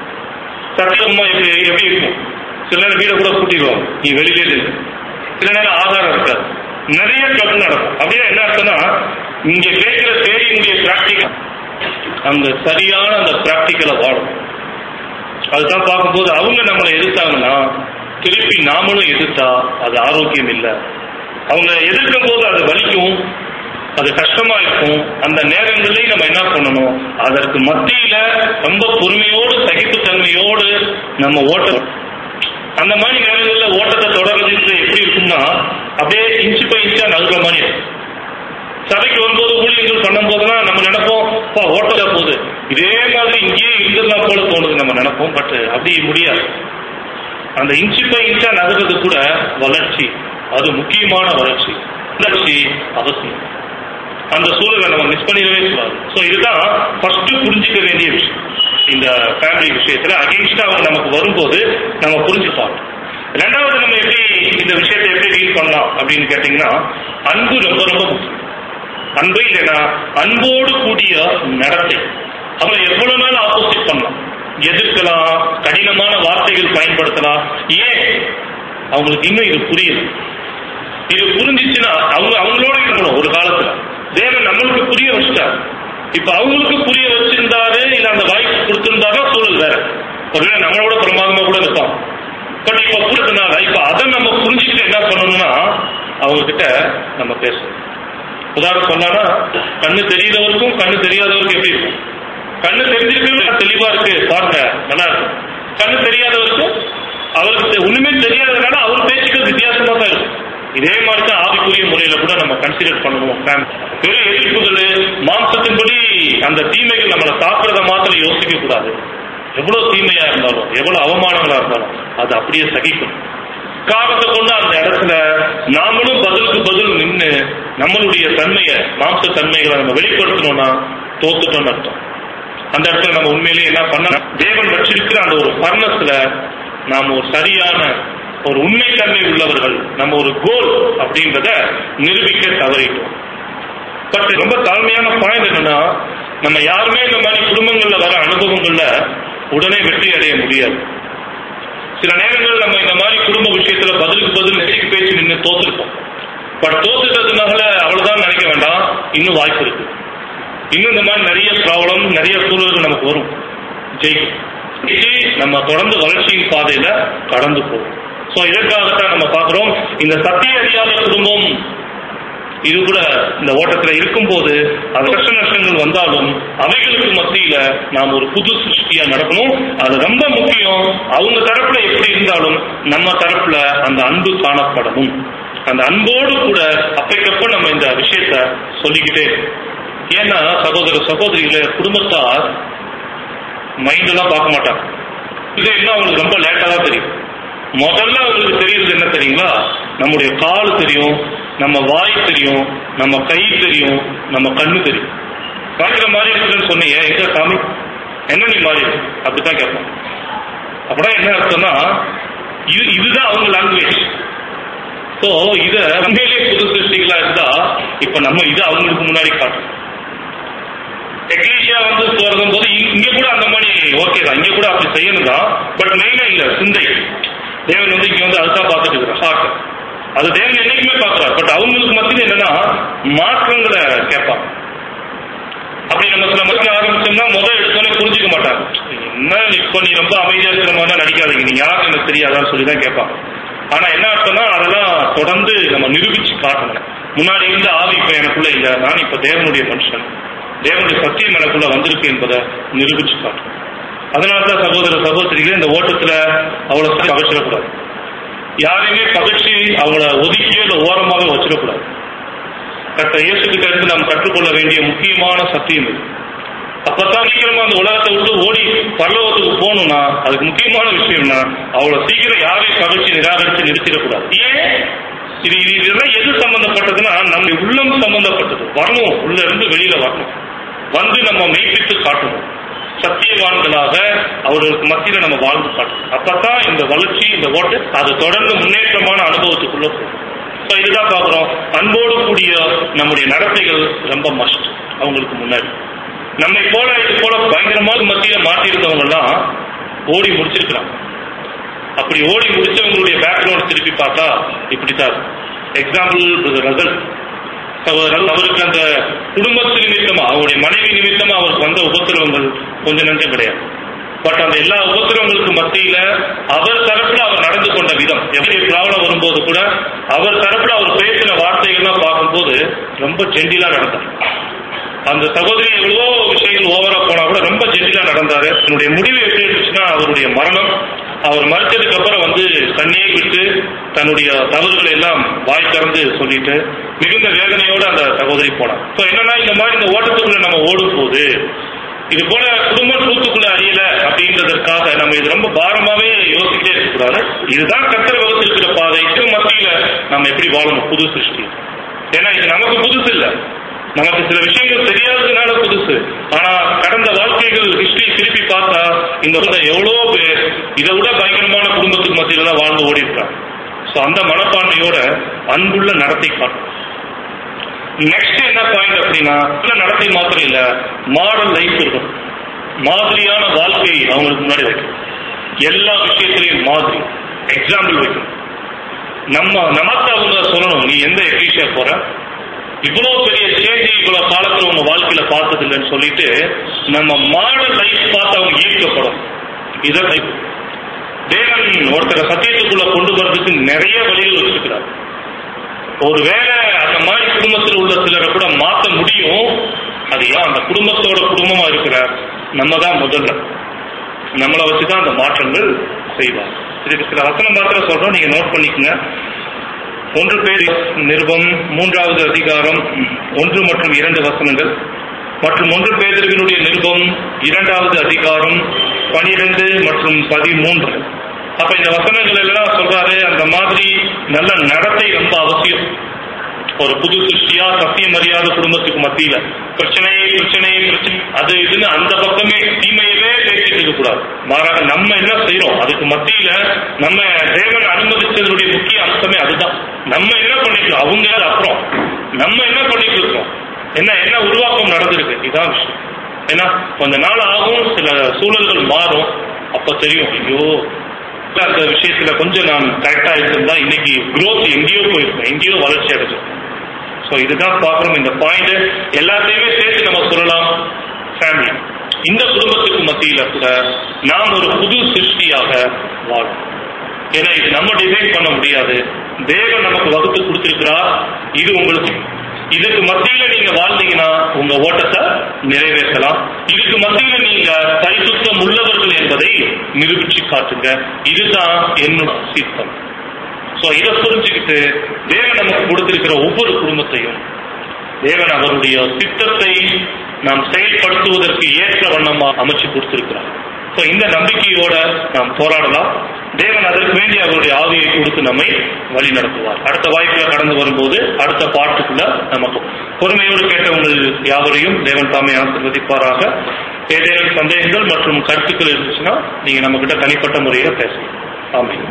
சட்டமா எப்படி எப்படி இருக்கும் சில நேரம் வீடை கூட கூட்டிடுவாங்க நீ வெளியிலே இரு சில நேரம் ஆதாரம் இருக்காது நிறைய ட்ரபிள் நடக்கும் அப்படியே என்ன அர்த்தம்னா இங்க கேட்கிற தேடியினுடைய பிராக்டிக்கல் அந்த சரியான அந்த பிராக்டிக்கலை வாழும் அதுதான் பார்க்கும்போது அவங்க நம்மளை எதிர்த்தாங்கன்னா திருப்பி நாமளும் எதிர்த்தா அது ஆரோக்கியம் இல்லை அவங்க எதிர்க்கும் போது அது வலிக்கும் அது கஷ்டமா இருக்கும் அந்த நேரங்களில் நம்ம என்ன பண்ணணும் அதற்கு மத்தியில ரொம்ப பொறுமையோடு சகிப்புத்தன்மையோடு நம்ம ஓட்ட அந்த மாதிரி நேரங்கள்ல ஓட்டத்தை தொடர்றது எப்படி இருக்கும்னா அப்படியே இன்ச்சு பை இன்ச்சா நகர்ற மாதிரி இருக்கும். சபைக்கு வரும்போது ஊழியர்கள் பண்ணும் போதெல்லாம் நம்ம நினைப்போம் பா ஓட்டல போகுது இதே மாதிரி இங்கேயே இருந்துடலாம் போல தோணுது நம்ம நினைப்போம் பட் அப்படி முடியாது அந்த இன்ச்சு பை இன்ச்சா நகர்றது கூட வளர்ச்சி அது முக்கியமான வளர்ச்சி வளர்ச்சி அவசியம் அந்த சூழலை நம்ம மிஸ் பண்ணிடவே கூடாது ஸோ இதுதான் ஃபர்ஸ்ட் புரிஞ்சுக்க வேண்டிய விஷயம் இந்த ஃபேமிலி விஷயத்துல அகேன்ஸ்டா அவங்க நமக்கு வரும்போது நம்ம புரிஞ்சுப்பாங்க ரெண்டாவது நம்ம எப்படி இந்த விஷயத்தை எப்படி டீல் பண்ணலாம் அப்படின்னு கேட்டீங்கன்னா அன்பு ரொம்ப ரொம்ப முக்கியம் அன்பு இல்லைன்னா அன்போடு கூடிய நடத்தை அவங்க எவ்வளவு நாள் ஆப்போசிட் பண்ணலாம் எதிர்க்கலாம் கடினமான வார்த்தைகள் பயன்படுத்தலாம் ஏன் அவங்களுக்கு இன்னும் இது புரியல இது புரிஞ்சிச்சுன்னா அவங்க அவங்களோட இருக்கணும் ஒரு காலத்துல தேவன் நம்மளுக்கு புரிய வச்சுட்டார் இப்ப அவங்களுக்கு புரிய வச்சிருந்தாரு இல்ல அந்த வாய்ப்பு கொடுத்திருந்தாரா சூழல் வேற ஒருவேளை நம்மளோட பிரமாதமா கூட இருப்பான் பட் இப்ப புரிஞ்சதுனால இப்ப அதை நம்ம புரிஞ்சுக்கிட்டு என்ன பண்ணணும்னா அவங்க கிட்ட நம்ம பேசணும் உதாரணம் சொன்னா கண்ணு தெரியாதவருக்கும் கண்ணு தெரியாதவருக்கும் எப்படி இருக்கும் கண்ணு தெரிஞ்சிருக்கிறது தெளிவா இருக்கு பாருங்க நல்லா இருக்கும் கண்ணு தெரியாதவருக்கும் அவருக்கு ஒண்ணுமே தெரியாததுனால அவர் பேச்சுக்கள் வித்தியாசமா தான் இருக்கும் இதே மாதிரி தான் ஆவிக்குரிய முறையில கூட நம்ம கன்சிடர் பண்ணணும் வெறும் எதிர்ப்புகள் மாம்சத்தின்படி அந்த தீமைகள் நம்மளை தாக்குறத மாத்திரம் யோசிக்க கூடாது எவ்வளவு தீமையா இருந்தாலும் எவ்வளவு அவமானங்களா இருந்தாலும் அது அப்படியே சகிக்கணும் காரணத்தை கொண்டு அந்த இடத்துல நாமளும் பதிலுக்கு பதில் நின்று நம்மளுடைய தன்மையை மாம்ச தன்மைகளை நம்ம வெளிப்படுத்தணும்னா தோத்துட்டோம்னு அர்த்தம் அந்த இடத்துல நம்ம உண்மையிலேயே என்ன பண்ண தேவன் வச்சிருக்கிற அந்த ஒரு பர்ணஸ்ல நாம ஒரு சரியான ஒரு உண்மைத்தன்மை உள்ளவர்கள் நம்ம ஒரு கோல் அப்படின்றத நிரூபிக்க தவறிட்டோம் பட் ரொம்ப தாழ்மையான பாயிண்ட் என்னன்னா நம்ம யாருமே இந்த மாதிரி குடும்பங்கள்ல வர அனுபவங்கள்ல உடனே வெற்றி அடைய முடியாது சில நேரங்கள் நம்ம இந்த மாதிரி குடும்ப விஷயத்துல பதிலுக்கு பதில் நெருக்கி பேச்சு நின்று தோத்துருப்போம் பட் தோத்துட்டதுனால அவ்வளவுதான் நினைக்க வேண்டாம் இன்னும் வாய்ப்பு இருக்கு இன்னும் இந்த மாதிரி நிறைய ப்ராப்ளம் நிறைய சூழல்கள் நமக்கு வரும் ஜெயிக்கும் ஜெயிச்சு நம்ம தொடர்ந்து வளர்ச்சியின் பாதையில கடந்து போவோம் ஸோ இதற்காகத்தான் நம்ம பார்க்கிறோம் இந்த சத்திய அறியாத குடும்பம் இது கூட இந்த ஓட்டத்துல இருக்கும்போது அது கஷ்ட நஷ்டங்கள் வந்தாலும் அவைகளுக்கு மத்தியில நாம் ஒரு புது சிருஷ்டியா நடக்கணும் அது ரொம்ப முக்கியம் அவங்க தரப்புல எப்படி இருந்தாலும் நம்ம தரப்புல அந்த அன்பு காணப்படணும் அந்த அன்போடு கூட அப்பைக்கப்ப நம்ம இந்த விஷயத்த சொல்லிக்கிட்டே இருக்கணும். ஏன்னா சகோதர சகோதரிகளே குடும்பத்தார் மைண்ட் எல்லாம் பார்க்க மாட்டாங்க இது இன்னும் அவங்களுக்கு ரொம்ப லேட்டா தான் தெரியும் முதல்ல அவங்களுக்கு தெரியுறது என்ன தெரியுங்களா நம்முடைய கால் தெரியும் நம்ம வாய் தெரியும் நம்ம கை தெரியும் நம்ம கண்ணு தெரியும் காட்டுற மாதிரி இருக்குன்னு சொன்னீங்க எங்க காமி என்ன நீ மாறி இருக்கு? அப்படித்தான் கேட்போம் அப்படின்னா என்ன அர்த்தம்னா இது இதுதான் அவங்க லாங்குவேஜ் ஸோ இத உண்மையிலேயே புது சிருஷ்டிகளா இருந்தா இப்ப நம்ம இதை அவங்களுக்கு முன்னாடி காட்டும் எக்லீஷியா வந்து போறதும் போது இ- இங்க கூட அந்த மாதிரி ஓகே தான் இங்க கூட அப்படி செய்யணும் தான் பட் மெயினா இல்ல சிந்தை தேவன் வந்து இங்க வந்து அதுதான் பார்த்துட்டு இருக்கிறார் ஹார்ட் அது தேவன் என்னைக்குமே பார்க்கறாரு பட் அவங்களுக்கு மத்தியில் என்னன்னா மாற்றங்களை கேட்பாங்க அப்படி நம்ம சில மக்கள் ஆரம்பிச்சோம்னா முதல் எடுத்தோன்னே புரிஞ்சுக்க மாட்டாங்க என்ன இப்ப நீ ரொம்ப அமைதியா இருக்கிற மாதிரி நடிக்காதீங்க நீ யாரும் எனக்கு தெரியாதான்னு சொல்லி தான் கேட்பாங்க ஆனா என்ன அர்த்தம்னா அதெல்லாம் தொடர்ந்து நம்ம நிரூபிச்சு காட்டணும் முன்னாடி இருந்த ஆவி இப்ப எனக்குள்ள இல்ல நான் இப்ப தேவனுடைய மனுஷன் தேவனுடைய சத்தியம் எனக்குள்ள வந்திருக்கு என்பதை நிரூபிச்சு காட்டணும் அதனாலதான் சகோதர சகோதரிகளே இந்த ஓட்டத்துல அவ்வளவு பகச்சிடக்கூடாது யாரையுமே பகச்சு அவங்கள ஒதுக்கியோ இல்ல ஓரமாக வச்சிடக்கூடாது கத்த இயேசுக்கிட்ட இருந்து நாம் கற்றுக்கொள்ள வேண்டிய முக்கியமான சத்தியம் இது அப்பதான் சீக்கிரமா அந்த உலகத்தை விட்டு ஓடி பரலோகத்துக்கு போகணும்னா அதுக்கு முக்கியமான விஷயம்னா அவ்வளவு சீக்கிரம் யாரையும் பகச்சு நிராகரிச்சு நிறுத்திடக்கூடாது ஏன் இது இது இதெல்லாம் எது சம்பந்தப்பட்டதுன்னா நம்முடைய உள்ளம் சம்பந்தப்பட்டது வரணும் உள்ள இருந்து வெளியில வரணும் வந்து நம்ம மெய்ப்பித்து காட்டணும் சத்தியவான்களாக அவர்களுக்கு மத்தியில நம்ம வாழ்ந்து காட்டணும் அப்பதான் இந்த வளர்ச்சி இந்த ஓட்டு அது தொடர்ந்து முன்னேற்றமான அனுபவத்துக்குள்ள போகும் ஸோ இதுதான் பார்க்குறோம் அன்போடு கூடிய நம்முடைய நடத்தைகள் ரொம்ப மஸ்ட் அவங்களுக்கு முன்னாடி நம்மை போல இது போல பயங்கரமாக மத்தியில மாட்டியிருந்தவங்க எல்லாம் ஓடி முடிச்சிருக்கிறாங்க அப்படி ஓடி முடிச்சவங்களுடைய பேக்ரவுண்ட் திருப்பி பார்த்தா இப்படித்தான் எக்ஸாம்பிள் ரசல் சகோதரர் அவருக்கு அந்த குடும்பத்து நிமித்தமா அவருடைய மனைவி நிமித்தமா அவருக்கு வந்த உபத்திரவங்கள் கொஞ்சம் நஞ்சம் கிடையாது பட் அந்த எல்லா உபத்திரவங்களுக்கு மத்தியில அவர் தரப்புல அவர் நடந்து கொண்ட விதம் எப்படி ப்ராப்ளம் வரும்போது கூட அவர் தரப்புல அவர் பேசின வார்த்தைகள்லாம் பார்க்கும்போது ரொம்ப ஜென்டிலா நடந்தார் அந்த சகோதரி எவ்வளவோ விஷயங்கள் ஓவரா போனா கூட ரொம்ப ஜென்டிலா நடந்தாரு என்னுடைய முடிவு எப்படி இருந்துச்சுன்னா அவருடைய மரணம் அவர் மறிச்சதுக்கு அப்புறம் வந்து தண்ணியை விட்டு தன்னுடைய தவறுகளை எல்லாம் வாய் திறந்து சொல்லிட்டு மிகுந்த வேதனையோட அந்த சகோதரி போனார் ஸோ என்னன்னா இந்த மாதிரி இந்த ஓட்டத்துக்குள்ள நம்ம ஓடும் போது இது போல குடும்பம் தூத்துக்குள்ள அறியல அப்படின்றதற்காக நம்ம இது ரொம்ப பாரமாவே யோசிக்கிட்டே இருக்கக்கூடாது இதுதான் கத்தர் வகுத்திருக்கிற பாதைக்கு மத்தியில நம்ம எப்படி வாழணும் புது சிருஷ்டி ஏன்னா இது நமக்கு புதுசு இல்ல நமக்கு சில விஷயங்கள் தெரியாததுனால புதுசு ஆனா கடந்த வாழ்க்கைகள் ஹிஸ்டரி திருப்பி பார்த்தா இந்த உலகம் எவ்வளவோ பேர் இதை விட பயங்கரமான குடும்பத்துக்கு மத்தியில தான் வாழ்ந்து ஓடி இருக்காங்க ஸோ அந்த மனப்பான்மையோட அன்புள்ள நடத்தை காட்டும் நெக்ஸ்ட் என்ன பாயிண்ட் அப்படின்னா நல்ல நடத்தை மாத்திரம் இல்ல மாடல் லைஃப் இருக்கும் மாதிரியான வாழ்க்கை அவங்களுக்கு முன்னாடி வைக்கும் எல்லா விஷயத்திலையும் மாதிரி எக்ஸாம்பிள் வைக்கும் நம்ம நமக்கு அவங்க சொல்லணும் நீ எந்த எக்ஸிஷியா போற இவ்வளவு பெரிய சேஞ்ச் இவ்வளவு காலத்துல உங்க வாழ்க்கையில பார்த்தது இல்லைன்னு சொல்லிட்டு நம்ம மாடல் லைஃப் பார்த்து அவங்க ஈர்க்கப்படும் இதான் லைஃப் தேவன் ஒருத்தரை சத்தியத்துக்குள்ள கொண்டு வர்றதுக்கு நிறைய வழிகள் வச்சிருக்கிறார் ஒருவேளை அந்த மாதிரி குடும்பத்தில் உள்ள சிலரை கூட மாற்ற முடியும் அது ஏன் அந்த குடும்பத்தோட குடும்பமா இருக்கிற நம்ம தான் முதல்ல நம்மளை வச்சுதான் அந்த மாற்றங்கள் செய்வார் இதுக்கு சில வசனம் மாத்திரம் சொல்றோம் நீங்க நோட் பண்ணிக்கங்க ஒன்று பேர் நிருபம் மூன்றாவது அதிகாரம் ஒன்று மற்றும் இரண்டு வசனங்கள் மற்றும் ஒன்று பேதர்வினுடைய நிருபம் இரண்டாவது அதிகாரம் பனிரெண்டு மற்றும் பதிமூன்று அப்ப இந்த வசனங்கள் எல்லாம் சொல்றாரு அந்த மாதிரி நல்ல நடத்தை ரொம்ப அவசியம் ஒரு புது சிருஷ்டியா சத்தியம் அறியாத குடும்பத்துக்கு மத்தியில பிரச்சனை பிரச்சனை பிரச்சனை அது இதுன்னு அந்த பக்கமே தீமையவே பேசிட்டு இருக்க கூடாது மாறாக நம்ம என்ன செய்யறோம் அதுக்கு மத்தியில நம்ம தேவன் அனுமதிச்சதனுடைய முக்கிய அம்சமே அதுதான் நம்ம என்ன பண்ணிக்கலாம் அவங்க அது அப்புறம் நம்ம என்ன பண்ணிட்டு இருக்கோம் என்ன என்ன உருவாக்கம் நடந்திருக்கு இதான் விஷயம் ஏன்னா கொஞ்ச நாள் ஆகும் சில சூழல்கள் மாறும் அப்ப தெரியும் ஐயோ அந்த விஷயத்துல கொஞ்சம் நான் கரெக்டா இருந்திருந்தா இன்னைக்கு growth எங்கேயோ போயிருக்கும் எங்கேயோ வளர்ச்சி அடைஞ்சிருக்கும் ஸோ இதுதான் பார்க்கணும் இந்த பாயிண்ட் எல்லாத்தையுமே சேர்த்து நம்ம சொல்லலாம் ஃபேமிலி இந்த குடும்பத்துக்கு மத்தியில கூட நாம் ஒரு புது சிருஷ்டியாக வாழும் ஏன்னா இது நம்ம டிசைன் பண்ண முடியாது தேவன் நமக்கு வகுத்து கொடுத்திருக்கிறார் இது உங்களுக்கு இதுக்கு மத்தியில நீங்க வாழ்ந்தீங்கன்னா உங்க ஓட்டத்தை நிறைவேற்றலாம் இதுக்கு மத்தியில நீங்க பரிசுத்தம் உள்ளவர்கள் என்பதை நிரூபிச்சு காட்டுங்க இதுதான் என்னோட சித்தம் சோ இதை புரிஞ்சுக்கிட்டு தேவன் நமக்கு கொடுத்திருக்கிற ஒவ்வொரு குடும்பத்தையும் தேவன் அவருடைய சித்தத்தை நாம் செயல்படுத்துவதற்கு ஏற்ற வண்ணமா அமைச்சு கொடுத்திருக்கிறார் சோ இந்த நம்பிக்கையோட நாம் போராடலாம் தேவன் அதற்கு வேண்டி அவருடைய ஆவியை கொடுத்து நம்மை வழி நடத்துவார் அடுத்த வாய்ப்புல கடந்து வரும்போது அடுத்த பாட்டுக்குள்ள நமக்கு பொறுமையோடு கேட்ட உங்கள் யாவரையும் தேவன் தாமே ஆசிர்வதிப்பாராக ஏதேனும் சந்தேகங்கள் மற்றும் கருத்துக்கள் இருந்துச்சுன்னா நீங்க நம்ம கிட்ட தனிப்பட்ட முறையில பேசலாம் ஆமாம்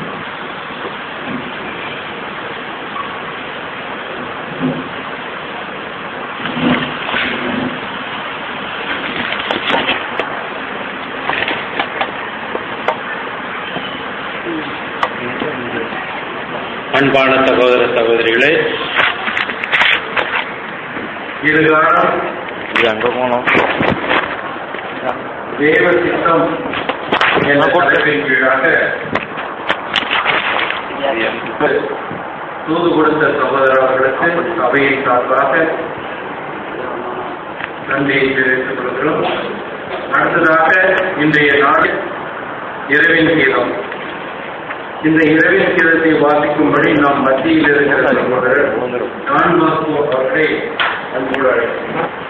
அன்பான சகோதர சகோதரிகளே இதுகாலம் இது அங்க போனோம் தேவ சித்தம் என்ற தலைப்பின் கீழாக தூது கொடுத்த சகோதரர்களுக்கு சபையின் சார்பாக நன்றியை தெரிவித்துக் கொள்கிறோம் அடுத்ததாக இன்றைய நாள் இரவின் கீதம் இந்த இரவின் கீதத்தை வாசிக்கும்படி நாம் மத்தியில் இருக்கிற சகோதரர் நான் பாஸ்கோ அவர்களை அன்போடு அழைக்கிறோம்